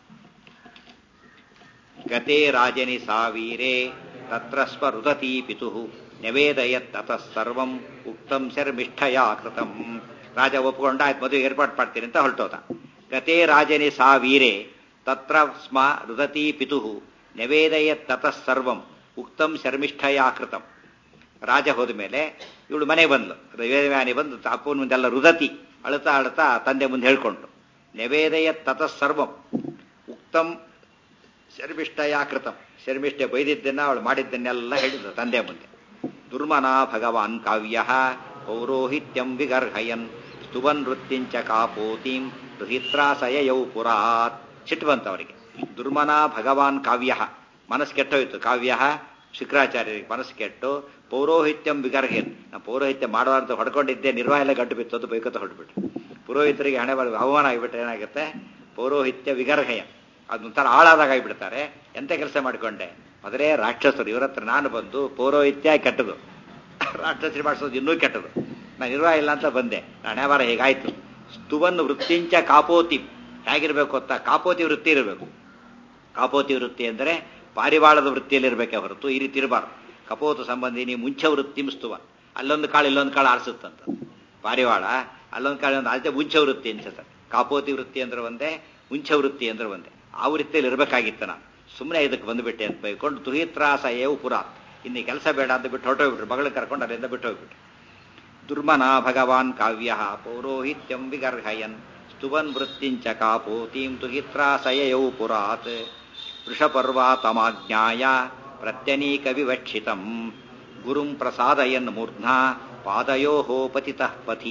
S1: ಗತೆ ರಾಜನಿ ಸಾವಿರೇ ತತ್ರ ಸ್ವರುದತಿ ಪಿತು ನವೇದಯತ್ ತತಃ ಸರ್ವಂ ಉಕ್ತಂ ಶರ್ಮಿಷ್ಠಯ ಕೃತಂ ರಾಜ ಒಪ್ಕೊಂಡ ಆಯ್ತು ಮದುವೆ ಏರ್ಪಾಡು ಮಾಡ್ತೀನಿ ಅಂತ ಹೊರಟೋದ ಗತೆ ರಾಜನಿ ಸಾವಿರೇ ತತ್ರ ಸ್ಮ ರುದತಿ ಪಿತು ನವೇದಯತ್ ತತಃ ಸರ್ವಂ ಉಕ್ತಂ ಶರ್ಮಿಷ್ಠಯ ಕೃತಂ ರಾಜ ಹೋದ ಮೇಲೆ ಇವಳು ಮನೆ ಬಂದ್ಲು ವೇದವ್ಯಾನಿ ಬಂದು ಅಪ್ಪನ ಮುಂದೆಲ್ಲ ರುದತಿ ಅಳುತ್ತಾ ಅಳುತ್ತಾ ತಂದೆ ಮುಂದೆ ಹೇಳ್ಕೊಂಡು ನವೇದಯ ತತಃ ಸರ್ವಂ ಉಕ್ತಂ ಶರ್ಮಿಷ್ಠಯ ಕೃತಂ ಶರ್ಮಿಷ್ಠೆ ಬೈದಿದ್ದನ್ನ ಅವಳು ಮಾಡಿದ್ದನ್ನೆಲ್ಲ ಹೇಳಿದ್ರು ತಂದೆ ಮುಂದೆ ದುರ್ಮನ ಭಗವಾನ್ ಕಾವ್ಯ ಪೌರೋಹಿತ್ಯಂ ವಿಗರ್ಹಯನ್ ಸ್ತುವನ್ ವೃತ್ತಿಂಚ ಕಾಪೋತಿಂ ದುಹಿತ್ರಾಸಯಯೌ ಪುರಾತ್ ಸಿಟ್ಟು ಬಂತು ಅವರಿಗೆ ದುರ್ಮನ ಭಗವಾನ್ ಕಾವ್ಯ ಮನಸ್ಸು ಕೆಟ್ಟೋಯ್ತು ಕಾವ್ಯ ಶುಕ್ರಾಚಾರ್ಯರಿಗೆ ಮನಸ್ಸು ಕೆಟ್ಟು ಪೌರೋಹಿತ್ಯಂ ವಿಗರ್ಹೆನ್ ನಾ ಪೌರೋಹಿತ್ಯ ಮಾಡುವಂತ ಹೊಡ್ಕೊಂಡಿದ್ದೆ ನಿರ್ವಾಹ ಎಲ್ಲ ಗಂಟು ಬಿತ್ತು ಅದು ಬೈಕತ್ತ ಹೊಡ್ಬಿಟ್ಟು ಪುರೋಹಿತರಿಗೆ ಹಣೆ ಮಾಡಿ ಅವಮಾನ ಆಗಿಬಿಟ್ರೆ ಏನಾಗುತ್ತೆ ಪೌರೋಹಿತ್ಯ ವಿಗರ್ಹಯ ಅದೊಂಥರ ಆಳಾದಾಗ ಆಗಿಬಿಡ್ತಾರೆ ಎಂತ ಕೆಲಸ ಮಾಡಿಕೊಂಡೆ ಮೊದಲೇ ರಾಕ್ಷಸರು ಇವ್ರ ಹತ್ರ ನಾನು ಬಂದು ಪೌರೋಹಿತ್ಯ ಕೆಟ್ಟದು ರಾಕ್ಷಸರಿ ಮಾಡಿಸೋದು ಇನ್ನೂ ಕೆಟ್ಟದು ನಾನು ನಿರ್ವಾಹ ಇಲ್ಲ ಅಂತ ಬಂದೆ ಹಣೆ ವಾರ ಹೇಗಾಯ್ತು ಸ್ತುವನ್ನು ವೃತ್ತಿಂಚ ಕಾಪೋತಿ ಹೇಗಿರ್ಬೇಕು ಅಂತ ಕಾಪೋತಿ ವೃತ್ತಿ ಇರಬೇಕು ಕಾಪೋತಿ ವೃತ್ತಿ ಅಂದರೆ ಪಾರಿವಾಳದ ವೃತ್ತಿಯಲ್ಲಿ ಇರಬೇಕೆ ಹೊರತು ಈ ರೀತಿ ಇರಬಾರ್ದು ಕಪೋತ ಸಂಬಂಧಿನಿ ಮುಂಚೆ ವೃತ್ತಿ ಸ್ತುವ ಅಲ್ಲೊಂದು ಕಾಳು ಇಲ್ಲೊಂದು ಕಾಳು ಆರಿಸುತ್ತಂತ ಪಾರಿವಾಳ ಅಲ್ಲೊಂದು ಕಾಳು ಒಂದು ಅದೇ ಮುಂಚೆ ವೃತ್ತಿ ಅನ್ಸುತ್ತೆ ಕಾಪೋತಿ ವೃತ್ತಿ ಅಂದ್ರೆ ಒಂದೇ ಮುಂಚೆ ವೃತ್ತಿ ಅಂದ್ರೆ ಒಂದೇ ಆ ವೃತ್ತಿಯಲ್ಲಿ ಇರಬೇಕಾಗಿತ್ತು ನಾನು ಸುಮ್ಮನೆ ಇದಕ್ಕೆ ಬಂದುಬಿಟ್ಟೆ ಅಂತ ಬೈಕೊಂಡು ತುಹಿತ್ರಾಸ ಏವು ಪುರ ಇನ್ನು ಕೆಲಸ ಬೇಡ ಅಂತ ಬಿಟ್ಟು ಹೊರಟೋಗ್ಬಿಟ್ರು ಮಗಳು ಕರ್ಕೊಂಡು ಅಲ್ಲಿಂದ ಬಿಟ್ಟು ಹೋಗ್ಬಿಟ್ರು ದುರ್ಮನ ಭಗವಾನ್ ಕಾವ್ಯ ಪೌರೋಹಿತ್ಯಂ ವಿಗರ್ಹಯನ್ ಸ್ತುವನ್ ವೃತ್ತಿಂಚ ಕಾಪೋತೀಂ ತುಹಿತ್ರಾಸಯೌ ಪುರಾತ್ ವೃಷಪರ್ವಾತಮಾಜ್ಞಾಯ ಪ್ರತ್ಯನೀಕ ವಿವಕ್ಷಿತಂ ಗುರುಂ ಪ್ರಸಾದಯನ್ ಮೂರ್ಧ್ನಾ ಪಾದಯೋ ಪತಿತಃ ಪಥಿ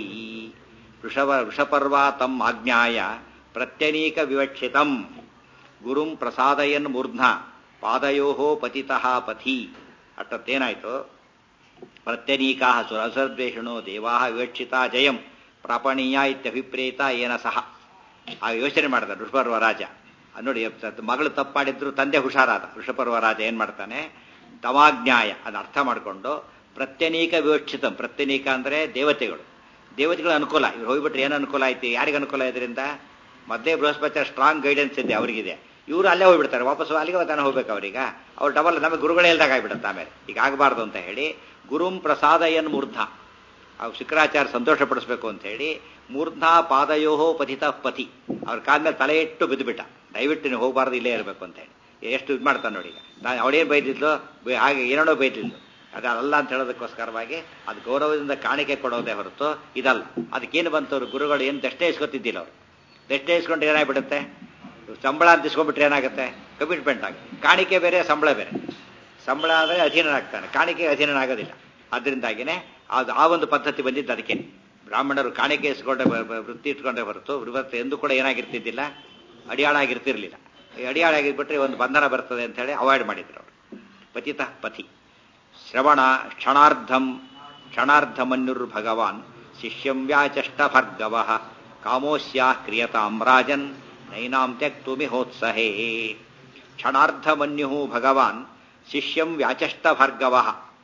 S1: ವೃಷವ ವೃಷಪರ್ವ ತಮ್ಮ ಆಜ್ಞಾಯ ಪ್ರತ್ಯನೀಕ ವಿವಕ್ಷಿತಂ ಗುರುಂ ಪ್ರಸಾದಯನ್ ಮೂರ್ಧ್ನ ಪಾದಯೋ ಪತಿತಃ ಪಥಿ ಅಷ್ಟತ್ತೇನಾಯ್ತು ಪ್ರತ್ಯನೀಕಾ ಸುರಸರ್ವೇಷಣೋ ದೇವಾ ವಿವಕ್ಷಿತ ಜಯಂ ಪ್ರಾಪಣೀಯ ಇತ್ಯಭಿಪ್ರೇತ ಏನ ಸಹ ಆ ಯೋಚನೆ ಮಾಡ್ದ ವೃಷಪರ್ವ ರಾಜ ಅದ್ ನೋಡಿ ಮಗಳು ತಪ್ಪು ಮಾಡಿದ್ರು ತಂದೆ ಹುಷಾರಾದ ವೃಷಪರ್ವ ರಾಜ ಏನ್ ಮಾಡ್ತಾನೆ ತಮಾಜ್ಞಾಯ ಅದನ್ನ ಅರ್ಥ ಮಾಡಿಕೊಂಡು ಪ್ರತ್ಯನೀಕ ವಿವಕ್ಷಿತಂ ಪ್ರತ್ಯನೀಕ ಅಂದ್ರೆ ದೇವತೆಗಳು ದೇವತೆಗಳ ಅನುಕೂಲ ಇವ್ರು ಹೋಗ್ಬಿಟ್ರೆ ಏನು ಅನುಕೂಲ ಆಯ್ತು ಯಾರಿಗೆ ಅನುಕೂಲ ಇದರಿಂದ ಮಧ್ಯೆ ಬೃಹಸ್ಪತಿ ಸ್ಟ್ರಾಂಗ್ ಗೈಡೆನ್ಸ್ ಇದೆ ಅವರಿಗಿದೆ ಇವರು ಅಲ್ಲೇ ಹೋಗ್ಬಿಡ್ತಾರೆ ವಾಪಸ್ ಅಲ್ಲಿಗೆ ತಾನೇ ಹೋಗ್ಬೇಕು ಅವ್ರೀಗ ಅವ್ರು ಡಬಲ್ ನಮಗೆ ಗುರುಗಳೇ ಇಲ್ದಾಗ ಆಗ್ಬಿಡುತ್ತೆ ಆಮೇಲೆ ಈಗ ಆಗಬಾರ್ದು ಅಂತ ಹೇಳಿ ಗುರುಂ ಪ್ರಸಾದಯನ್ ಮೂರ್ಧ ಅವ್ರು ಶುಕ್ರಾಚಾರ್ಯ ಸಂತೋಷ ಪಡಿಸ್ಬೇಕು ಅಂತ ಹೇಳಿ ಮೂರ್ಧ ಪಾದಯೋಹೋ ಪತಿತ ಪತಿ ಅವ್ರ ಕಾಲ ಮೇಲೆ ತಲೆ ಇಟ್ಟು ಬಿದ್ದುಬಿಟ್ಟ ದಯವಿಟ್ಟು ನೀವು ಹೋಗಬಾರ್ದು ಇಲ್ಲೇ ಇರಬೇಕು ಅಂತ ಹೇಳಿ ಎಷ್ಟು ಇದು ಮಾಡ್ತಾನೆ ನೋಡಿ ಈಗ ನಾನು ಅವಳೇನು ಬೈದಿದ್ಲು ಹಾಗೆ ಏನೇನೋ ಬೈದಿದ್ಲು ಅದಲ್ಲ ಅಂತ ಹೇಳೋದಕ್ಕೋಸ್ಕರವಾಗಿ ಅದು ಗೌರವದಿಂದ ಕಾಣಿಕೆ ಕೊಡೋದೇ ಹೊರತು ಇದಲ್ಲ ಅದಕ್ಕೇನು ಬಂತವ್ರು ಗುರುಗಳು ಏನು ದಷ್ಟೇ ಇಸ್ಕೊತಿದ್ದಿಲ್ಲ ಅವರು ದಷ್ಟೇ ಇಸ್ಕೊಂಡ್ರೆ ಏನಾಗ್ಬಿಡುತ್ತೆ ಸಂಬಳ ಅಂತ ಇಸ್ಕೊಂಡ್ಬಿಟ್ರೆ ಏನಾಗುತ್ತೆ ಕಮಿಟ್ಮೆಂಟ್ ಆಗುತ್ತೆ ಕಾಣಿಕೆ ಬೇರೆ ಸಂಬಳ ಬೇರೆ ಸಂಬಳ ಆದರೆ ಅಧೀನನಾಗ್ತಾನೆ ಕಾಣಿಕೆ ಅಧೀನನಾಗೋದಿಲ್ಲ ಅದರಿಂದಾಗಿನೇ ಅದು ಆ ಒಂದು ಪದ್ಧತಿ ಬಂದಿದ್ದು ಅದಕ್ಕೆ ಬ್ರಾಹ್ಮಣರು ಕಾಣಿಕೆ ಇಸ್ಕೊಂಡೆ ವೃತ್ತಿ ಇಟ್ಕೊಂಡೆ ಹೊರತು ವೃತ್ತಿ ಎಂದು ಕೂಡ ಏನಾಗಿರ್ತಿದ್ದಿಲ್ಲ ಅಡಿಯಾಳ ಆಗಿರ್ತಿರ್ಲಿಲ್ಲ ಅಡಿಯಾಳ ಆಗಿರ್ಬಿಟ್ರೆ ಒಂದು ಬಂಧನ ಬರ್ತದೆ ಅಂತ ಹೇಳಿ ಅವಾಯ್ಡ್ ಮಾಡಿದ್ರು ಅವರು ಪತಿತ ಪತಿ ಶ್ರವಣ ಕ್ಷಣಾರ್ಧಂ ಕ್ಷಣಾರ್ಧಮನ್ಯುರ್ ಭಗವಾನ್ ಶಿಷ್ಯಂ ವ್ಯಾಚಷ್ಟ ಭರ್ಗವ ಕಾಮೋಸ್ಯಾ ಕ್ರಿಯತಾಂ ರಾಜನ್ ನೈನಾಂ ತ್ಯಕ್ತು ಮಿಹೋತ್ಸಹೇ ಕ್ಷಣಾರ್ಧಮನ್ಯು ಭಗವಾನ್ ಶಿಷ್ಯಂ ವ್ಯಾಚಷ್ಟ ಭರ್ಗವ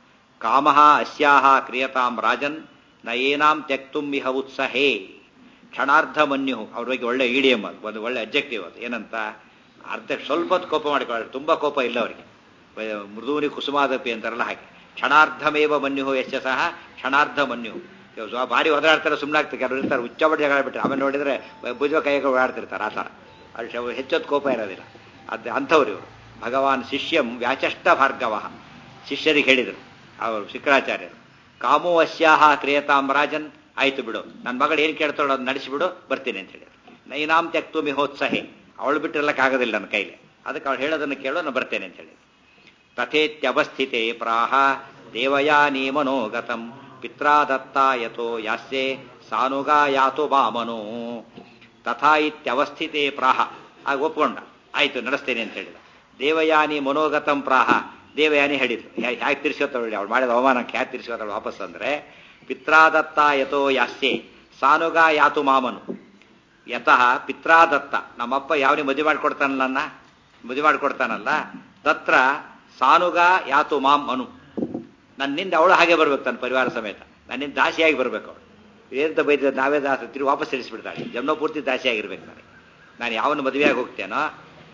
S1: ಕಾಮ ಅಸ್ಯಾಹ ಕ್ರಿಯತಾಂ ರಾಜನ್ ನಯೇನಾಂ ತ್ಯಕ್ತುಂ ಇಹ ಉತ್ಸಹೇ ಕ್ಷಣಾರ್ಧಮನ್ಯು ಅವ್ರ ಬಗ್ಗೆ ಒಳ್ಳೆ ಇಡಿಯಂ ಅದು ಒಂದು ಒಳ್ಳೆ ಅಬ್ಜೆಕ್ಟಿವ್ ಅದು ಏನಂತ ಅರ್ಧ ಸ್ವಲ್ಪ ಹೊತ್ತು ಕೋಪ ಮಾಡಿಕೊಳ್ಳ ತುಂಬಾ ಕೋಪ ಇಲ್ಲ ಅವರಿಗೆ ಮೃದೂನಿ ಕುಸುಮಾದಪಿ ಅಂತಾರಲ್ಲ ಹಾಗೆ ಕ್ಷಣಾರ್ಧಮೇವ ಮನ್ಯು ಯಶ ಸಹ ಕ್ಷಣಾರ್ಧ ಮನ್ಯು ಭಾರಿ ಒದರಾಡ್ತಾರೆ ಸುಮ್ಮನಾಗ್ತಾರೆ ಕೆಲವರು ಇರ್ತಾರೆ ಉಚ್ಚಬಡಿ ಜಗಳ ಬಿಟ್ಟರೆ ಆಮೇಲೆ ನೋಡಿದ್ರೆ ಭುಜ ಕೈಗೆ ಓಡಾಡ್ತಿರ್ತಾರೆ ಆ ಥರ ಅದು ಹೆಚ್ಚೊತ್ತು ಕೋಪ ಇರೋದಿಲ್ಲ ಅದು ಅಂಥವ್ರು ಇವರು ಭಗವಾನ್ ಶಿಷ್ಯಂ ವ್ಯಾಚಷ್ಟ ಭಾರ್ಗವ ಶಿಷ್ಯರಿಗೆ ಹೇಳಿದರು ಅವರು ಶುಕ್ರಾಚಾರ್ಯರು ಕಾಮೋ ಅಸ್ಯಾಹ ಕ್ರಿಯತಾಂ ರಾಜನ್ ಆಯ್ತು ಬಿಡು ನನ್ನ ಮಗಳು ಏನು ಕೇಳ್ತಾಳೋ ಅದು ನಡೆಸಿಬಿಡು ಬರ್ತೀನಿ ಅಂತ ಹೇಳಿದ್ರು ನೈನಾಂ ತ್ಯಕ್ತು ಮಿಹೋತ್ಸಹೆ ಅವಳು ಬಿಟ್ಟಿರಲಿಕ್ಕಾಗೋದಿಲ್ಲ ನನ್ನ ಕೈಲಿ ಅದಕ್ಕೆ ಅವಳು ಹೇಳೋದನ್ನು ಕೇಳೋ ನಾನು ಬರ್ತೇನೆ ಅಂತ ಹೇಳಿ ತಥೇತ್ಯವಸ್ಥಿತೆ ಪ್ರಾಹ ದೇವಯಾನಿ ಮನೋಗತಂ ಪಿತ್ರಾದತ್ತಾ ಯಥೋ ಯಾಸ್ಯೆ ಸಾನುಗಾ ಯಾತು ಬಾಮನೋ ತಥಾ ಇತ್ಯವಸ್ಥಿತೆ ಪ್ರಾಹ ಆಗ ಒಪ್ಕೊಂಡ ಆಯ್ತು ನಡೆಸ್ತೇನೆ ಅಂತ ಹೇಳಿದ ದೇವಯಾನಿ ಮನೋಗತಂ ಪ್ರಾಹ ದೇವಯಾನಿ ಹೇಳಿದ್ಲು ಹ್ಯಾಗೆ ತಿರ್ಸ್ಕೊತಾಳೆ ಅವಳು ಮಾಡಿದ ಅವಮಾನಕ್ಕೆ ಹ್ಯಾಗೆ ತಿರ್ಸ್ಕೊತಾಳು ವಾಪಸ್ ಅಂದ್ರೆ ಪಿತ್ರಾದತ್ತ ಯಥೋ ಯಾಸ್ಯೆ ಸಾನುಗಾ ಯಾತು ಮಾಮನು ಯತಃ ಪಿತ್ರಾದತ್ತ ನಮ್ಮಪ್ಪ ಯಾವನಿ ಮದುವೆ ಮಾಡಿಕೊಡ್ತಾನಲ್ಲ ನನ್ನ ಮದುವೆ ಮಾಡಿಕೊಡ್ತಾನಲ್ಲ ತತ್ರ ಸಾನುಗಾ ಯಾತು ಮಾಮ್ ಅನು ನನ್ನಿಂದ ಅವಳು ಹಾಗೆ ಬರ್ಬೇಕು ತನ್ನ ಪರಿವಾರ ಸಮೇತ ನನ್ನಿಂದ ದಾಸಿಯಾಗಿ ಬರ್ಬೇಕು ಅವಳು ಏನಂತ ಬೈದ ನಾವೇ ದಾಸ ತಿರುಗಿ ವಾಪಸ್ ತಿಳಿಸ್ಬಿಡ್ತಾಳೆ ಜನ್ಮ ಪೂರ್ತಿ ದಾಸಿಯಾಗಿರ್ಬೇಕು ನನಗೆ ನಾನು ಯಾವನು ಮದುವೆಯಾಗಿ ಹೋಗ್ತೇನೋ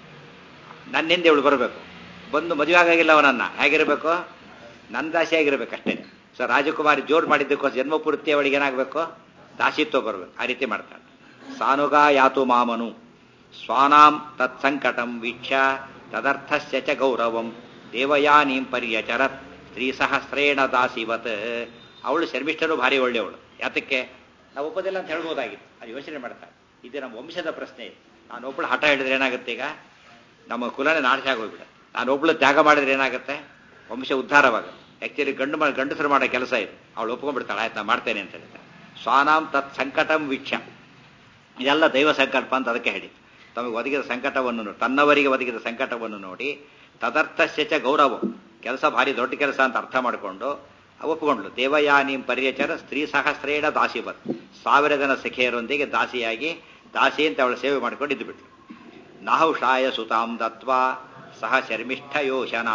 S1: ನನ್ನಿಂದ ಇವಳು ಬರಬೇಕು ಬಂದು ಮದುವೆ ಆಗಾಗಿಲ್ಲ ಅವನನ್ನ ಹೇಗಿರಬೇಕು ನನ್ನ ದಾಸಿಯಾಗಿರ್ಬೇಕು ಅಷ್ಟೇ ಸೊ ರಾಜಕುಮಾರಿ ಜೋಡ್ ಮಾಡಿದ್ದಕ್ಕೋ ಜನ್ಮ ಪೂರ್ತಿ ಅವಳಿಗೆ ಏನಾಗಬೇಕು ದಾಸಿತ್ವ ಬರಬೇಕು ಆ ರೀತಿ ಮಾಡ್ತಾಳೆ ಸಾನುಗಾ ಯಾತು ಮಾಮನು ಸ್ವಾನಾಂ ತತ್ಸಂಕಟಂ ವೀಕ್ಷ ತದರ್ಥಸ್ಯ ಚ ಗೌರವಂ ದೇವಯಾನೀಂ ಪರ್ಯಚರತ್ ಸ್ತ್ರೀ ಸಹಸ್ರೇಣ ದಾಸಿವತ್ ಅವಳು ಶರ್ಮಿಷ್ಠನು ಭಾರಿ ಒಳ್ಳೆಯವಳು ಯಾತಕ್ಕೆ ನಾವು ಒಪ್ಪದಿಲ್ಲ ಅಂತ ಹೇಳ್ಬೋದಾಗಿತ್ತು ಅದು ಯೋಚನೆ ಮಾಡ್ತಾರೆ ಇದು ನಮ್ಮ ವಂಶದ ಪ್ರಶ್ನೆ ಇದೆ ನಾನು ಒಬ್ಬಳು ಹಠ ಹೇಳಿದ್ರೆ ಏನಾಗುತ್ತೆ ಈಗ ನಮ್ಮ ಕುಲನೇ ನಾಶಾಗಿ ಹೋಗ್ಬಿಡುತ್ತೆ ನಾನು ಒಬ್ಳು ತ್ಯಾಗ ಮಾಡಿದ್ರೆ ಏನಾಗುತ್ತೆ ವಂಶ ಉದ್ಧಾರವಾಗುತ್ತೆ ಆಕ್ಚುಲಿ ಗಂಡು ಮಾಡಿ ಗಂಡಸರು ಮಾಡೋ ಕೆಲಸ ಇದು ಅವಳು ಒಪ್ಕೊಂಡ್ಬಿಡ್ತಾಳೆ ಆಯ್ತು ನಾನು ಮಾಡ್ತೇನೆ ಅಂತ ಹೇಳಿದ್ರೆ ಸ್ವಾನಾಂ ತತ್ ಸಂಕಟಂ ವೀಕ್ಷ ಇದೆಲ್ಲ ದೈವ ಸಂಕಲ್ಪ ಅಂತ ಅದಕ್ಕೆ ಹೇಳಿ ತಮಗೆ ಒದಗಿದ ಸಂಕಟವನ್ನು ನೋಡಿ ತನ್ನವರಿಗೆ ಒದಗಿದ ಸಂಕಟವನ್ನು ನೋಡಿ ತದರ್ಥಸ್ಯ ಚ ಗೌರವ ಕೆಲಸ ಭಾರಿ ದೊಡ್ಡ ಕೆಲಸ ಅಂತ ಅರ್ಥ ಮಾಡಿಕೊಂಡು ಒಪ್ಪಿಕೊಂಡ್ಲು ದೇವಯಾನಿಂ ಪರ್ಯಚರ ಸ್ತ್ರೀ ಸಹಸ್ರೇಣ ದಾಸಿಬತ್ ಸಾವಿರ ಜನ ಸಖಿಯರೊಂದಿಗೆ ದಾಸಿಯಾಗಿ ದಾಸಿ ಅಂತ ಅವಳ ಸೇವೆ ಮಾಡ್ಕೊಂಡು ಇದ್ದುಬಿಟ್ಲು ನಾಹುಷಾಯ ಸುತಾಂ ದತ್ವಾ ಸಹ ಶರ್ಮಿಷ್ಠ ಯೋಶನಾ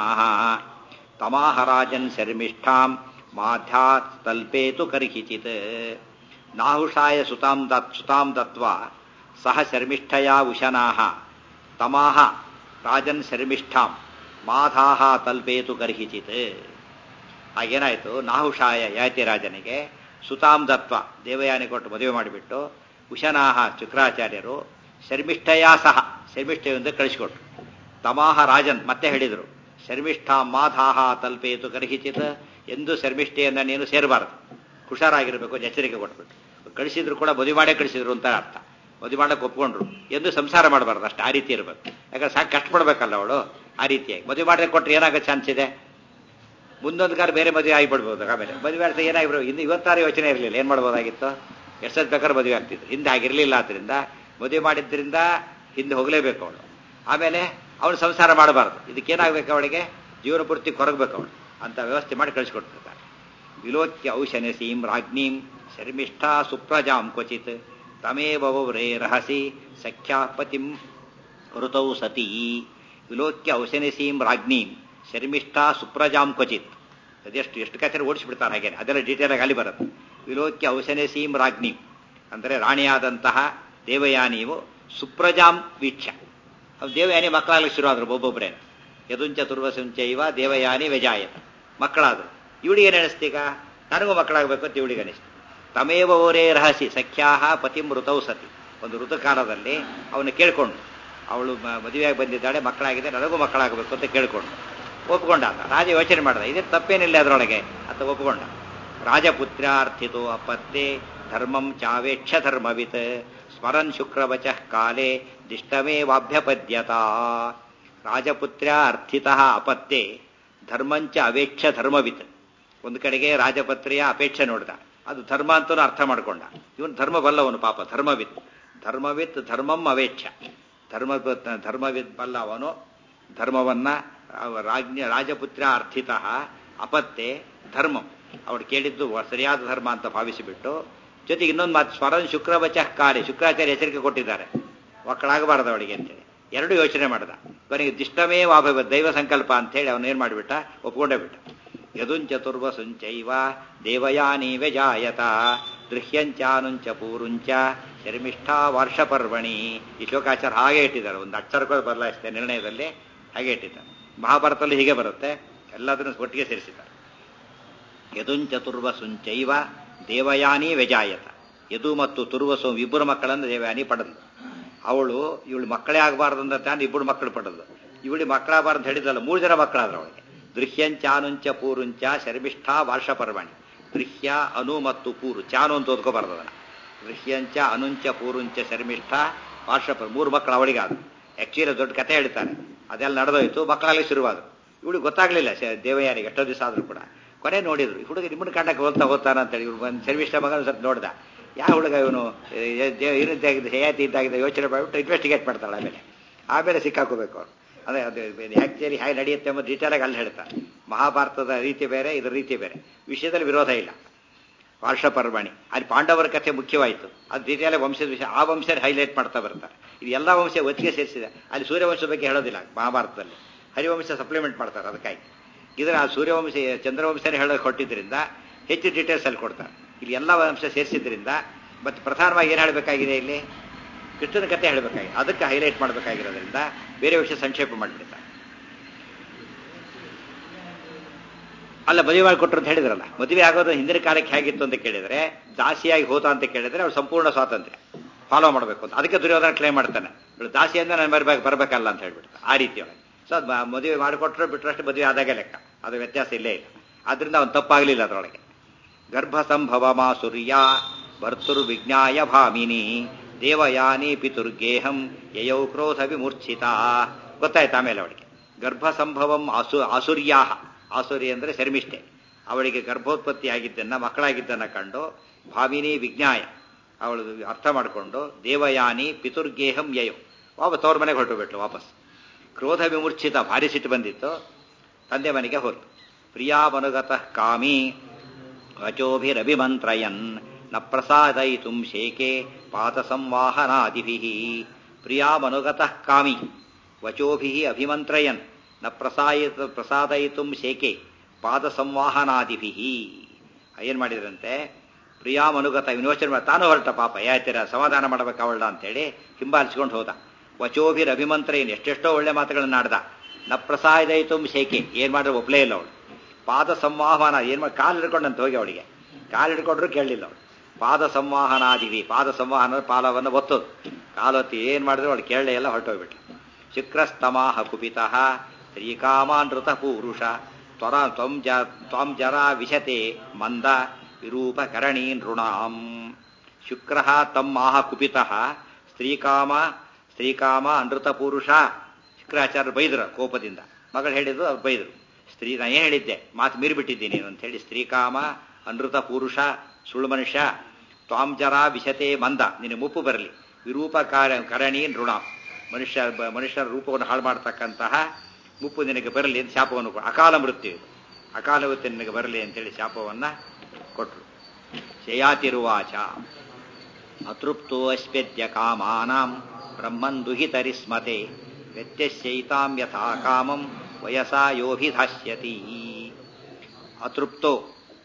S1: ತಮಾಹರಾಜನ್ ಶರ್ಮಿಷ್ಠಾಂ ಮಾಧ್ಯಾತ್ ತಲ್ಪೇತು ಕರ್ಹಿಚಿತ್ ನಾಹುಷಾಯ ಸುತಾಂ ದತ್ ಸುತಾಂ ದತ್ವಾ ಸಹ ಶರ್ಮಿಷ್ಠಯಾ ಉಶನಾ ತಮಾಹ ರಾಜನ್ ಶರ್ಮಿಷ್ಠಾಂ ಮಾಧಾಹ ತಲ್ಪೇತು ಕರ್ಹಿಚಿತ್ ಹಾಗೇನಾಯಿತು ನಾಹುಷಾಯ ಯಾತಿರಾಜನಿಗೆ ಸುತಾಂ ದತ್ವ ದೇವಯಾನಿ ಕೊಟ್ಟು ಮದುವೆ ಮಾಡಿಬಿಟ್ಟು ಉಶನಾಹ ಶುಕ್ರಾಚಾರ್ಯರು ಶರ್ಮಿಷ್ಠಯಾ ಸಹ ಶರ್ಮಿಷ್ಠೆಯೊಂದು ಕಳಿಸಿಕೊಟ್ರು ತಮಾಹ ರಾಜನ್ ಮತ್ತೆ ಹೇಳಿದರು ಶರ್ಮಿಷ್ಠ ಮಾಧಾಹ ತಲ್ಪೇತು ಕರ್ಹಿಚಿತ್ ಎಂದು ಶರ್ಮಿಷ್ಠೆಯನ್ನ ನೀನು ಸೇರಬಾರದು ಹುಷಾರಾಗಿರಬೇಕು ಎಚ್ಚರಿಕೆ ಕೊಟ್ಬಿಟ್ಟು ಕಳಿಸಿದ್ರು ಕೂಡ ಮದುವೆ ಮಾಡೇ ಕಳಿಸಿದ್ರು ಅಂತ ಅರ್ಥ ಮದುವೆ ಮಾಡಕ್ಕೆ ಒಪ್ಕೊಂಡ್ರು ಎಂದು ಸಂಸಾರ ಮಾಡಬಾರ್ದು ಅಷ್ಟು ಆ ರೀತಿ ಇರಬೇಕು ಯಾಕಂದ್ರೆ ಸಾಕು ಕಷ್ಟಪಡ್ಬೇಕಲ್ಲ ಅವಳು ಆ ರೀತಿಯಾಗಿ ಮದುವೆ ಮಾಡಿದ್ರೆ ಕೊಟ್ಟರೆ ಏನಾಗೋ ಚಾನ್ಸ್ ಇದೆ ಮುಂದೊಂದು ಕಾಲ ಬೇರೆ ಮದುವೆ ಆಗಿಬಿಡ್ಬೋದು ಆಮೇಲೆ ಮದುವೆ ಆಗ್ತಾ ಏನಾಗಿರೋ ಇನ್ನು ಇವತ್ತಾರು ಯೋಚನೆ ಇರಲಿಲ್ಲ ಏನು ಮಾಡ್ಬೋದಾಗಿತ್ತು ಎಷ್ಟೊತ್ತು ಬೇಕಾದ್ರೆ ಮದುವೆ ಆಗ್ತಿತ್ತು ಹಿಂದೆ ಆಗಿರಲಿಲ್ಲ ಆದ್ದರಿಂದ ಮದುವೆ ಮಾಡಿದ್ರಿಂದ ಹಿಂದೆ ಹೋಗಲೇಬೇಕು ಅವಳು ಆಮೇಲೆ ಅವಳು ಸಂಸಾರ ಮಾಡಬಾರ್ದು ಇದಕ್ಕೇನಾಗಬೇಕು ಅವಳಿಗೆ ಜೀವನ ಪೂರ್ತಿ ಕೊರಗಬೇಕು ಅವಳು ಅಂತ ವ್ಯವಸ್ಥೆ ಮಾಡಿ ಕಳಿಸ್ಕೊಡ್ತಿರ್ತಾರೆ ವಿಲೋಕ್ಯ ಔಶನಸೀಂ ರಾಜ್ಞೀಂ ಶರ್ಮಿಷ್ಠಾ ಸುಪ್ರಜಾಂ ಕ್ವಚಿತ್ ತಮೇವರೇ ರಹಸಿ ಸಖ್ಯಾಪತಿಂ ಋತೌ ಸತೀ ವಿಲೋಕ್ಯ ಔಶನಸೀಂ ರಾಜ್ಞೀಂ ಶರ್ಮಿಷ್ಠಾ ಸುಪ್ರಜಾಂ ಕ್ವಚಿತ್ ಅದೆಷ್ಟು ಎಷ್ಟು ಕಚೇರಿ ಓಡಿಸ್ಬಿಡ್ತಾರೆ ಹಾಗೆ ಅದೆಲ್ಲ ಡೀಟೇಲ್ ಆಗಿ ಅಲ್ಲಿ ಬರುತ್ತೆ ವಿಲೋಕ್ಯ ಔಶನಸೀಂ ರಾಜ್ಞೀಂ ಅಂದರೆ ರಾಣಿಯಾದಂತಹ ದೇವಯಾನಿಯು ಸುಪ್ರಜಾಂ ವೀಕ್ಷ ಅವು ದೇವಯಾನಿ ಮಕ್ಕಳಾಗಲಿಕ್ಕೆ ಶುರು ಆದ್ರು ಒಬ್ಬೊಬ್ಬರೇ ಯದುಂಚ ತುರ್ವಸುಂಚೈವ ದೇವಯಾನಿ ವ್ಯಜಾಯತ ಮಕ್ಕಳಾದ್ರು ಇವಳಿಗೆ ಏನು ಅನಿಸ್ತೀಗ ನನಗೂ ಮಕ್ಕಳಾಗಬೇಕು ಅಂತ ಇವಳಿಗೆ ಅನಿಸ್ತು ತಮೇವ ಓರೇ ರಹಸಿ ಸಖ್ಯಾಹ ಪತಿಂ ಋತೌ ಸತಿ ಒಂದು ಋತುಕಾಲದಲ್ಲಿ ಅವನು ಕೇಳ್ಕೊಂಡು ಅವಳು ಮದುವೆಯಾಗಿ ಬಂದಿದ್ದಾಳೆ ಮಕ್ಕಳಾಗಿದೆ ನನಗೂ ಮಕ್ಕಳಾಗಬೇಕು ಅಂತ ಕೇಳ್ಕೊಂಡು ಒಪ್ಕೊಂಡ ಆತ ರಾಜ ಯೋಚನೆ ಮಾಡ್ದ ಇದೇ ತಪ್ಪೇನಿಲ್ಲ ಅದರೊಳಗೆ ಅಂತ ಒಪ್ಕೊಂಡ ರಾಜಪುತ್ರಾರ್ಥಿತೋ ಅಪತ್ಯೆ ಧರ್ಮಂ ಚಾವೇಕ್ಷ ಧರ್ಮವಿತ್ ಸ್ಮರನ್ ಶುಕ್ರವಚ ಕಾಲೇ ದಿಷ್ಟಮೇವಾಭ್ಯಪದ್ಯತ ರಾಜಪುತ್ರ ಅರ್ಥಿತ ಅಪತ್ಯೆ ಧರ್ಮಂಚ ಅವೇಕ್ಷ ಧರ್ಮವಿತ್ ಒಂದು ಕಡೆಗೆ ರಾಜಪತ್ರಿಯ ಅಪೇಕ್ಷೆ ನೋಡ್ದ ಅದು ಧರ್ಮ ಅಂತಲೂ ಅರ್ಥ ಮಾಡ್ಕೊಂಡ ಇವನು ಧರ್ಮ ಬಲ್ಲವನು ಪಾಪ ಧರ್ಮವಿತ್ ಧರ್ಮವಿತ್ ಧರ್ಮಂ ಅವೇಕ್ಷ ಧರ್ಮ ಧರ್ಮವಿತ್ ಬಲ್ಲ ಅವನು ಧರ್ಮವನ್ನ ರಾಜ್ಞ ರಾಜಪುತ್ರ ಅರ್ಥಿತ ಅಪತ್ಯೆ ಧರ್ಮಂ ಅವಳು ಕೇಳಿದ್ದು ಸರಿಯಾದ ಧರ್ಮ ಅಂತ ಭಾವಿಸಿಬಿಟ್ಟು ಜೊತೆಗೆ ಇನ್ನೊಂದು ಮಾತು ಸ್ವರನ್ ಶುಕ್ರವಚ ಕಾರ್ಯ ಶುಕ್ರಾಚಾರ್ಯ ಎಚ್ಚರಿಕೆ ಕೊಟ್ಟಿದ್ದಾರೆ ಮಕ್ಕಳಾಗಬಾರದು ಅವಳಿಗೆ ಅಂತೇಳಿ ಎರಡು ಯೋಚನೆ ಮಾಡ್ದ ಕೊನೆಗೆ ದಿಷ್ಟಮೇ ವಾಭವ ದೈವ ಸಂಕಲ್ಪ ಅಂತೇಳಿ ಅವನು ಏನು ಮಾಡಿಬಿಟ್ಟ ಒಪ್ಕೊಂಡೇ ಬಿಟ್ಟ ಯದುಂಚತುರ್ವ ಸುಂಚೈವ ದೇವಯಾನಿ ವ್ಯಜಾಯತ ದೃಶ್ಯಂಚಾನುಂಚ ಪೂರುಂಚ ಶರ್ಮಿಷ್ಠಾ ವರ್ಷಪರ್ವಣಿ ಈ ಶ್ಲೋಕಾಚಾರ ಹಾಗೆ ಇಟ್ಟಿದ್ದಾರೆ ಒಂದು ಅಕ್ಷರಗಳು ಬದಲಾಯಿಸಿದೆ ನಿರ್ಣಯದಲ್ಲಿ ಹಾಗೆ ಇಟ್ಟಿದ್ದಾರೆ ಮಹಾಭಾರತದಲ್ಲಿ ಹೀಗೆ ಬರುತ್ತೆ ಎಲ್ಲದನ್ನು ಒಟ್ಟಿಗೆ ಸೇರಿಸಿದ್ದಾರೆ ಯದುಂಚತುರ್ವ ಸುಂಚೈವ ದೇವಯಾನಿ ವ್ಯಜಾಯತ ಯದು ಮತ್ತು ತುರ್ವಸು ಇಬ್ಬರು ಮಕ್ಕಳನ್ನು ದೇವಯಾನಿ ಪಡೆದು ಅವಳು ಇವಳು ಮಕ್ಕಳೇ ಆಗಬಾರ್ದು ಅಂತ ತಾನು ಇಬ್ಬರು ಮಕ್ಕಳು ಪಡೆದು ಇವಳಿ ಮಕ್ಕಳಾಗಬಾರ್ದು ಹೇಳಿದಲ್ಲ ಮೂರು ಜನ ಮಕ್ಕಳಾದ್ರು ಅವಳಿಗೆ ದೃಶ್ಯಂಚಾನುಂಚ ಪೂರುಂಚ ಶರ್ಮಿಷ್ಠಾ ವಾರ್ಷಪರ್ವಣಿ ದೃಶ್ಯ ಅನು ಮತ್ತು ಪೂರು ಚಾನು ಅಂತ ಓದ್ಕೋಬಾರ್ದು ಅದನ್ನ ದೃಶ್ಯಂಚ ಅನುಂಚ ಪೂರುಂಚ ಶರ್ಮಿಷ್ಠ ವಾರ್ಷಪರ್ ಮೂರು ಮಕ್ಕಳು ಅವಳಿಗಾದ್ರು ಆಕ್ಚುಲಿ ದೊಡ್ಡ ಕಥೆ ಹೇಳ್ತಾರೆ ಅದೆಲ್ಲ ನಡೆದೋಯ್ತು ಮಕ್ಕಳಾಗಲಿ ಶುರುವಾದ್ರು ಇವಳಿಗೆ ಗೊತ್ತಾಗ್ಲಿಲ್ಲ ದೇವಯಾನಿಗೆ ಎಷ್ಟೋ ದಿವಸ ಆದ್ರೂ ಕೂಡ ಕೊನೆ ನೋಡಿದ್ರು ಹುಡುಗ ನಿಮ್ಮನ್ನ ಕಂಡಕ್ಕೆ ಹೋಗ್ತಾ ಹೋಗ್ತಾನ ಅಂತೇಳಿ ಇವ್ರು ಬಂದು ಶರ್ಮಿಷ್ಠ ಮಗನ ಸ್ವಲ್ಪ ನೋಡ್ದ ಯಾವ ಹುಡುಗ ಇವನು ಇದ್ದಾಗಿದೆ ಹೇಯಾತಿ ಇದ್ದಾಗಿದೆ ಯೋಚನೆ ಮಾಡಿಬಿಟ್ಟು ಇನ್ವೆಸ್ಟಿಗೇಟ್ ಮಾಡ್ತಾಳೆ ಆಮೇಲೆ ಆಮೇಲೆ ಸಿಕ್ಕಾಕೋಬೇಕು ಅವ್ರು ಅದೇ ಅದು ಆಕ್ಚುಲಿ ಹೇಗೆ ನಡೆಯುತ್ತೆ ಎಂಬ ಡೀಟೇಲಾಗಿ ಅಲ್ಲಿ ಹೇಳ್ತಾರೆ ಮಹಾಭಾರತದ ರೀತಿ ಬೇರೆ ಇದರ ರೀತಿ ಬೇರೆ ವಿಷಯದಲ್ಲಿ ವಿರೋಧ ಇಲ್ಲ ವಾರ್ಷಪರ್ವಣಿ ಅಲ್ಲಿ ಪಾಂಡವರ ಕಥೆ ಮುಖ್ಯವಾಯಿತು ಅದು ಡೀಟೇಲ್ ವಂಶದ ವಿಷಯ ಆ ವಂಶ ಹೈಲೈಟ್ ಮಾಡ್ತಾ ಬರ್ತಾರೆ ಇದು ಎಲ್ಲ ವಂಶ ಒತ್ತಿಗೆ ಸೇರಿಸಿದೆ ಅಲ್ಲಿ ಸೂರ್ಯವಂಶದ ಬಗ್ಗೆ ಹೇಳೋದಿಲ್ಲ ಮಹಾಭಾರತದಲ್ಲಿ ಹರಿವಂಶ ಸಪ್ಲಿಮೆಂಟ್ ಮಾಡ್ತಾರೆ ಅದಕ್ಕಾಗಿ ಇದರ ಆ ಸೂರ್ಯವಂಶ ಚಂದ್ರವಂಶನೇ ಹೇಳೋಕೆ ಕೊಟ್ಟಿದ್ದರಿಂದ ಹೆಚ್ಚು ಡೀಟೇಲ್ಸ್ ಅಲ್ಲಿ ಕೊಡ್ತಾರೆ ಇಲ್ಲಿ ಎಲ್ಲ ವಂಶ ಸೇರಿಸಿದ್ರಿಂದ ಮತ್ತು ಪ್ರಧಾನವಾಗಿ ಏನು ಹೇಳಬೇಕಾಗಿದೆ ಇಲ್ಲಿ ಕೃಷ್ಣನ ಕಥೆ ಹೇಳಬೇಕಾಗಿದೆ ಅದಕ್ಕೆ ಹೈಲೈಟ್ ಮಾಡಬೇಕಾಗಿರೋದ್ರಿಂದ ಬೇರೆ ವಿಷಯ ಸಂಕ್ಷೇಪ ಮಾಡಿಬಿಡ್ತಾರೆ ಅಲ್ಲ ಮದುವೆ ಮಾಡಿಕೊಟ್ರು ಅಂತ ಹೇಳಿದ್ರಲ್ಲ ಮದುವೆ ಆಗೋದು ಹಿಂದಿನ ಕಾಲಕ್ಕೆ ಹೇಗಿತ್ತು ಅಂತ ಕೇಳಿದ್ರೆ ದಾಸಿಯಾಗಿ ಹೋತ ಅಂತ ಕೇಳಿದ್ರೆ ಅವ್ರು ಸಂಪೂರ್ಣ ಸ್ವಾತಂತ್ರ್ಯ ಫಾಲೋ ಮಾಡಬೇಕು ಅಂತ ಅದಕ್ಕೆ ದುರ್ಯೋಧನ ಕ್ಲೇಮ್ ಮಾಡ್ತಾನೆ ಇವಳು ದಾಸಿಯಿಂದ ನಾನು ಬರ್ಬೇಕು ಬರಬೇಕಲ್ಲ ಅಂತ ಹೇಳ್ಬಿಡ್ತಾರೆ ಆ ರೀತಿ ಒಳಗೆ ಸೊ ಅದು ಮದುವೆ ಮಾಡಿಕೊಟ್ರು ಬಿಟ್ಟರಷ್ಟು ಮದುವೆ ಆದಾಗೆ ಲೆಕ್ಕ ಅದು ವ್ಯತ್ಯಾಸ ಇಲ್ಲೇ ಇಲ್ಲ ಆದ್ರಿಂದ ಅವನು ತಪ್ಪಾಗಲಿಲ್ಲ ಅದರೊಳಗೆ ಗರ್ಭ ಸಂಭವ ಮಾಸುರ್ಯ ಭರ್ತುರ್ ವಿಜ್ಞಾಯ ಭಾಮಿನಿ ದೇವಯಾನಿ ಪಿತುರ್ಗೇಹಂ ಯಯೌ ಕ್ರೋಧ ವಿಮೂರ್ಛಿತ ಗೊತ್ತಾಯ್ತು ಆಮೇಲೆ ಅವಳಿಗೆ ಗರ್ಭ ಸಂಭವಂ ಆಸು ಆಸುರ್ಯಾಹ ಆಸುರಿ ಅಂದರೆ ಶರ್ಮಿಷ್ಠೆ ಅವಳಿಗೆ ಗರ್ಭೋತ್ಪತ್ತಿ ಆಗಿದ್ದನ್ನ ಮಕ್ಕಳಾಗಿದ್ದನ್ನ ಕಂಡು ಭಾಮಿನಿ ವಿಜ್ಞಾಯ ಅವಳು ಅರ್ಥ ಮಾಡಿಕೊಂಡು ದೇವಯಾನಿ ಪಿತುರ್ಗೇಹಂ ಯಯೋ ವಾಪಸ್ ತವ್ರ ಮನೆಗೆ ಹೊರಟು ಬಿಟ್ಲು ವಾಪಸ್ ಕ್ರೋಧ ವಿಮೂರ್ಛಿತ ಭಾರಿ ಸಿಟ್ಟು ಬಂದಿತ್ತು ತಂದೆ ಮನೆಗೆ ಹೊರತು ಪ್ರಿಯಾಮನುಗತಃ ಕಾಮಿ ವಚೋಭಿರಭಿಮಂತ್ರಯನ್ ನ ಪ್ರಸಾದಯಿತುಂ ಶೇಕೆ ಪಾತ ಸಂವಾಹನಾದಿಭಿ ಪ್ರಿಯಾಮನುಗತಃ ಕಾಮಿ ವಚೋಭಿ ಅಭಿಮಂತ್ರಯನ್ ನ ಪ್ರಸಾಯಿತ ಪ್ರಸಾದಯಿತುಂ ಶೇಕೆ ಪಾದ ಸಂವಾಹನಾದಿಭಿ ಏನ್ ಮಾಡಿದ್ರಂತೆ ಪ್ರಿಯಾಮನುಗತ ವಿನೋಚನೆ ಮಾಡಿ ತಾನು ಹೊರಟ ಪಾಪ ಯಾತಿರ ಸಮಾಧಾನ ಮಾಡಬೇಕು ಅವಳ ಅಂತೇಳಿ ಹಿಂಬಾಲಿಸ್ಕೊಂಡು ಹೋದ ವಚೋಭಿರ್ ಅಭಿಮಂತ್ರಯನ್ ಎಷ್ಟೆಷ್ಟೋ ಒಳ್ಳೆ ಮಾತುಗಳನ್ನ ಆಡ್ದ ನ ಪ್ರಸಾದಯಿತು ಶೇಕೆ ಏನ್ ಮಾಡಿದ್ರೆ ಒಪ್ಲೇ ಇಲ್ಲ ಅವಳು ಪಾದ ಸಂವಾಹನ ಏನ್ ಮಾಡಿ ಕಾಲು ಹಿಡ್ಕೊಂಡಂತ ಹೋಗಿ ಅವಳಿಗೆ ಕಾಲು ಹಿಡ್ಕೊಂಡ್ರು ಕೇಳಲಿಲ್ಲ ಅವಳು ಪಾದ ಸಂವಾಹನಾದಿವಿ ಪಾದ ಸಂವಾಹನ ಪಾಲವನ್ನು ಒತ್ತೋದು ಕಾಲೊತ್ತಿ ಏನ್ ಮಾಡಿದ್ರು ಅವಳು ಕೇಳಲೇ ಎಲ್ಲ ಹೊರಟೋಗ್ಬಿಟ್ಲು ಶುಕ್ರಸ್ತಮಾಹ ಕುಪಿತಃ ಶ್ರೀಕಾಮಾನೃತ ಪೂರುಷ ತ್ವರ ತ್ವಂ ಜ ತ್ವಂ ಜರ ವಿಶತೆ ಮಂದ ವಿರೂಪ ಕರಣೀ ನೃಣಾಂ ಶುಕ್ರ ತಮ್ಮಾಹ ಕುಪಿತಃ ಸ್ತ್ರೀಕಾಮ ಸ್ತ್ರೀಕಾಮ ಅನೃತ ಪುರುಷ ಶುಕ್ರಾಚಾರ್ಯ ಬೈದ್ರು ಕೋಪದಿಂದ ಮಗಳು ಹೇಳಿದ್ರು ಅವ್ರು ಬೈದರು ಸ್ತ್ರೀ ನಾ ಏನು ಹೇಳಿದ್ದೆ ಮಾತು ಮೀರಿಬಿಟ್ಟಿದ್ದೀನಿ ಅಂತ ಹೇಳಿ ಸ್ತ್ರೀಕಾಮ ಅನೃತ ಪುರುಷ ಸುಳ್ಳು ಮನುಷ್ಯ ತ್ವಾಂಜರ ವಿಶತೆ ಮಂದ ನಿನಗೆ ಮುಪ್ಪು ಬರಲಿ ವಿರೂಪ ಕಾರ ಕರಣಿ ನೃಣ ಮನುಷ್ಯ ಬ- ಮನುಷ್ಯರ ರೂಪವನ್ನು ಹಾಳು ಮಾಡ್ತಕ್ಕಂತಹ ಮುಪ್ಪು ನಿನಗೆ ಬರಲಿ ಅಂತ ಶಾಪವನ್ನು ಕೊ- ಅಕಾಲ ಮೃತ್ಯು ಇದು ಅಕಾಲ ಮೃತ್ಯು ನಿನಗೆ ಬರಲಿ ಅಂತೇಳಿ ಶಾಪವನ್ನ ಕೊಟ್ಟರು ಶಯಾತಿರುವಾಚ ಅತೃಪ್ತೋ ಅಸ್ಪೆದ್ಯ ಕಾಮಾನಾಂ ಬ್ರಹ್ಮನ್ ದುಹಿತರಿಸ್ಮತೆ ವ್ಯತ್ಯಸ್ಯೈತಾಂ ಯಥಾ ಕಾಮಂ ವಯಸಾ ಯೋಭಿಧಾಸ್ಯತಿ ಅತೃಪ್ತೋ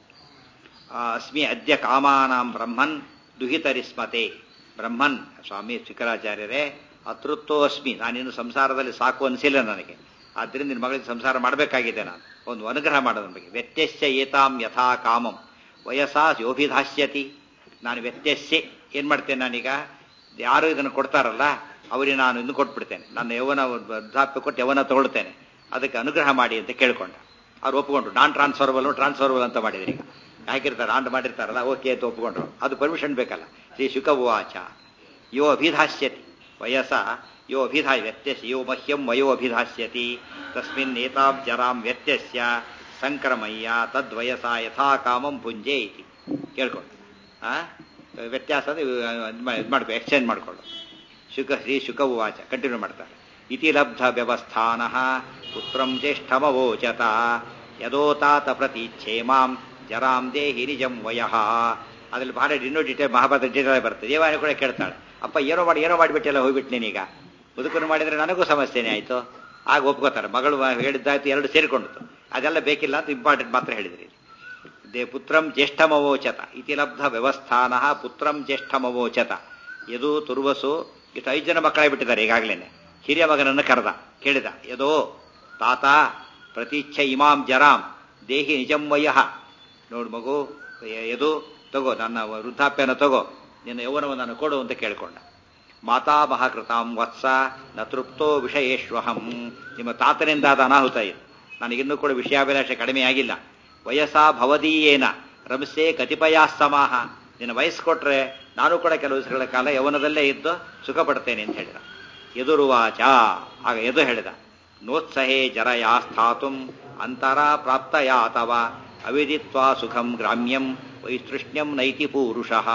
S1: ಆ, ಅಸ್ಮಿ ಅದ್ಯ ಕಾಮಾನಾಂ ಬ್ರಹ್ಮನ್ ದುಹಿತರಿಸ್ಮತೆ ಬ್ರಹ್ಮನ್ ಸ್ವಾಮಿ ಶುಕರಾಚಾರ್ಯರೇ ಅತೃಪ್ತೋ ಅಸ್ಮಿ ನಾನಿನ್ನು ಸಂಸಾರದಲ್ಲಿ ಸಾಕು ಅನಿಸಿಲ್ಲ ನನಗೆ ಆದ್ದರಿಂದ ನಿನ್ನ ಮಗಳಿಗೆ ಸಂಸಾರ ಮಾಡಬೇಕಾಗಿದೆ ನಾನು ಒಂದು ಅನುಗ್ರಹ ಮಾಡೋದ್ರ ಬಗ್ಗೆ ವ್ಯತ್ಯಸ್ಯ ಏತಾಂ ಯಥಾ ಕಾಮಂ ವಯಸ್ಸಾ ಯೋಭಿಧಾಸ್ಯತಿ ನಾನು ವ್ಯತ್ಯಸ್ಯೆ ಏನ್ ಮಾಡ್ತೇನೆ ನಾನೀಗ ಯಾರು ಇದನ್ನು ಕೊಡ್ತಾರಲ್ಲ ಅವರಿಗೆ ನಾನು ಇನ್ನು ಕೊಟ್ಬಿಡ್ತೇನೆ ನನ್ನ ಯೌವನ ವೃದ್ಧಾಪ್ಯ ಕೊಟ್ಟು ಯೌವನ ತಗೊಳ್ತೇನೆ ಅದಕ್ಕೆ ಅನುಗ್ರಹ ಮಾಡಿ ಅಂತ ಕೇಳ್ಕೊಂಡ ಅವ್ರು ಒಪ್ಕೊಂಡ್ರು ನಾನ್ ಟ್ರಾನ್ಸ್ಫರ್ಬಲ್ ಟ್ರಾನ್ಸ್ಫರ್ಬಲ್ ಅಂತ ಮಾಡಿದ್ರಿ ಈಗ ಹಾಕಿರ್ತಾರೆ ಆಂಡ್ ಮಾಡಿರ್ತಾರಲ್ಲ ಓಕೆ ಅಂತ ಒಪ್ಕೊಂಡ್ರು ಅದು ಪರ್ಮಿಷನ್ ಬೇಕಲ್ಲ ಶ್ರೀ ಶುಕ ಉವಾಚ ಯೋ ಅಭಿಧಾಸ್ಯತಿ ವಯಸ್ಸ ಯೋ ಅಭಿಧಾ ವ್ಯತ್ಯಸ್ಯ ಯೋ ಮಹ್ಯಂ ವಯೋ ಅಭಿಧಾಸ್ಯತಿ ತಸ್ಮಿನ್ ಏತಾಂ ಜರಾಂ ವ್ಯತ್ಯಸ್ಯ ಸಂಕ್ರಮಯ್ಯ ತದ್ವಯಸ ಯಥಾ ಕಾಮಂ ಭುಂಜೆ ಇತಿ ಕೇಳ್ಕೊಂಡು ಆ ವ್ಯತ್ಯಾಸ ಅಂದ್ರೆ ಇದು ಮಾಡ್ಕೊ ಎಕ್ಸ್ಚೇಂಜ್ ಮಾಡ್ಕೊಳ್ಳು ಶುಕ ಶ್ರೀ ಶುಕ ಉವಾಚ ಕಂಟಿನ್ಯೂ ಮಾಡ್ತಾರೆ ಇತಿ ಲಬ್ಧ ವ್ಯವಸ್ಥಾನ ಪುತ್ರಂ ಜ್ಯೇಷ್ಠಮವೋಚತ ಯದೋತಾತ ಪ್ರತೀಚ್ಛೇಮಾಂ ಜರಾಂ ದೇಹಿ ನಿಜಂ ವಯಃ ಅದ್ರಲ್ಲಿ ಬಹಳ ಇನ್ನೂ ಡಿಟೇಲ್ ಮಹಾಭಾರತ ಡಿಟೇಲ್ ಬರ್ತದೆ ದೇವಾನಿ ಕೂಡ ಕೇಳ್ತಾಳೆ ಅಪ್ಪ ಏನೋ ಮಾಡಿ ಏನೋ ಮಾಡಿಬಿಟ್ಟೆಲ್ಲ ಹೋಗ್ಬಿಟ್ಟು ನೀನೀಗ ಮುದುಕನ್ನು ಮಾಡಿದ್ರೆ ನನಗೂ ಸಮಸ್ಯೆನೇ ಆಯ್ತು ಆಗ ಒಪ್ಕೋತಾರೆ ಮಗಳು ಹೇಳಿದ್ದಾಯ್ತು ಎರಡು ಸೇರಿಕೊಂಡಿತು ಅದೆಲ್ಲ ಬೇಕಿಲ್ಲ ಅಂತ ಇಂಪಾರ್ಟೆಂಟ್ ಮಾತ್ರ ಹೇಳಿದ್ರಿ ದೇ ಪುತ್ರಂ ಜ್ಯೇಷ್ಠಮವೋಚತ ಇತಿ ಲಬ್ಧ ವ್ಯವಸ್ಥಾನ ಪುತ್ರಂ ಜ್ಯೇಷ್ಠಮವೋಚತ ಯದು ತುರ್ವಸು ಇಷ್ಟು ಐದು ಜನ ಮಕ್ಕಳೇ ಬಿಟ್ಟಿದ್ದಾರೆ ಈಗಾಗಲೇ ಹಿರಿಯ ಮಗನನ್ನು ಕರೆದ ಕೇಳಿದ ಯದೋ ತಾತ ಪ್ರತೀಚ್ಛ ಇಮಾಂ ಜರಾಂ ದೇಹಿ ನಿಜಂ ವಯಃ ನೋಡು ಮಗು ಯದು ತಗೋ ನನ್ನ ವೃದ್ಧಾಪ್ಯನ ತಗೋ ನಿನ್ನ ಯೌವನವನ್ನು ನಾನು ಕೊಡು ಅಂತ ಕೇಳ್ಕೊಂಡ ಮಾತಾಮಹ ಕೃತಾಂ ವತ್ಸ ನ ತೃಪ್ತೋ ವಿಷಯೇಶ್ವಹಂ ನಿಮ್ಮ ತಾತನಿಂದಾದ ಅನಾಹುತ ಇದು ನನಗಿನ್ನೂ ಕೂಡ ವಿಷಯಾಭಿಲಾಷೆ ಕಡಿಮೆ ಆಗಿಲ್ಲ ವಯಸ್ಸಾ ಭವದೀಯೇನ ರಮಸೆ ಕತಿಪಯಾಸ್ತಮಾಹ ನಿನ್ನ ವಯಸ್ಸು ಕೊಟ್ರೆ ನಾನು ಕೂಡ ಕೆಲವು ದಿವಸಗಳ ಕಾಲ ಯೌವನದಲ್ಲೇ ಇದ್ದು ಸುಖ ಪಡ್ತೇನೆ ಅಂತ ಹೇಳಿದ ಎದುರುವಾಚ ಆಗ ಎದು ಹೇಳಿದ ನೋತ್ಸಹೇ ಜರಯಾ ಸ್ಥಾತುಂ ಅಂತರ ಪ್ರಾಪ್ತಯಾ ಅಥವಾ ಅವಿದಿತ್ವಾ ಸುಖಂ ಗ್ರಾಮ್ಯಂ ವೈತೃಷ್ಣ್ಯಂ ನೈತಿ ಪೂರುಷಃ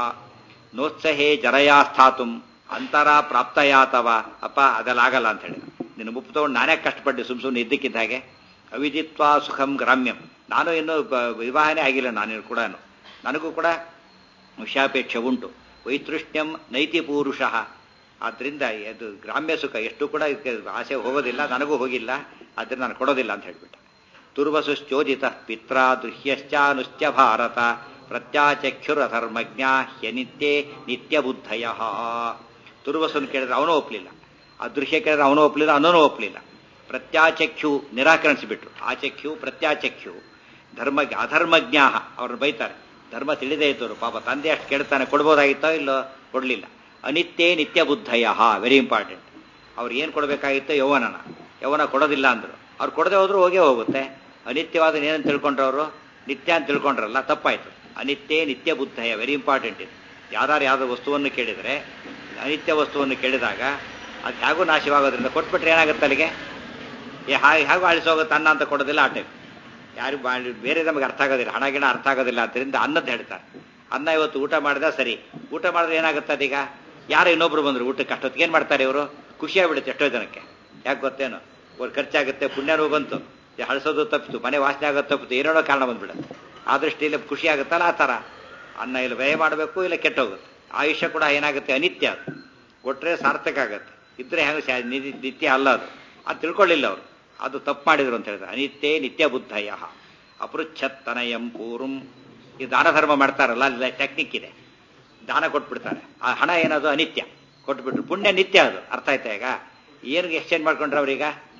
S1: ನೋತ್ಸಹೇ ಜರಯಾ ಸ್ಥಾತುಂ ಅಂತರ ಪ್ರಾಪ್ತಯಾತವ ಅಪ್ಪ ಅದೆಲ್ಲ ಆಗಲ್ಲ ಅಂತ ಹೇಳಿದ ನಿನ್ನ ಮುಪ್ಪು ತಗೊಂಡು ನಾನೇ ಕಷ್ಟಪಟ್ಟು ಸುಮ್ ಸುಮ್ಮನೆ ಇದ್ದಕ್ಕಿದ್ದ ಹಾಗೆ ಅವಿದಿತ್ವಾ ಸುಖಂ ಗ್ರಾಮ್ಯಂ ನಾನು ಇನ್ನೂ ಬ- ವಿವಾಹನೇ ಆಗಿಲ್ಲ ನಾನು ಕೂಡ ನನಗೂ ಕೂಡ ವಿಷಾಪೇಕ್ಷೆ ಉಂಟು ವೈತೃಷ್ಣ್ಯಂ ನೈತಿ ಪೂರುಷಃ ಆದ್ರಿಂದ ಅದು ಗ್ರಾಮ್ಯ ಸುಖ ಎಷ್ಟು ಕೂಡ ಇದಕ್ಕೆ ಆಸೆ ಹೋಗೋದಿಲ್ಲ ನನಗೂ ಹೋಗಿಲ್ಲ ಆದ್ರಿಂದ ನಾನು ಕೊಡೋದಿಲ್ಲ ಅಂತ ಹೇಳ್ಬಿಟ್ಟ ತುರ್ವಸುಶ್ಚೋದಿತ ಪಿತ್ರ ದೃಹ್ಯಶ್ಚಾನುಶ್ಚ ಭಾರತ ಪ್ರತ್ಯಾಚಕ್ಷುರಧರ್ಮಜ್ಞ ಹ್ಯನಿತ್ಯೇ ನಿತ್ಯ ಬುದ್ಧಯ ತುರ್ವಸನ್ನು ಕೇಳಿದ್ರೆ ಅವನೂ ಒಪ್ಪಲಿಲ್ಲ ಆ ದೃಶ್ಯ ಕೇಳಿದ್ರೆ ಅವನೂ ಒಪ್ಪಲಿಲ್ಲ ಅವನೂ ಒಪ್ಪಲಿಲ್ಲ ಪ್ರತ್ಯಾಚಕ್ಷು ನಿರಾಕರಿಸಿಬಿಟ್ರು ಆಚಕ್ಷು ಪ್ರತ್ಯಾಚಕ್ಷು ಧರ್ಮ ಅಧರ್ಮಜ್ಞ ಅವ್ರನ್ನ ಬೈತಾರೆ ಧರ್ಮ ತಿಳಿದೇ ಇದ್ದವರು ಪಾಪ ತಂದೆ ಅಷ್ಟು ಕೇಳ್ತಾನೆ ಕೊಡ್ಬೋದಾಗಿತ್ತೋ ಇಲ್ಲೋ ಕೊಡಲಿಲ್ಲ ಅನಿತ್ಯೇ ನಿತ್ಯ ಬುದ್ಧಯ ವೆರಿ ಇಂಪಾರ್ಟೆಂಟ್ ಅವ್ರು ಏನು ಕೊಡಬೇಕಾಗಿತ್ತೋ ಯೌವನನ ಯೌವನ ಕೊಡೋದಿಲ್ಲ ಅಂದ್ರು ಅವ್ರು ಕೊಡದೆ ಹೋದ್ರು ಹೋಗೇ ಹೋಗುತ್ತೆ ಅನಿತ್ಯವಾದ ಏನಂತ ತಿಳ್ಕೊಂಡ್ರು ಅವರು ನಿತ್ಯ ಅಂತ ತಿಳ್ಕೊಂಡ್ರಲ್ಲ ತಪ್ಪಾಯ್ತು ಅನಿತ್ಯೇ ನಿತ್ಯ ಬುದ್ಧಯ ವೆರಿ ಇಂಪಾರ್ಟೆಂಟ್ ಇದು ಯಾರು ಯಾವುದೋ ವಸ್ತುವನ್ನು ಕೇಳಿದರೆ ಅನಿತ್ಯ ವಸ್ತುವನ್ನು ಕೇಳಿದಾಗ ಅದು ಹೇಗೂ ನಾಶವಾಗೋದ್ರಿಂದ ಕೊಟ್ಬಿಟ್ರೆ ಏನಾಗುತ್ತೆ ಅಲ್ಲಿಗೆ ಏ ಹಾಗೆ ಹೇಗೂ ಅಳಿಸೋಗುತ್ತೆ ಅನ್ನ ಅಂತ ಕೊಡೋದಿಲ್ಲ ಆ ಟೈಪ್ ಯಾರು ಬೇರೆ ನಮಗೆ ಅರ್ಥ ಆಗೋದಿಲ್ಲ ಹಣ ಗಿಣ ಅರ್ಥ ಆಗೋದಿಲ್ಲ ಆದ್ದರಿಂದ ಅನ್ನದ ಹೇಳ್ತಾರೆ ಅನ್ನ ಇವತ್ತು ಊಟ ಮಾಡಿದ ಸರಿ ಊಟ ಮಾಡಿದ್ರೆ ಏನಾಗುತ್ತೆ ಅದೀಗ ಯಾರೋ ಇನ್ನೊಬ್ರು ಬಂದ್ರು ಊಟಕ್ಕೆ ಅಷ್ಟೊತ್ತಿಗೆ ಏನು ಮಾಡ್ತಾರೆ ಇವರು ಖುಷಿಯಾಗ್ಬಿಡುತ್ತೆ ಎಷ್ಟೋ ಜನಕ್ಕೆ ಯಾಕೆ ಗೊತ್ತೇನು ಅವ್ರು ಖರ್ಚಾಗುತ್ತೆ ಪುಣ್ಯನೂ ಬಂತು ಈ ಹಳಸೋದು ತಪ್ಪಿತು ಮನೆ ವಾಸನೆ ಆಗೋದು ತಪ್ಪಿತು ಏನೇನೋ ಕಾರಣ ಬಂದ್ಬಿಡುತ್ತೆ ಆ ದೃಷ್ಟಿಯಲ್ಲಿ ಖುಷಿ ಆಗುತ್ತಲ್ಲ ಆ ಥರ ಅನ್ನ ಇಲ್ಲ ವ್ಯಯ ಮಾಡಬೇಕು ಇಲ್ಲ ಕೆಟ್ಟೋಗುತ್ತೆ ಆಯುಷ್ಯ ಕೂಡ ಏನಾಗುತ್ತೆ ಅನಿತ್ಯ ಅದು ಕೊಟ್ಟರೆ ಸಾರ್ಥಕ ಆಗುತ್ತೆ ಇದ್ರೆ ಹೆಂಗೆ ಶಾ- ನಿ- ನಿತ್ಯ ಅಲ್ಲ ಅದು ಅದು ತಿಳ್ಕೊಳ್ಳಿಲ್ಲ ಅವರು ಅದು ತಪ್ಪು ಮಾಡಿದ್ರು ಅಂತ ಹೇಳಿದ್ರೆ ಅನಿತ್ಯೇ ನಿತ್ಯ ಬುದ್ಧಯ ಅಪೃಚ್ಛತ್ತನಯಂ ಪೂರ್ವಂ ಈ ದಾನ ಧರ್ಮ ಮಾಡ್ತಾರಲ್ಲ ಅಲ್ಲಿ ಟೆಕ್ನಿಕ್ ಇದೆ ದಾನ ಕೊಟ್ಬಿಡ್ತಾರೆ ಆ ಹಣ ಏನದು ಅನಿತ್ಯ ಕೊಟ್ಬಿಟ್ರು ಪುಣ್ಯ ನಿತ್ಯ ಅದು ಅರ್ಥ ಆಯ್ತಾ ಈಗ ಏನು ಎಕ್ಸ್ಚೇಂಜ್ ಮಾಡ್ಕೊಂಡ್ರೆ ಅವ್ರೀಗ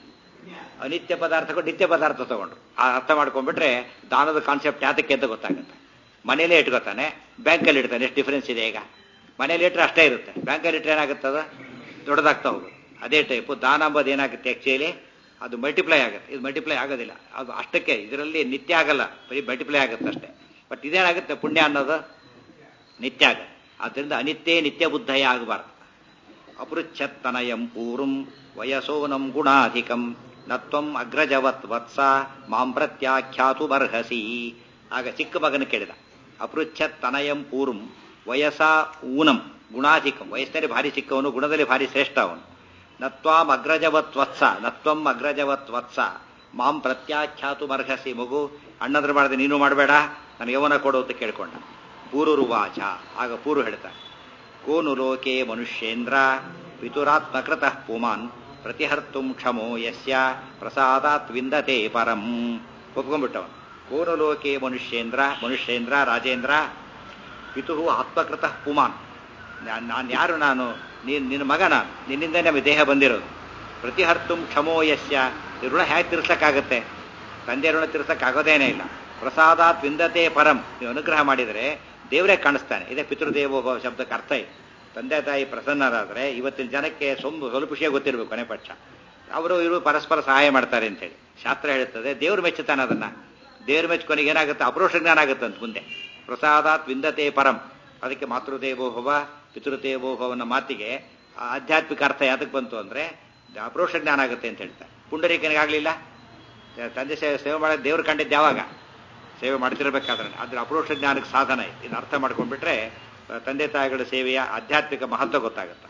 S1: ಅನಿತ್ಯ ಪದಾರ್ಥ ಕೊಟ್ಟು ನಿತ್ಯ ಪದಾರ್ಥ ತಗೊಂಡ್ರು ಆ ಅರ್ಥ ಮಾಡ್ಕೊಂಡ್ಬಿಟ್ರೆ ದಾನದ ಕಾನ್ಸೆಪ್ಟ್ ಯಾತಕ್ಕೆ ಅಂತ ಗೊತ್ತಾಗುತ್ತೆ ಮನೇಲೇ ಇಟ್ಕೋತಾನೆ ಬ್ಯಾಂಕಲ್ಲಿ ಇಡ್ತಾನೆ ಎಷ್ಟು ಡಿಫ್ರೆನ್ಸ್ ಇದೆ ಈಗ ಮನೇಲಿ ಇಟ್ಟರೆ ಅಷ್ಟೇ ಇರುತ್ತೆ ಬ್ಯಾಂಕಲ್ಲಿ ಇಟ್ಟರೆ ಏನಾಗುತ್ತದ ದೊಡ್ಡದಾಗ್ತಾ ಹೋಗುತ್ತೆ ಅದೇ ಟೈಪು ದಾನ ಅಂಬೋದು ಏನಾಗುತ್ತೆ ಆ್ಯಕ್ಚುಲಿ ಅದು ಮಲ್ಟಿಪ್ಲೈ ಆಗುತ್ತೆ ಇದು ಮಲ್ಟಿಪ್ಲೈ ಆಗೋದಿಲ್ಲ ಅದು ಅಷ್ಟಕ್ಕೆ ಇದರಲ್ಲಿ ನಿತ್ಯ ಆಗಲ್ಲ ಬರೀ ಮಲ್ಟಿಪ್ಲೈ ಆಗುತ್ತೆ ಅಷ್ಟೇ ಬಟ್ ಇದೇನಾಗುತ್ತೆ ಪುಣ್ಯ ಅನ್ನೋದು ನಿತ್ಯ ಆಗುತ್ತೆ ಆದ್ದರಿಂದ ಅನಿತ್ಯ ನಿತ್ಯ ಬುದ್ಧಯ ಆಗಬಾರ್ದು ಅಪೃಚ್ಛತ್ತನಯಂ ಪೂರುಂ ವಯಸೋನಂ ಗುಣಾಧಿಕಂ ನತ್ವಂ ಅಗ್ರಜವತ್ ವತ್ಸ ಮಾಂ ಪ್ರತ್ಯಾಖ್ಯಾತು ಬರ್ಹಸಿ ಆಗ ಚಿಕ್ಕ ಮಗನ ಕೇಳಿದ ಅಪೃಚ್ಛತ್ ತನಯಂ ಪೂರ್ವಂ ವಯಸ ಊನಂ ಗುಣಾಧಿಕಂ ವಯಸ್ಸಲ್ಲಿ ಭಾರಿ ಚಿಕ್ಕವನು ಗುಣದಲ್ಲಿ ಭಾರಿ ಶ್ರೇಷ್ಠ ಅವನು ನತ್ವಾಂ ಅಗ್ರಜವತ್ ವತ್ಸ ನತ್ವಂ ಅಗ್ರಜವತ್ ವತ್ಸ ಮಾಂ ಪ್ರತ್ಯಾಖ್ಯಾತು ಮರ್ಹಸಿ ಮಗು ಅಣ್ಣದ್ರ ಮಾಡಿದೆ ನೀನು ಮಾಡಬೇಡ ನನಗೆ ಯವನ ಕೊಡು ಅಂತ ಕೇಳ್ಕೊಂಡ ಪೂರುರುವಾಚ ಆಗ ಪೂರು ಹೇಳ್ತಾರೆ ಕೋನು ಲೋಕೆ ಮನುಷ್ಯೇಂದ್ರ ಪಿತುರಾತ್ಮಕೃತಃ ಪುಮಾನ್ ಪ್ರತಿಹರ್ತುಂ ಕ್ಷಮೋ ಯಸ್ಯ ಪ್ರಸಾದಾತ್ ವಿಂದತೆ ಪರಂ ಒಪ್ಕೊಂಡ್ಬಿಟ್ಟವನು ಕೋನು ಲೋಕೆ ಮನುಷ್ಯೇಂದ್ರ ಮನುಷ್ಯೇಂದ್ರ ರಾಜೇಂದ್ರ ಪಿತು ಆತ್ಮಕೃತಃ ಪುಮಾನ್ ನಾನು ಯಾರು ನಾನು ನೀನು ನಿನ್ನ ಮಗ ನಾನು ನಿನ್ನಿಂದ ನಮಗೆ ದೇಹ ಬಂದಿರೋದು ಪ್ರತಿಹರ್ತುಂ ಕ್ಷಮೋ ಯಸ್ಯ ಈ ಋಣ ಹೇಗೆ ತೀರ್ಸಕ್ಕಾಗತ್ತೆ ತಂದೆ ಋಣ ತೀರ್ಸಕ್ಕಾಗೋದೇನೇ ಇಲ್ಲ ಪ್ರಸಾದಾತ್ ವಿಂದತೆ ಪರಂ ನೀವು ಅನುಗ್ರಹ ಮಾಡಿದರೆ ದೇವರೇ ಕಾಣಿಸ್ತಾನೆ ಇದೇ ಪಿತೃದೇವೋಭವ ಶಬ್ದಕ್ಕೆ ಅರ್ಥ ಇದೆ ತಂದೆ ತಾಯಿ ಪ್ರಸನ್ನರಾದರೆ ಇವತ್ತಿನ ಜನಕ್ಕೆ ಸೊಂಬು ಸ್ವಲ್ಪ ವಿಷಯ ಗೊತ್ತಿರಬೇಕು ಕೊನೆ ಪಕ್ಷ ಅವರು ಇವರು ಪರಸ್ಪರ ಸಹಾಯ ಮಾಡ್ತಾರೆ ಅಂತೇಳಿ ಶಾಸ್ತ್ರ ಹೇಳುತ್ತದೆ ದೇವ್ರು ಮೆಚ್ಚುತ್ತಾನೆ ಅದನ್ನ ದೇವ್ರ ಮೆಚ್ಕೊನಿಗೆ ಏನಾಗುತ್ತೆ ಅಪರೋಷ ಜ್ಞಾನ ಆಗುತ್ತೆ ಅಂತ ಮುಂದೆ ಪ್ರಸಾದಾತ್ ವಿಂದತೆ ಪರಂ ಅದಕ್ಕೆ ಮಾತೃದೇವೋಭವ ಪಿತೃದೇವೋಭವನ ಮಾತಿಗೆ ಆಧ್ಯಾತ್ಮಿಕ ಅರ್ಥ ಯಾತಕ್ಕೆ ಬಂತು ಅಂದ್ರೆ ಅಪರೋಷ ಜ್ಞಾನ ಆಗುತ್ತೆ ಅಂತ ಹೇಳ್ತಾರೆ ಪುಂಡರೀಕನಿಗಾಗಲಿಲ್ಲ ತಂದೆ ಸೇವೆ ಸೇವೆ ಮಾಡೋದು ದೇವ್ರು ಕಂಡಿದ್ದು ಯಾವಾಗ ಸೇವೆ ಮಾಡ್ತಿರ್ಬೇಕಾದ್ರೆ ಅದ್ರ ಅಪರೋಕ್ಷ ಜ್ಞಾನಕ್ಕೆ ಸಾಧನ ಇದನ್ನ ಅರ್ಥ ಮಾಡ್ಕೊಂಡ್ಬಿಟ್ರೆ ತಂದೆ ತಾಯಿಗಳ ಸೇವೆಯ ಆಧ್ಯಾತ್ಮಿಕ ಮಹತ್ವ ಗೊತ್ತಾಗುತ್ತೆ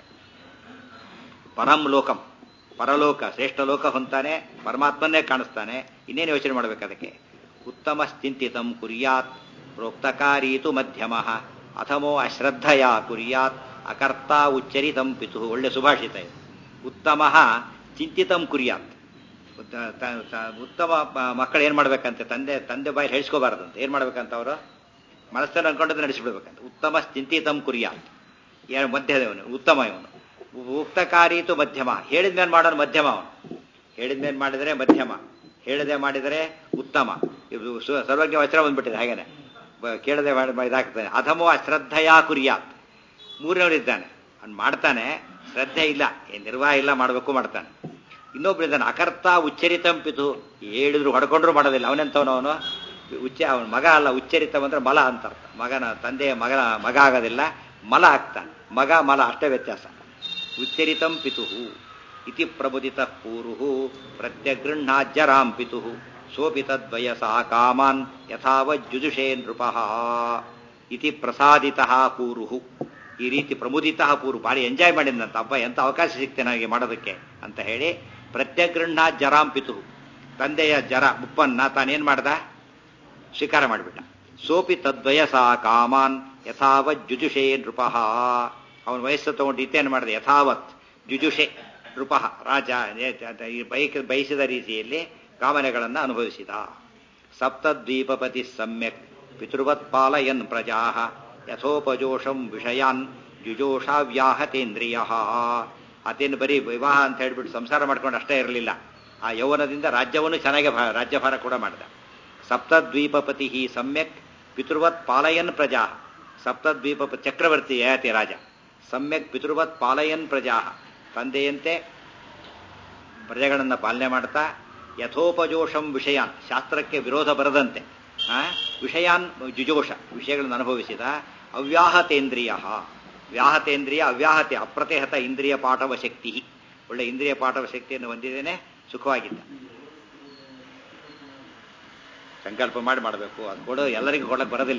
S1: ಪರಂ ಲೋಕಂ ಪರಲೋಕ ಶ್ರೇಷ್ಠ ಲೋಕ ಹೊಂತಾನೆ ಪರಮಾತ್ಮನ್ನೇ ಕಾಣಿಸ್ತಾನೆ ಇನ್ನೇನು ಯೋಚನೆ ಮಾಡ್ಬೇಕು ಅದಕ್ಕೆ ಉತ್ತಮ ಚಿಂತಿತಂ ಕುರ್ಯಾತ್ ಪ್ರೋಕ್ತಕಾರೀತು ಮಧ್ಯಮ ಅಥಮೋ ಅಶ್ರದ್ಧಯ ಕುರ್ಯಾತ್ ಅಕರ್ತ ಉಚ್ಚರಿತಂ ಪಿತು ಒಳ್ಳೆ ಸುಭಾಷಿತ ಇದು ಉತ್ತಮ ಚಿಂತಿತಂ ಕುರ್ಯಾತ್ ಉತ್ತಮ ಮಕ್ಕಳು ಏನ್ ಮಾಡ್ಬೇಕಂತೆ ತಂದೆ ತಂದೆ ಬಾಯಿ ಹೇಳ್ಸ್ಕೋಬಾರ್ದಂತೆ ಏನ್ ಮಾಡ್ಬೇಕಂತ ಅವರು ಮನಸ್ಸಲ್ಲಿ ಅನ್ಕೊಂಡದ್ದು ನಡೆಸಿಬಿಡ್ಬೇಕಂತ ಉತ್ತಮ ಚಿಂತಿತಂ ಕುರ್ಯಾತ್ ಏನು ಮಧ್ಯದವನು ಉತ್ತಮ ಇವನು ಉಕ್ತಕಾರೀತು ಮಧ್ಯಮ ಹೇಳಿದ್ಮೇಲೆ ಮಾಡೋನು ಮಧ್ಯಮ ಅವನು ಹೇಳಿದ್ಮೇಲೆ ಮಾಡಿದರೆ ಮಧ್ಯಮ ಹೇಳದೆ ಮಾಡಿದರೆ ಉತ್ತಮ ಇದು ಸರ್ವಜ್ಞ ವಚನ ಬಂದ್ಬಿಟ್ಟಿದೆ ಹಾಗೇನೆ ಕೇಳದೆ ಇದಾಗ್ತಾನೆ ಅಧಮೋ ಅಶ್ರದ್ಧೆಯ ಕುರ್ಯಾತ್ ಮೂರನವರಿದ್ದಾನೆ ಅವ್ನು ಮಾಡ್ತಾನೆ ಶ್ರದ್ಧೆ ಇಲ್ಲ ಏನ್ ನಿರ್ವಾಹ ಇಲ್ಲ ಮಾಡಬೇಕು ಮಾಡ್ತಾನೆ ಇನ್ನೊಬ್ಬರಿದ್ದಾನೆ ಅಕರ್ತ ಉಚ್ಚರಿತಂ ಪಿತು ಹೇಳಿದ್ರು ಹೊಡ್ಕೊಂಡ್ರು ಮಾಡೋದಿಲ್ಲ ಅವನೆಂತವನು ಅವನು ಉಚ್ಚ ಅವನ ಮಗ ಅಲ್ಲ ಉಚ್ಚರಿತಂ ಅಂದ್ರೆ ಮಲ ಅಂತ ಅರ್ಥ ಮಗನ ತಂದೆಯ ಮಗನ ಮಗ ಆಗೋದಿಲ್ಲ ಮಲ ಆಗ್ತಾನೆ ಮಗ ಮಲ ಅಷ್ಟೇ ವ್ಯತ್ಯಾಸ ಉಚ್ಚರಿತಂ ಪಿತು ಇತಿ ಪ್ರಬುದಿತ ಪೂರು ಪ್ರತ್ಯಗೃಹ್ಣಾಜ್ಜರಾಂ ಪಿತು ಸೋಪಿ ತದ್ವಯಸಾ ಕಾಮಾನ್ ಯಥಾವಜ್ಜುಜುಷೇ ನೃಪ ಇತಿ ಪ್ರಸಾದಿತ ಪೂರು ಈ ರೀತಿ ಪ್ರಮುದಿತ ಪೂರು ಭಾರಿ ಎಂಜಾಯ್ ಮಾಡಿದಂತ ಅಬ್ಬ ಎಂತ ಅವಕಾಶ ಸಿಕ್ತೆ ನನಗೆ ಮಾಡೋದಕ್ಕೆ ಅಂತ ಹೇಳಿ ಪ್ರತ್ಯಗೃಹ್ಣ ಜರಾಂ ಪಿತು ತಂದೆಯ ಜರ ಉಪ್ಪನ್ನ ತಾನೇನ್ ಮಾಡ್ದ ಸ್ವೀಕಾರ ಮಾಡಿಬಿಟ್ಟ ಸೋಪಿ ತದ್ವಯಸಾ ಕಾಮಾನ್ ಯಥಾವತ್ ಜುಜುಷೇ ನೃಪ ಅವನ ವಯಸ್ಸು ತಗೊಂಡು ಇತ್ತೇನು ಮಾಡಿದೆ ಯಥಾವತ್ ಜುಜುಷೆ ನೃಪ ರಾಜ ಬೈಕ್ ಬಯಸಿದ ರೀತಿಯಲ್ಲಿ ಕಾಮನೆಗಳನ್ನು ಅನುಭವಿಸಿದ ಸಪ್ತದ್ವೀಪಪತಿ ಸಮ್ಯಕ್ ಪಿತೃವತ್ ಪಾಲಯನ್ ಪ್ರಜಾ ಯಥೋಪಜೋಷಂ ವಿಷಯಾನ್ ಜುಜೋಷಾವ್ಯಾಹತೇಂದ್ರಿಯ ಆತೇನು ಬರೀ ವಿವಾಹ ಅಂತ ಹೇಳ್ಬಿಟ್ಟು ಸಂಸಾರ ಮಾಡ್ಕೊಂಡು ಅಷ್ಟೇ ಇರಲಿಲ್ಲ ಆ ಯೌವನದಿಂದ ರಾಜ್ಯವನ್ನು ಚೆನ್ನಾಗಿ ರಾಜ್ಯಭಾರ ಕೂಡ ಮಾಡಿದ ಸಪ್ತದ್ವೀಪಪತಿ ಸಮ್ಯಕ್ ಪಿತೃವತ್ ಪಾಲಯನ್ ಪ್ರಜಾ ಸಪ್ತದ್ವೀಪ ಚಕ್ರವರ್ತಿ ಯಯಾತಿ ರಾಜ ಸಮ್ಯಕ್ ಪಿತೃವತ್ ಪಾಲಯನ್ ಪ್ರಜಾ ತಂದೆಯಂತೆ ಪ್ರಜೆಗಳನ್ನು ಪಾಲನೆ ಮಾಡ್ತಾ ಯಥೋಪಜೋಷಂ ವಿಷಯಾನ್ ಶಾಸ್ತ್ರಕ್ಕೆ ವಿರೋಧ ಬರದಂತೆ ವಿಷಯಾನ್ ಜುಜೋಷ ವಿಷಯಗಳನ್ನು ಅನುಭವಿಸಿದ ಅವ್ಯಾಹತೇಂದ್ರಿಯ ವ್ಯಾಹತೇಂದ್ರಿಯ ಅವ್ಯಾಹತೆ ಅಪ್ರತಿಹತ ಇಂದ್ರಿಯ ಪಾಠವ ಶಕ್ತಿ ಒಳ್ಳೆ ಇಂದ್ರಿಯ ಪಾಠವ ಶಕ್ತಿಯನ್ನು ಹೊಂದಿದ್ದೇನೆ ಸುಖವಾಗಿದ್ದ ಸಂಕಲ್ಪ ಮಾಡಿ ಮಾಡಬೇಕು ಅದು ಕೊಡೋ ಎಲ್ಲರಿಗೂ ಕೊಡಕ್ಕೆ ಬರೋದಿಲ್ಲ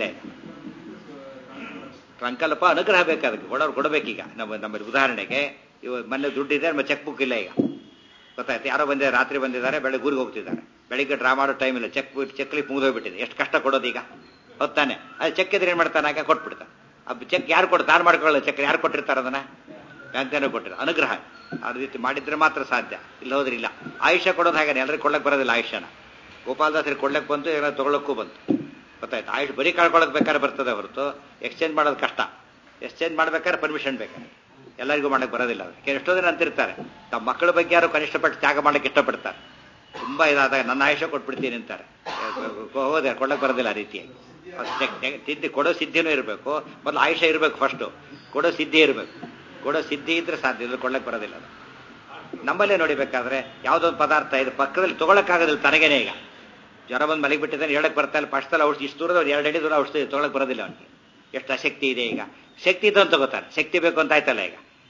S1: ಸಂಕಲ್ಪ ಅನುಗ್ರಹ ಬೇಕು ಅದಕ್ಕೆ ಕೊಡೋರು ಕೊಡಬೇಕೀಗ ನಮ್ಮ ನಮ್ಮ ಉದಾಹರಣೆಗೆ ಇವ ಮೊನ್ನೆ ದುಡ್ಡಿದೆ ನಮ್ಮ ಚೆಕ್ ಬುಕ್ ಇಲ್ಲ ಈಗ ಗೊತ್ತಾಯ್ತು ಯಾರೋ ಬಂದಿದ್ದಾರೆ ರಾತ್ರಿ ಬಂದಿದ್ದಾರೆ ಬೆಳಗ್ಗೆ ಊರಿಗೆ ಹೋಗ್ತಿದ್ದಾರೆ ಬೆಳಿಗ್ಗೆ ಡ್ರಾ ಮಾಡೋ ಟೈಮ್ ಇಲ್ಲ ಚೆಕ್ ಚೆಕ್ಲಿ ಮುಗಿದೋಗ್ಬಿಟ್ಟಿದೆ ಎಷ್ಟು ಕಷ್ಟ ಕೊಡೋದು ಈಗ ಹೊತ್ತಾನೆ ಅದು ಚೆಕ್ ಇದ್ರೆ ಏನು ಮಾಡ್ತಾನೆ ಆಗ ಕೊಟ್ಬಿಡ್ತಾನೆ ಆ ಚೆಕ್ ಯಾರು ಕೊಡ್ತಾರೆ ಯಾರು ಮಾಡ್ಕೊಳ್ಳೋ ಚೆಕ್ ಯಾರು ಕೊಟ್ಟಿರ್ತಾರೆ ಅದನ್ನ ಬ್ಯಾಂಕ್ನೇ ಕೊಟ್ಟಿರ್ತಾರೆ ಅನುಗ್ರಹ ಆ ರೀತಿ ಮಾಡಿದ್ರೆ ಮಾತ್ರ ಸಾಧ್ಯ ಇಲ್ಲ ಹೋದ್ರೆ ಇಲ್ಲ ಆಯುಷ್ಯ ಕೊಡೋದು ಹಾಗೆ ಎಲ್ಲರಿಗೂ ಕೊಡ್ಲಕ್ಕೆ ಬರೋದಿಲ್ಲ ಆಯುಷ್ಯನ ಗೋಪಾಲದಾಸರಿಗೆ ಕೊಡ್ಲಕ್ಕೆ ಬಂತು ಎಲ್ಲ ತಗೊಳ್ಳಕ್ಕೂ ಬಂತು ಗೊತ್ತಾಯ್ತು ಆಯುಷ್ ಬರೀ ಕಳ್ಕೊಳ್ಳೋಕೆ ಬೇಕಾದ್ರೆ ಬರ್ತದೆ ಹೊರತು ಎಕ್ಸ್ಚೇಂಜ್ ಮಾಡೋದು ಕಷ್ಟ ಎಕ್ಸ್ಚೇಂಜ್ ಮಾಡ್ಬೇಕಾದ್ರೆ ಪರ್ಮಿಷನ್ ಬೇಕಾದ್ರೆ ಎಲ್ಲರಿಗೂ ಮಾಡಕ್ಕೆ ಬರೋದಿಲ್ಲ ಅದಕ್ಕೆ ಎಷ್ಟೋ ಜನ ಅಂತಿರ್ತಾರೆ ತಮ್ಮ ಮಕ್ಕಳ ಬಗ್ಗೆ ಯಾರು ಕನಿಷ್ಠಪಟ್ಟು ತ್ಯಾಗ ಮಾಡಕ್ಕೆ ಇಷ್ಟಪಡ್ತಾರೆ ತುಂಬಾ ಇದಾದಾಗ ನನ್ನ ಆಯುಷ್ಯ ಕೊಟ್ಬಿಡ್ತೀನಿ ಅಂತಾರೆ ಹೋದೆ ಕೊಡಕ್ಕೆ ಬರೋದಿಲ್ಲ ಆ ರೀತಿಯಾಗಿ ಸಿದ್ಧಿ ಕೊಡೋ ಸಿದ್ಧಿನೂ ಇರಬೇಕು ಮೊದಲು ಆಯುಷ್ಯ ಇರಬೇಕು ಫಸ್ಟು ಕೊಡೋ ಸಿದ್ಧಿ ಇರಬೇಕು ಕೊಡೋ ಸಿದ್ಧಿ ಇದ್ರೆ ಸಾಧ್ಯ ಇಲ್ಲ ಕೊಡ್ಲಕ್ಕೆ ಬರೋದಿಲ್ಲ ಅದು ನಮ್ಮಲ್ಲೇ ನೋಡಿಬೇಕಾದ್ರೆ ಯಾವುದೊಂದು ಪದಾರ್ಥ ಇದು ಪಕ್ಕದಲ್ಲಿ ತೊಗೊಳಕ್ಕಾಗೋದಿಲ್ಲ ತನಗೇನೆ ಈಗ ಜ್ವರ ಬಂದು ಮಲಗಿ ಬಿಟ್ಟಿದ್ದಾನೆ ಹೇಳಕ್ ಬರ್ತಾ ಇಲ್ಲ ಪಕ್ಷದಲ್ಲಿ ಔಷಧಿ ಇಷ್ಟು ದೂರದ ಎರಡು ಅಡಿ ದೂರ ಔಷಧಿ ತೊಗೊಳಕ್ ಬರೋದಿಲ್ಲ ಅವನಿಗೆ ಎಷ್ಟು ಅಶಕ್ತಿ ಇದೆ ಈಗ ಶಕ್ತಿ ಇದ್ದು ಅಂತ ತಗೋತಾನೆ ಶಕ್ತಿ ಬೇಕು ಅಂತ ಆಯ್ತಲ್ಲ ಈಗ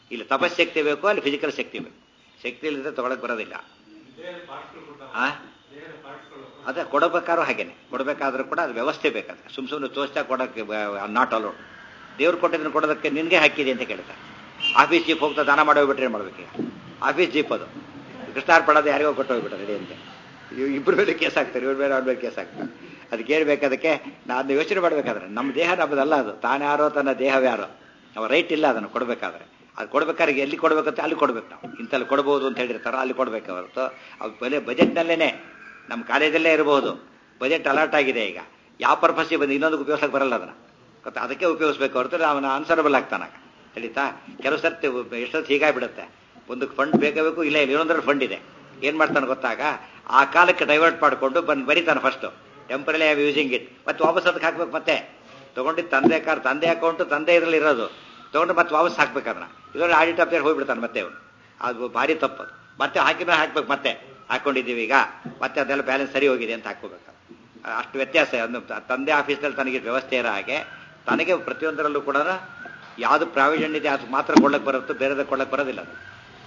S1: ಇಲ್ಲಿ ತಪಶಕ್ತಿ ಬೇಕು ಅಲ್ಲಿ ಫಿಸಿಕಲ್ ಶಕ್ತಿ ಬೇಕು ಶಕ್ತಿ ಇಲ್ಲದೆ ತಗೊಳಕ್ ಬರೋದಿಲ್ಲ ಆ ಅದೇ ಕೊಡಬೇಕಾದ್ರೂ ಹಾಗೇನೆ ಕೊಡಬೇಕಾದ್ರೂ ಕೂಡ ಅದು ವ್ಯವಸ್ಥೆ ಬೇಕಾದ್ರೆ ಸುಮ್ ಸುಮ್ಮನೆ ತೋರಿಸ್ತಾ ಕೊಡೋಕ್ಕೆ ನಾಟ್ ಅಲೋಡ್ ದೇವ್ರು ಕೊಟ್ಟಿದ್ದನ್ನು ಕೊಡೋದಕ್ಕೆ ನಿನಗೆ ಹಾಕಿದೆ ಅಂತ ಕೇಳ್ತಾರೆ ಆಫೀಸ್ ಜೀಪ್ ಹೋಗ್ತಾ ದಾನ ಮಾಡೋಗ್ಬಿಟ್ರೆ ಏನು ಮಾಡ್ಬೇಕು ಈಗ ಆಫೀಸ್ ಜೀಪ್ ಅದು ಕೃಷ್ಣಾರ್ಪಣದ ಯಾರಿಗೋ ಕೊಟ್ಟು ಹೋಗ್ಬಿಟ್ರೆ ರೆಡಿ ಅಂತ ಇವ್ ಇಬ್ಬರ ಮೇಲೆ ಕೇಸ್ ಹಾಕ್ತಾರೆ ಇವ್ರ ಮೇಲೆ ಅವ್ರ ಮೇಲೆ ಕೇಸ್ ಹಾಕ್ತಾರೆ ಅದಕ್ಕೆ ಹೇಳ್ಬೇಕದಕ್ಕೆ ನಾನು ಯೋಚನೆ ಮಾಡ್ಬೇಕಾದ್ರೆ ನಮ್ಮ ದೇಹ ನಮ್ಮದಲ್ಲ ಅದು ತಾನ್ಯಾರೋ ತನ್ನ ದೇಹವ್ಯಾರೋ ಅವ ರೈಟ್ ಇಲ್ಲ ಅದನ್ನು ಕೊಡಬೇಕಾದ್ರೆ ಅದು ಕೊಡ್ಬೇಕಾದ್ರೆ ಎಲ್ಲಿ ಕೊಡ್ಬೇಕಂತ ಅಲ್ಲಿ ಕೊಡ್ಬೇಕು ನಾವು ಇಂಥಲ್ಲಿ ಕೊಡ್ಬೋದು ಅಂತ ಹೇಳಿರ್ತಾರೋ ಅಲ್ಲಿ ಕೊಡ್ಬೇಕು ಹೊರತು ಅದು ಬೆಲೆ ಬಜೆಟ್ನಲ್ಲೇ ನಮ್ಮ ಕಾಲೇಜಲ್ಲೇ ಇರಬಹುದು ಬಜೆಟ್ ಅಲರ್ಟ್ ಆಗಿದೆ ಈಗ ಯಾವ ಪರ್ಪಸ್ಸಿಗೆ ಬಂದು ಇನ್ನೊಂದು ಉಪಯೋಗಿಸಕ್ಕೆ ಬರಲ್ಲ ಅದನ್ನ ಗೊತ್ತಾ ಅದಕ್ಕೆ ಉಪಯೋಗಿಸ್ಬೇಕು ಹೊರತು ಅವನ ಆನ್ಸರಬಲ್ ಆಗ್ತಾನಾಗ ತಿಳಿತಾ ಕೆಲವು ಸರ್ತಿ ಎಷ್ಟೊತ್ತು ಹೀಗಾಗ್ಬಿಡುತ್ತೆ ಒಂದು ಫಂಡ್ ಬೇಕೇ ಬೇಕು ಇಲ್ಲ ಇಲ್ಲ ಇನ್ನೊಂದರ ಫಂಡ್ ಇದೆ ಏನ್ ಮಾಡ್ತಾನೆ ಗೊತ್ತಾಗ ಆ ಕಾಲಕ್ಕೆ ಡೈವರ್ಟ್ ಮಾಡಿಕೊಂಡು ಬಂದು ಬರೀತಾನೆ first temporarily I using it ಮತ್ತೆ ವಾಪಸ್ ಅದಕ್ಕೆ ಹಾಕ್ಬೇಕು ಮತ್ತೆ ತಗೊಂಡಿದ್ದು ತಂದೆ ಕಾರ್ ತಂದೆ ಅಕೌಂಟು ತಂದೆ ಇದರಲ್ಲಿ ಇರೋದು ತಗೊಂಡು ಮತ್ತೆ ವಾಪಸ್ ಹಾಕ್ಬೇಕು ಅದನ್ನ ಇದರಲ್ಲಿ ಆಡಿಟ್ ಆಫೀಸರ್ ಹೋಗ್ಬಿಡ್ತಾನೆ ಮತ್ತೆ ಅವನು ಅದು ಭಾರಿ ತಪ್ಪದು ಮತ್ತೆ ಹಾಕಿದ ಹಾಕ್ಬೇಕು ಮತ್ತೆ ಹಾಕೊಂಡಿದ್ದೀವಿ ಈಗ ಮತ್ತೆ ಅದೆಲ್ಲ ಬ್ಯಾಲೆನ್ಸ್ ಸರಿ ಹೋಗಿದೆ ಅಂತ ಹಾಕೋಬೇಕು ಅಷ್ಟು ವ್ಯತ್ಯಾಸ ಒಂದು ತಂದೆ ಆಫೀಸ್ನಲ್ಲಿ ತನಗೆ ವ್ಯವಸ್ಥೆ ಇರೋ ಹಾಗೆ ತನಗೆ ಪ್ರತಿಯೊಂದರಲ್ಲೂ ಕೂಡ ಯಾವುದು ಪ್ರಾವಿಷನ್ ಇದೆ ಅದು ಮಾತ್ರ ಕೊಳ್ಳಕ್ಕೆ ಬರುತ್ತೋ ಬೇರೆದ ಕೊಳ್ಳಕ್ಕೆ ಬರೋದಿಲ್ಲ ಅದು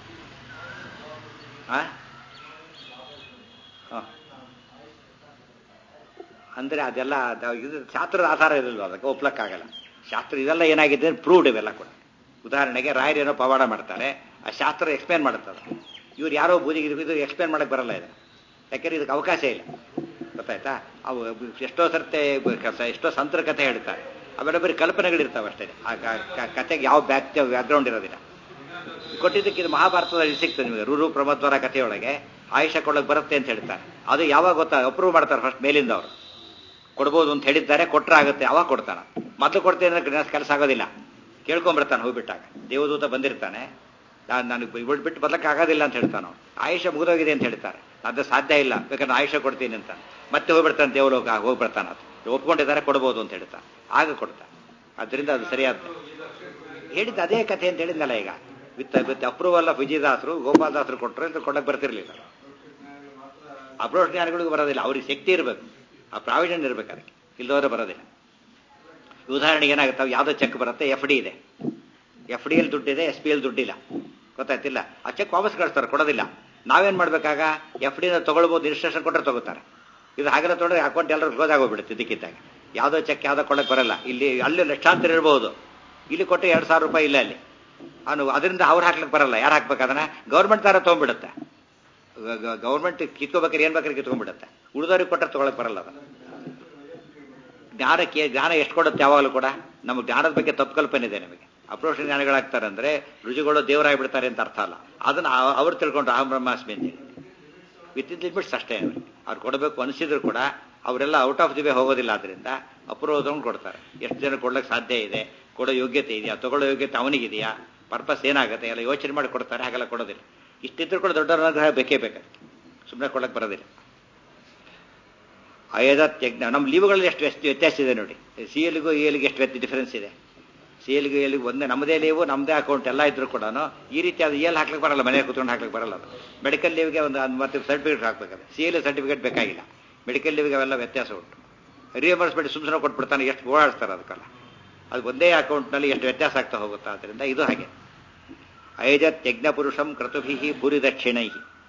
S1: ಅಂದ್ರೆ ಅದೆಲ್ಲ ಇದು ಶಾಸ್ತ್ರದ ಆಧಾರ ಇರಲಿಲ್ಲ ಅದಕ್ಕೆ ಒಪ್ಲಕ್ಕಾಗಲ್ಲ ಶಾಸ್ತ್ರ ಇದೆಲ್ಲ ಏನಾಗಿದೆ ಪ್ರೂವ್ಡ್ ಇವೆಲ್ಲ ಕೂಡ ಉದಾಹರಣೆಗೆ ರಾಯರೇನೋ ಪವಾಡ ಮಾಡ್ತಾರೆ ಆ ಶಾಸ್ತ್ರ ಎಕ್ಸ್ಪ್ಲೇನ್ ಮಾಡುತ್ತದೆ ಇವ್ರು ಯಾರೋ ಬೂದಿಗೆ ಇದು ಎಕ್ಸ್ಪ್ಲೇನ್ ಮಾಡಕ್ಕೆ ಬರಲ್ಲ ಇದು ಯಾಕೆಂದ್ರೆ ಇದಕ್ಕೆ ಅವಕಾಶ ಇಲ್ಲ ಗೊತ್ತಾಯ್ತಾ ಅವು ಎಷ್ಟೋ ಸರ್ತೆ ಎಷ್ಟೋ ಸಂತರ ಕಥೆ ಹೇಳ್ತಾರೆ ಅವೆಲ್ಲ ಬರೀ ಕಲ್ಪನೆಗಳಿರ್ತಾವೆ ಅಷ್ಟೇ ಆ ಕತೆಗೆ ಯಾವ ಬ್ಯಾಕ್ ಬ್ಯಾಕ್ಗ್ರೌಂಡ್ ಇರೋದಿಲ್ಲ ಕೊಟ್ಟಿದ್ದಕ್ಕೆ ಇದು ಮಹಾಭಾರತದಲ್ಲಿ ಸಿಗ್ತದೆ ನಿಮಗೆ ರೂರು ಪ್ರಮದ್ವರ ಕಥೆಯೊಳಗೆ ಆಯುಷ ಕೊಡಕ್ಕೆ ಬರುತ್ತೆ ಅಂತ ಹೇಳ್ತಾರೆ ಅದು ಯಾವಾಗ ಗೊತ್ತಾ ಅಪ್ರೂವ್ ಮಾಡ್ತಾರೆ ಫಸ್ಟ್ ಮೇಲಿಂದ ಅವರು ಕೊಡ್ಬೋದು ಅಂತ ಹೇಳಿದ್ದಾರೆ ಕೊಟ್ರೆ ಆಗುತ್ತೆ ಅವಾಗ ಕೊಡ್ತಾನೆ ಮೊದಲು ಕೊಡ್ತೇನೆ ಅಂದ್ರೆ ಕೆಲಸ ಆಗೋದಿಲ್ಲ ಕೇಳ್ಕೊಂಡ್ಬಿಡ್ತಾನೆ ಹೋಗ್ಬಿಟ್ಟಾಗ ದೇವದೂತ ಬಂದಿರ್ತಾನೆ ನಾನು ನನಗೆ ಬಿಟ್ಟು ಬರ್ಲಕ್ಕೆ ಆಗೋದಿಲ್ಲ ಅಂತ ಹೇಳ್ತಾನೆ ಆಯುಷ ಮುಗಿದೋಗಿದೆ ಅಂತ ಹೇಳ್ತಾರೆ ಅದು ಸಾಧ್ಯ ಇಲ್ಲ ಬೇಕಾದ್ರೆ ಆಯುಷ ಕೊಡ್ತೀನಿ ಅಂತ ಮತ್ತೆ ಹೋಗ್ಬಿಡ್ತಾನೆ ದೇವಲೋಕ ಹೋಗ್ಬಿಡ್ತಾನೆ ಅದು ಒಪ್ಕೊಂಡಿದ್ದಾರೆ ಕೊಡ್ಬೋದು ಅಂತ ಹೇಳ್ತಾನೆ ಆಗ ಕೊಡ್ತಾನೆ ಅದರಿಂದ ಅದು ಸರಿಯಾದ ಹೇಳಿದ್ದು ಅದೇ ಕಥೆ ಅಂತ ಹೇಳಿದ್ನಲ್ಲ ಈಗ ವಿತ್ ವಿತ್ ಅಪ್ರೂವಲ್ ಆಫ್ ವಿಜಯದಾಸರು ಗೋಪಾಲದಾಸರು ಕೊಟ್ಟರು ಅಂತ ಕೊಡಕ್ಕೆ ಬರ್ತಿರ್ಲಿಲ್ಲ ಅಪ್ರೋಚ್ ಜ್ಞಾನಿಗಳಿಗೂ ಬರೋದಿಲ್ಲ ಅವ್ರಿಗೆ ಶಕ್ತಿ ಇರಬೇಕು ಆ ಪ್ರಾವಿಷನ್ ಇರಬೇಕು ಅದಕ್ಕೆ ಇಲ್ಲದವರೆ ಬರೋದಿಲ್ಲ ಉದಾಹರಣೆಗೆ ಏನಾಗುತ್ತೆ ಯಾವುದೋ ಚೆಕ್ ಬರುತ್ತೆ ಎಫ್ ಡಿ ಇದೆ ಎಫ್ ಡಿ ಎಲ್ ದುಡ್ಡಿದೆ ಎಸ್ ಪಿ ಎಲ್ ದುಡ್ಡಿಲ್ಲ ಗೊತ್ತಾಯ್ತಿಲ್ಲ ಆ ಚೆಕ್ ವಾಪಸ್ ಕಳಿಸ್ತಾರೆ ಕೊಡೋದಿಲ್ಲ ನಾವೇನ್ ಮಾಡ್ಬೇಕಾಗ ಎಫ್ ಡಿನ ತಗೊಳ್ಬೋದು ಇನ್ಸ್ಟ್ರಕ್ಷನ್ ಕೊಟ್ಟರೆ ತಗೋತಾರೆ ಇದು ಹಾಗೆಲ್ಲ ತೊಗೊಂಡ್ರೆ ಅಕೌಂಟ್ ಎಲ್ಲರೂ ಕ್ಲೋಸ್ ಆಗೋಗ್ಬಿಡುತ್ತೆ ಇದಕ್ಕಿದ್ದಾಗ ಯಾವುದೋ ಚೆಕ್ ಯಾವುದೋ ಕೊಡಕ್ಕೆ ಬರಲ್ಲ ಇಲ್ಲಿ ಅಲ್ಲಿ ಲಕ್ಷಾಂತರ ಇರಬಹುದು ಇಲ್ಲಿ ಕೊಟ್ಟು ಎರಡು ಸಾವಿರ ರೂಪಾಯಿ ಇಲ್ಲ ಅಲ್ಲಿ ಅವನು ಅದರಿಂದ ಅವ್ರು ಹಾಕ್ಲಿಕ್ಕೆ ಬರಲ್ಲ ಯಾರು ಹಾಕ್ಬೇಕು ಅದನ್ನ ಗೌರ್ಮೆಂಟ್ ತರ ತೊಗೊಂಡ್ಬಿಡುತ್ತೆ ಗೌರ್ಮೆಂಟ್ ಕಿತ್ಕೋಬೇಕಾದ್ರೆ ಏನ್ ಬೇಕಾದ್ರೆ ಕಿತ್ಕೊಂಡ್ಬಿಡುತ್ತೆ ಉಳಿದವ್ರಿಗೆ ಕೊಟ್ಟರೆ ತಗೊಳಕ್ ಬರಲ್ಲ ಅದನ್ನ ಜ್ಞಾನಕ್ಕೆ ಜ್ಞಾನ ಎಷ್ಟು ಕೊಡುತ್ತೆ ಯಾವಾಗಲೂ ಕೂಡ ನಮಗೆ ಜ್ಞಾನದ ಬಗ್ಗೆ ತಪ್ಪು ಕಲ್ಪನೆ ಇದೆ ನಮಗೆ ಅಪ್ರೋಷ ಜ್ಞಾನಿಗಳಾಗ್ತಾರೆ ಅಂದ್ರೆ ರುಜುಗಳು ದೇವರಾಗಿ ಬಿಡ್ತಾರೆ ಅಂತ ಅರ್ಥ ಅಲ್ಲ ಅದನ್ನ ಅವ್ರು ತಿಳ್ಕೊಂಡ್ರು ಅಹಂ ಬ್ರಹ್ಮಾಸ್ಮಿ ಅಂತ ಹೇಳಿ ವಿತ್ ಇನ್ ಲಿಮಿಟ್ಸ್ ಅಷ್ಟೇ ಅವ್ರಿಗೆ ಅವ್ರು ಕೊಡಬೇಕು ಅನಿಸಿದ್ರು ಕೂಡ ಅವರೆಲ್ಲ ಔಟ್ ಆಫ್ ದಿ ವೇ ಹೋಗೋದಿಲ್ಲ ಆದ್ರಿಂದ ಅಪ್ರೂವ್ ಕೊಡ್ತಾರೆ ಎಷ್ಟು ಜನ ಕೊಡ್ಲಿಕ್ಕೆ ಸಾಧ್ಯ ಇದೆ ಕೊಡೋ ಯೋಗ್ಯತೆ ಇದೆಯಾ ತಗೊಳ್ಳೋ ಯೋಗ್ಯತೆ ಅವನಿಗಿದೆಯಾ ಪರ್ಪಸ್ ಏನಾಗುತ್ತೆ ಎಲ್ಲ ಯೋಚನೆ ಮಾಡಿ ಕೊಡ್ತಾರೆ ಹಾಗೆಲ್ಲ ಕೊಡೋದಿಲ್ಲ ಇಷ್ಟಿದ್ರು ಕೂಡ ದೊಡ್ಡ ಅನುಗ್ರಹ ಬೇಕೇ ಬೇಕು ಸುಮ್ಮನೆ ಕೊಡಕ್ಕೆ ಬರೋದಿಲ್ಲ ಅಯದತ್ಯಜ್ಞ ನಮ್ಮ ಲೀವುಗಳಲ್ಲಿ ಎಷ್ಟು ಎಷ್ಟು ವ್ಯತ್ಯಾಸ ಇದೆ ನೋಡಿ ಸಿ ಎಲ್ಗೂ ಎ ಎಲ್ಗೆ ಎಷ್ಟು ಡಿಫರೆನ್ಸ್ ಇದೆ ಸಿ ಎಲ್ಗೂ ಎಲ್ಗೂ ಒಂದೇ ನಮ್ಮದೇ ಲೀವು ನಮ್ಮದೇ ಅಕೌಂಟ್ ಎಲ್ಲ ಇದ್ರು ಕೂಡ ಈ ರೀತಿ ಅದು ಎಲ್ ಹಾಕ್ಲಿಕ್ಕೆ ಬರಲ್ಲ ಮನೆ ಕೂತ್ಕೊಂಡು ಹಾಕ್ಲಿಕ್ಕೆ ಬರಲ್ಲ ಅದು ಮೆಡಿಕಲ್ ಲೀವ್ಗೆ ಒಂದು ಮತ್ತೆ ಸರ್ಟಿಫಿಕೇಟ್ ಹಾಕ್ಬೇಕಾದ್ರೆ ಸಿ ಎಲ್ ಸರ್ಟಿಫಿಕೇಟ್ ಬೇಕಾಗಿಲ್ಲ ಮೆಡಿಕಲ್ ಲೀವ್ಗೆ ಅವೆಲ್ಲ ವ್ಯತ್ಯಾಸ ಉಂಟು ರಿಯಂಬರ್ಸ್ಮೆಂಟ್ ಸುಮ್ಮನೆ ಕೊಟ್ಬಿಡ್ತಾನೆ ಎಷ್ಟು ಓಡಾಡ್ತಾರೆ ಅದಕ್ಕೆಲ್ಲ ಅದು ಒಂದೇ ಅಕೌಂಟ್ನಲ್ಲಿ ಎಷ್ಟು ವ್ಯತ್ಯಾಸ ಆಗ್ತಾ ಹೋಗುತ್ತಾ ಅದರಿಂದ ಇದು ಹಾಗೆ ಅಯಜತ್ ಯಜ್ಞ ಪುರುಷಂ ಕ್ರತುಭಿ ಭೂರಿ ದಕ್ಷಿಣೈ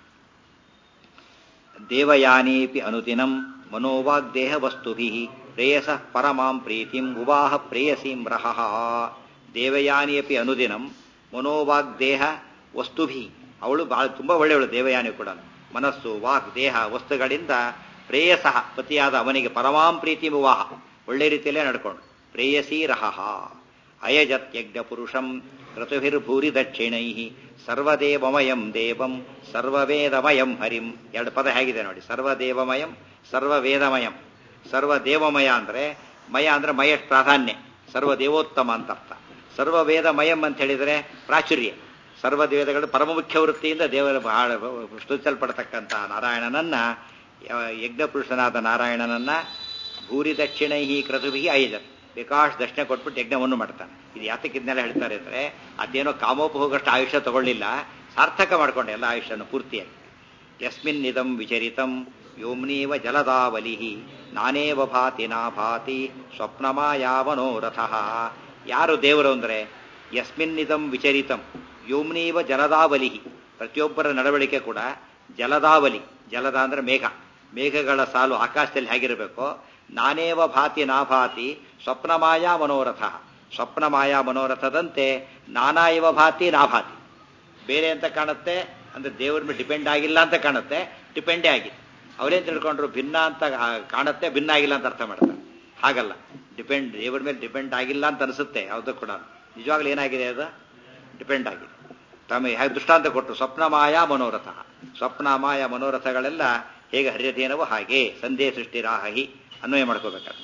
S1: ದೇವಯಾನೀಪಿ ಅನುದಿನಂ ಮನೋವಾಗ್ದೇಹ ವಸ್ತುಭಿ ಪ್ರೇಯಸ ಪರಮಾಂ ಪ್ರೀತಿಂ ಉವಾಹ ಪ್ರೇಯಸೀಂ ರಹಃ ದೇವಯಾನಿಯಪಿ ಅನುದಿನಂ ಮನೋವಾಗ್ದೇಹ ವಸ್ತುಭಿ ಅವಳು ಬಹಳ ತುಂಬಾ ಒಳ್ಳೆಯವಳು ದೇವಯಾನಿ ಕೂಡ ಮನಸ್ಸು ವಾಕ್ ದೇಹ ವಸ್ತುಗಳಿಂದ ಪ್ರೇಯಸ ಪತಿಯಾದ ಅವನಿಗೆ ಪರಮಾಂ ಪ್ರೀತಿ ವಿವಾಹ ಒಳ್ಳೆ ರೀತಿಯಲ್ಲೇ ನಡ್ಕೊಂಡು ಪ್ರೇಯಸಿ ರಹಃ ಅಯಜತ್ ಯಜ್ಞ ಪುರುಷಂ ಋತುಭಿರ್ಭೂರಿ ದಕ್ಷಿಣೈ ಸರ್ವದೇವಮಯಂ ದೇವಂ ಸರ್ವವೇದಮಯಂ ಹರಿಂ ಎರಡು ಪದ ಹೇಗಿದೆ ನೋಡಿ ಸರ್ವದೇವಮಯಂ ಸರ್ವವೇದಮಯಂ ಸರ್ವದೇವಮಯ ಅಂದ್ರೆ ಮಯ ಅಂದ್ರೆ ಮಯ ಪ್ರಾಧಾನ್ಯ ಸರ್ವದೇವೋತ್ತಮ ಅಂತ ಅರ್ಥ ಸರ್ವವೇದಮಯಂ ಅಂತ ಹೇಳಿದರೆ ಪ್ರಾಚುರ್ಯ ಸರ್ವದೇವಗಳು ಪರಮ ಮುಖ್ಯ ವೃತ್ತಿಯಿಂದ ದೇವರ ಬಹಳ ಸ್ತುತಿಸಲ್ಪಡತಕ್ಕಂಥ ನಾರಾಯಣನನ್ನ ಯಜ್ಞ ಪುರುಷನಾದ ನಾರಾಯಣನನ್ನ ಭೂರಿ ದಕ್ಷಿಣೈ ಕ್ರತುಭಿ ಐಜತ್ ಬೇಕಾಷ್ಟು ದಕ್ಷಿಣ ಕೊಟ್ಬಿಟ್ಟು ಯಜ್ಞವನ್ನು ಮಾಡ್ತಾನೆ ಇದು ಯಾತಕ್ಕೆ ಇದನ್ನೆಲ್ಲ ಹೇಳ್ತಾರೆ ಅಂದ್ರೆ ಅದೇನೋ ಕಾಮೋಪಭೋಗಷ್ಟು ಆಯುಷ್ಯ ತಗೊಳ್ಳಿಲ್ಲ ಸಾರ್ಥಕ ಮಾಡ್ಕೊಂಡೆ ಎಲ್ಲ ಆಯುಷ್ಯನ ಪೂರ್ತಿಯಾಗಿ ಯಸ್ಮಿನ್ ಇದಂ ವಿಚರಿತಂ ವ್ಯೋಮ್ನೀವ ಜಲದಾವಲಿ ನಾನೇವ ಭಾತಿ ನಾ ಭಾತಿ ಸ್ವಪ್ನಮಾಯಾವನೋರಥ ಯಾರು ದೇವರು ಅಂದ್ರೆ ಯಸ್ಮಿನ್ ಇದಂ ವಿಚರಿತಂ ಯೋಮ್ನೀವ ಜಲದಾವಲಿ ಪ್ರತಿಯೊಬ್ಬರ ನಡವಳಿಕೆ ಕೂಡ ಜಲದಾವಲಿ ಜಲದ ಅಂದ್ರೆ ಮೇಘ ಮೇಘಗಳ ಸಾಲು ಆಕಾಶದಲ್ಲಿ ಹೇಗಿರಬೇಕೋ ನಾನೇವ ಭಾತಿ ನಾಭಾತಿ ಸ್ವಪ್ನಮಾಯ ಮನೋರಥ ಸ್ವಪ್ನಮಾಯ ಮನೋರಥದಂತೆ ನಾನಾ ಇವ ಭಾತಿ ನಾಭಾತಿ ಬೇರೆ ಅಂತ ಕಾಣುತ್ತೆ ಅಂದ್ರೆ ದೇವ್ರ ಮೇಲೆ ಡಿಪೆಂಡ್ ಆಗಿಲ್ಲ ಅಂತ ಕಾಣುತ್ತೆ ಡಿಪೆಂಡೇ ಆಗಿದೆ ಅವರೇನ್ ತಿಳ್ಕೊಂಡ್ರು ಭಿನ್ನ ಅಂತ ಆ, ಕಾಣುತ್ತೆ ಭಿನ್ನ ಆಗಿಲ್ಲ ಅಂತ ಅರ್ಥ ಮಾಡ್ತಾರೆ ಹಾಗಲ್ಲ ಡಿಪೆಂಡ್ ದೇವ್ರ ಮೇಲೆ ಡಿಪೆಂಡ್ ಆಗಿಲ್ಲ ಅಂತ ಅನಿಸುತ್ತೆ ಯಾವುದು ಕೂಡ ನಿಜವಾಗ್ಲೂ ಏನಾಗಿದೆ ಅದು ಡಿಪೆಂಡ್ ಆಗಿದೆ ತಮ್ಮ ಹೇಗೆ ದೃಷ್ಟಾಂತ ಕೊಟ್ಟರು ಸ್ವಪ್ನಮಾಯ ಮನೋರಥ ಸ್ವಪ್ನಮಾಯ ಮನೋರಥಗಳೆಲ್ಲ ಹೇಗೆ ಹರಿಯದೇನವೋ ಹಾಗೆ ಸಂದೇ ಸೃಷ್ಟಿರಾಹಿ ಅನ್ವಯ ಮಾಡ್ಕೋಬೇಕಾದ್ರೆ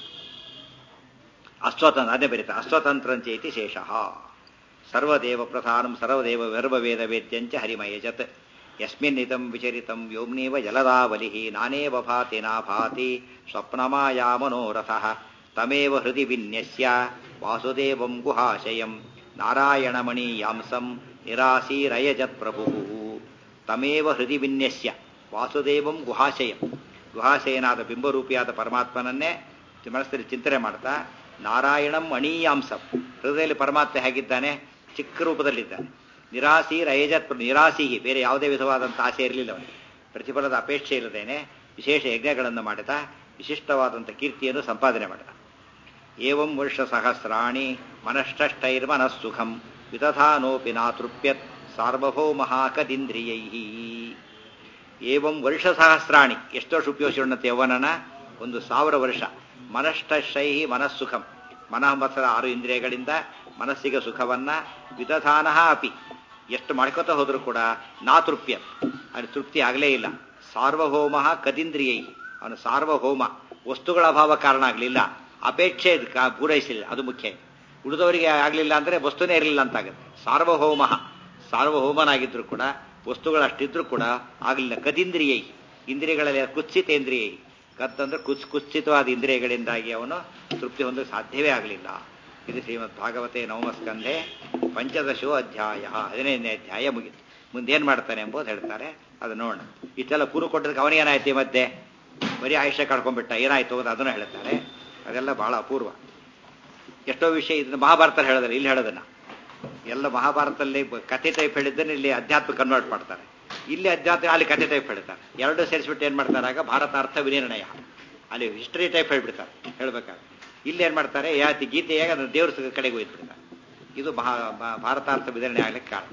S1: ಅಸ್ವತಂತ್ರ ಅದೇ ಬರೀತಾರೆ ಅಸ್ವತಂತ್ರಂಚೇತಿ ಶೇಷಃ ಸರ್ವದೇವ ಪ್ರಧಾನಂ ಸರ್ವದೇವ ವೇದ ವೇದ್ಯಂಚ ಹರಿಮಯಜತ್ ಯಸ್ಮಿನ್ ಇದಂ ವಿಚರಿತಂ ವ್ಯೋಮ್ನೇವ ಜಲದಾವಲಿ ನಾನೇವ ಭಾತಿ ನಾಭಾತಿ ಸ್ವಪ್ನಮಾಯಾ ಮನೋರಥಃ ತಮೇವ ಹೃದಿ ವಿನ್ಯಸ್ಯ ವಾಸುದೇವಂ ಗುಹಾಶಯಂ ನಾರಾಯಣಮಣೀಯಾಂಸಂ ನಿರಾಸೀರಯಜತ್ ಪ್ರಭು ತಮೇವ ಹೃದಿ ವಿನ್ಯಸ್ಯ ವಾಸುದೇವಂ ಗುಹಾಶಯಂ ಗುಹಾಶಯನಾದ ಬಿಂಬರೂಪಿಯಾದ ಪರಮಾತ್ಮನನ್ನೇ ಮನಸ್ಸಲ್ಲಿ ಚಿಂತನೆ ಮಾಡ್ತಾ ನಾರಾಯಣಂ ಅಣೀಯಾಂಸಂ ಹೃದಯದಲ್ಲಿ ಪರಮಾತ್ಮ ಹೇಗಿದ್ದಾನೆ ಚಿಕ್ಕ ರೂಪದಲ್ಲಿದ್ದಾನೆ ನಿರಾಸಿ ರಯಜತ್ ನಿರಾಸಿ ಬೇರೆ ಯಾವುದೇ ವಿಧವಾದಂಥ ಆಸೆ ಇರಲಿಲ್ಲ ಅವನಿಗೆ ಪ್ರತಿಫಲದ ಅಪೇಕ್ಷೆ ಇಲ್ಲದೇನೆ ವಿಶೇಷ ಯಜ್ಞಗಳನ್ನು ಮಾಡಿದ ವಿಶಿಷ್ಟವಾದಂಥ ಕೀರ್ತಿಯನ್ನು ಸಂಪಾದನೆ ಮಾಡಿದ ಏವಂ ವರ್ಷ ಸಹಸ್ರಾಣಿ ಮನಷ್ಟೈರ್ಮನಸ್ಸುಖಂ ವಿತಥಾನೋಪಿ ನಾತೃಪ್ಯತ್ ಸಾರ್ವಭೌಮಹಾಕದಿಂದ್ರಿಯೈ ಏವಂ ವರ್ಷ ಸಹಸ್ರಾಣಿ ಎಷ್ಟು ವರ್ಷ ಉಪಯೋಗಿಸಿಕೊಂಡಂತೆ ಯೌವನನ ಒಂದು ಸಾವಿರ ವರ್ಷ ಮನಷ್ಟೈ ಮನಸ್ಸುಖಂ ಮನಃಮತ್ಸರ ಆರು ಇಂದ್ರಿಯಗಳಿಂದ ಮನಸ್ಸಿಗೆ ಸುಖವನ್ನ ವಿದಧಾನ ಅಪಿ ಎಷ್ಟು ಮಾಡ್ಕೋತಾ ಹೋದ್ರೂ ಕೂಡ ನಾ ತೃಪ್ಯ ಅವನು ತೃಪ್ತಿ ಆಗಲೇ ಇಲ್ಲ ಸಾರ್ವಭೌಮ ಕದಿಂದ್ರಿಯೈ ಅವನು ಸಾರ್ವಭೌಮ ವಸ್ತುಗಳ ಅಭಾವ ಕಾರಣ ಆಗಲಿಲ್ಲ ಅಪೇಕ್ಷೆ ಇದು ಕಾ- ಪೂರೈಸಲಿಲ್ಲ ಅದು ಮುಖ್ಯ ಉಳಿದವರಿಗೆ ಆಗಲಿಲ್ಲ ಅಂದ್ರೆ ವಸ್ತುನೇ ಇರಲಿಲ್ಲ ಅಂತಾಗುತ್ತೆ ಸಾರ್ವಭೌಮ ಸಾರ್ವಭೌಮನಾಗಿದ್ರು ಕೂಡ ವಸ್ತುಗಳಷ್ಟಿದ್ರು ಕೂಡ ಆಗಲಿಲ್ಲ ಕದಿಂದ್ರಿಯೈ ಇಂದ್ರಿಯಗಳಲ್ಲಿ ಕುತ್ಸಿತೇಂದ್ರಿಯೈ ಕತ್ತಂದ್ರೆ ಕುಚ್ ಕುತ್ಸಿತವಾದ ಇಂದ್ರಿಯಗಳಿಂದಾಗಿ ಅವನು ತೃಪ್ತಿ ಹೊಂದಲು ಸಾಧ್ಯವೇ ಆಗಲಿಲ್ಲ ಇದು ಶ್ರೀಮದ್ ಭಾಗವತೆ ನವಮಸ್ಕಂಧೆ ಪಂಚದಶೋ ಅಧ್ಯಾಯ ಹದಿನೈದನೇ ಅಧ್ಯಾಯ ಮುಗಿತು ಮುಂದೇನು ಮಾಡ್ತಾನೆ ಎಂಬುದು ಹೇಳ್ತಾರೆ ಅದು ನೋಡೋಣ ಇಷ್ಟೆಲ್ಲ ಕೂರು ಕೊಟ್ಟದಕ್ಕೆ ಅವನಿಗೇನಾಯ್ತು ಈ ಮಧ್ಯೆ ಬರೀ ಆಯುಷ್ಯ ಕಳ್ಕೊಂಡ್ಬಿಟ್ಟ ಏನಾಯ್ತು ಅಂತ ಅದನ್ನು ಹೇಳ್ತಾರೆ ಅದೆಲ್ಲ ಬಹಳ ಅಪೂರ್ವ ಎಷ್ಟೋ ವಿಷಯ ಇದನ್ನ ಮಹಾಭಾರತ ಹೇಳಿದ್ರೆ ಇಲ್ಲಿ ಹೇಳೋದನ್ನ ಎಲ್ಲ ಮಹಾಭಾರತದಲ್ಲಿ ಬ- ಕಥೆ ಟೈಪ್ ಹೇಳಿದ್ದನ್ನು ಇಲ್ಲಿ ಅಧ್ಯಾತ್ಮ ಕನ್ವರ್ಟ್ ಮಾಡ್ತಾರೆ ಇಲ್ಲಿ ಅಧ್ಯಾತ್ಮ ಅಲ್ಲಿ ಕಥೆ ಟೈಪ್ ಹೇಳ್ತಾರೆ ಎರಡು ಸೇರಿಸ್ಬಿಟ್ಟು ಏನ್ ಮಾಡ್ತಾರೆ ಆಗ ಭಾರತಾರ್ಥ ವಿನಿರ್ಣಯ ಅಲ್ಲಿ ಹಿಸ್ಟರಿ ಟೈಪ್ ಹೇಳ್ಬಿಡ್ತಾರೆ ಹೇಳ್ಬೇಕಾದ್ರೆ ಇಲ್ಲಿ ಏನ್ ಮಾಡ್ತಾರೆ ಯಾತಿ ಗೀತೆಯಾಗ ಅದನ್ನ ದೇವ್ರ ಸ- ಕಡೆಗೆ ಹೋಯ್ಬಿಡ್ತಾರೆ ಇದು ಮಹಾ ಭಾ- ಭಾರತಾರ್ಥ ವಿತರಣೆ ಆಗ್ಲಿಕ್ಕೆ ಕಾರಣ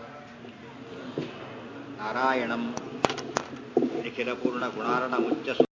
S1: ನಾರಾಯಣಂ ನಿಖಿಲ ಪೂರ್ಣ ಗುಣಾರ್ಣ ಮುಚ್ಚ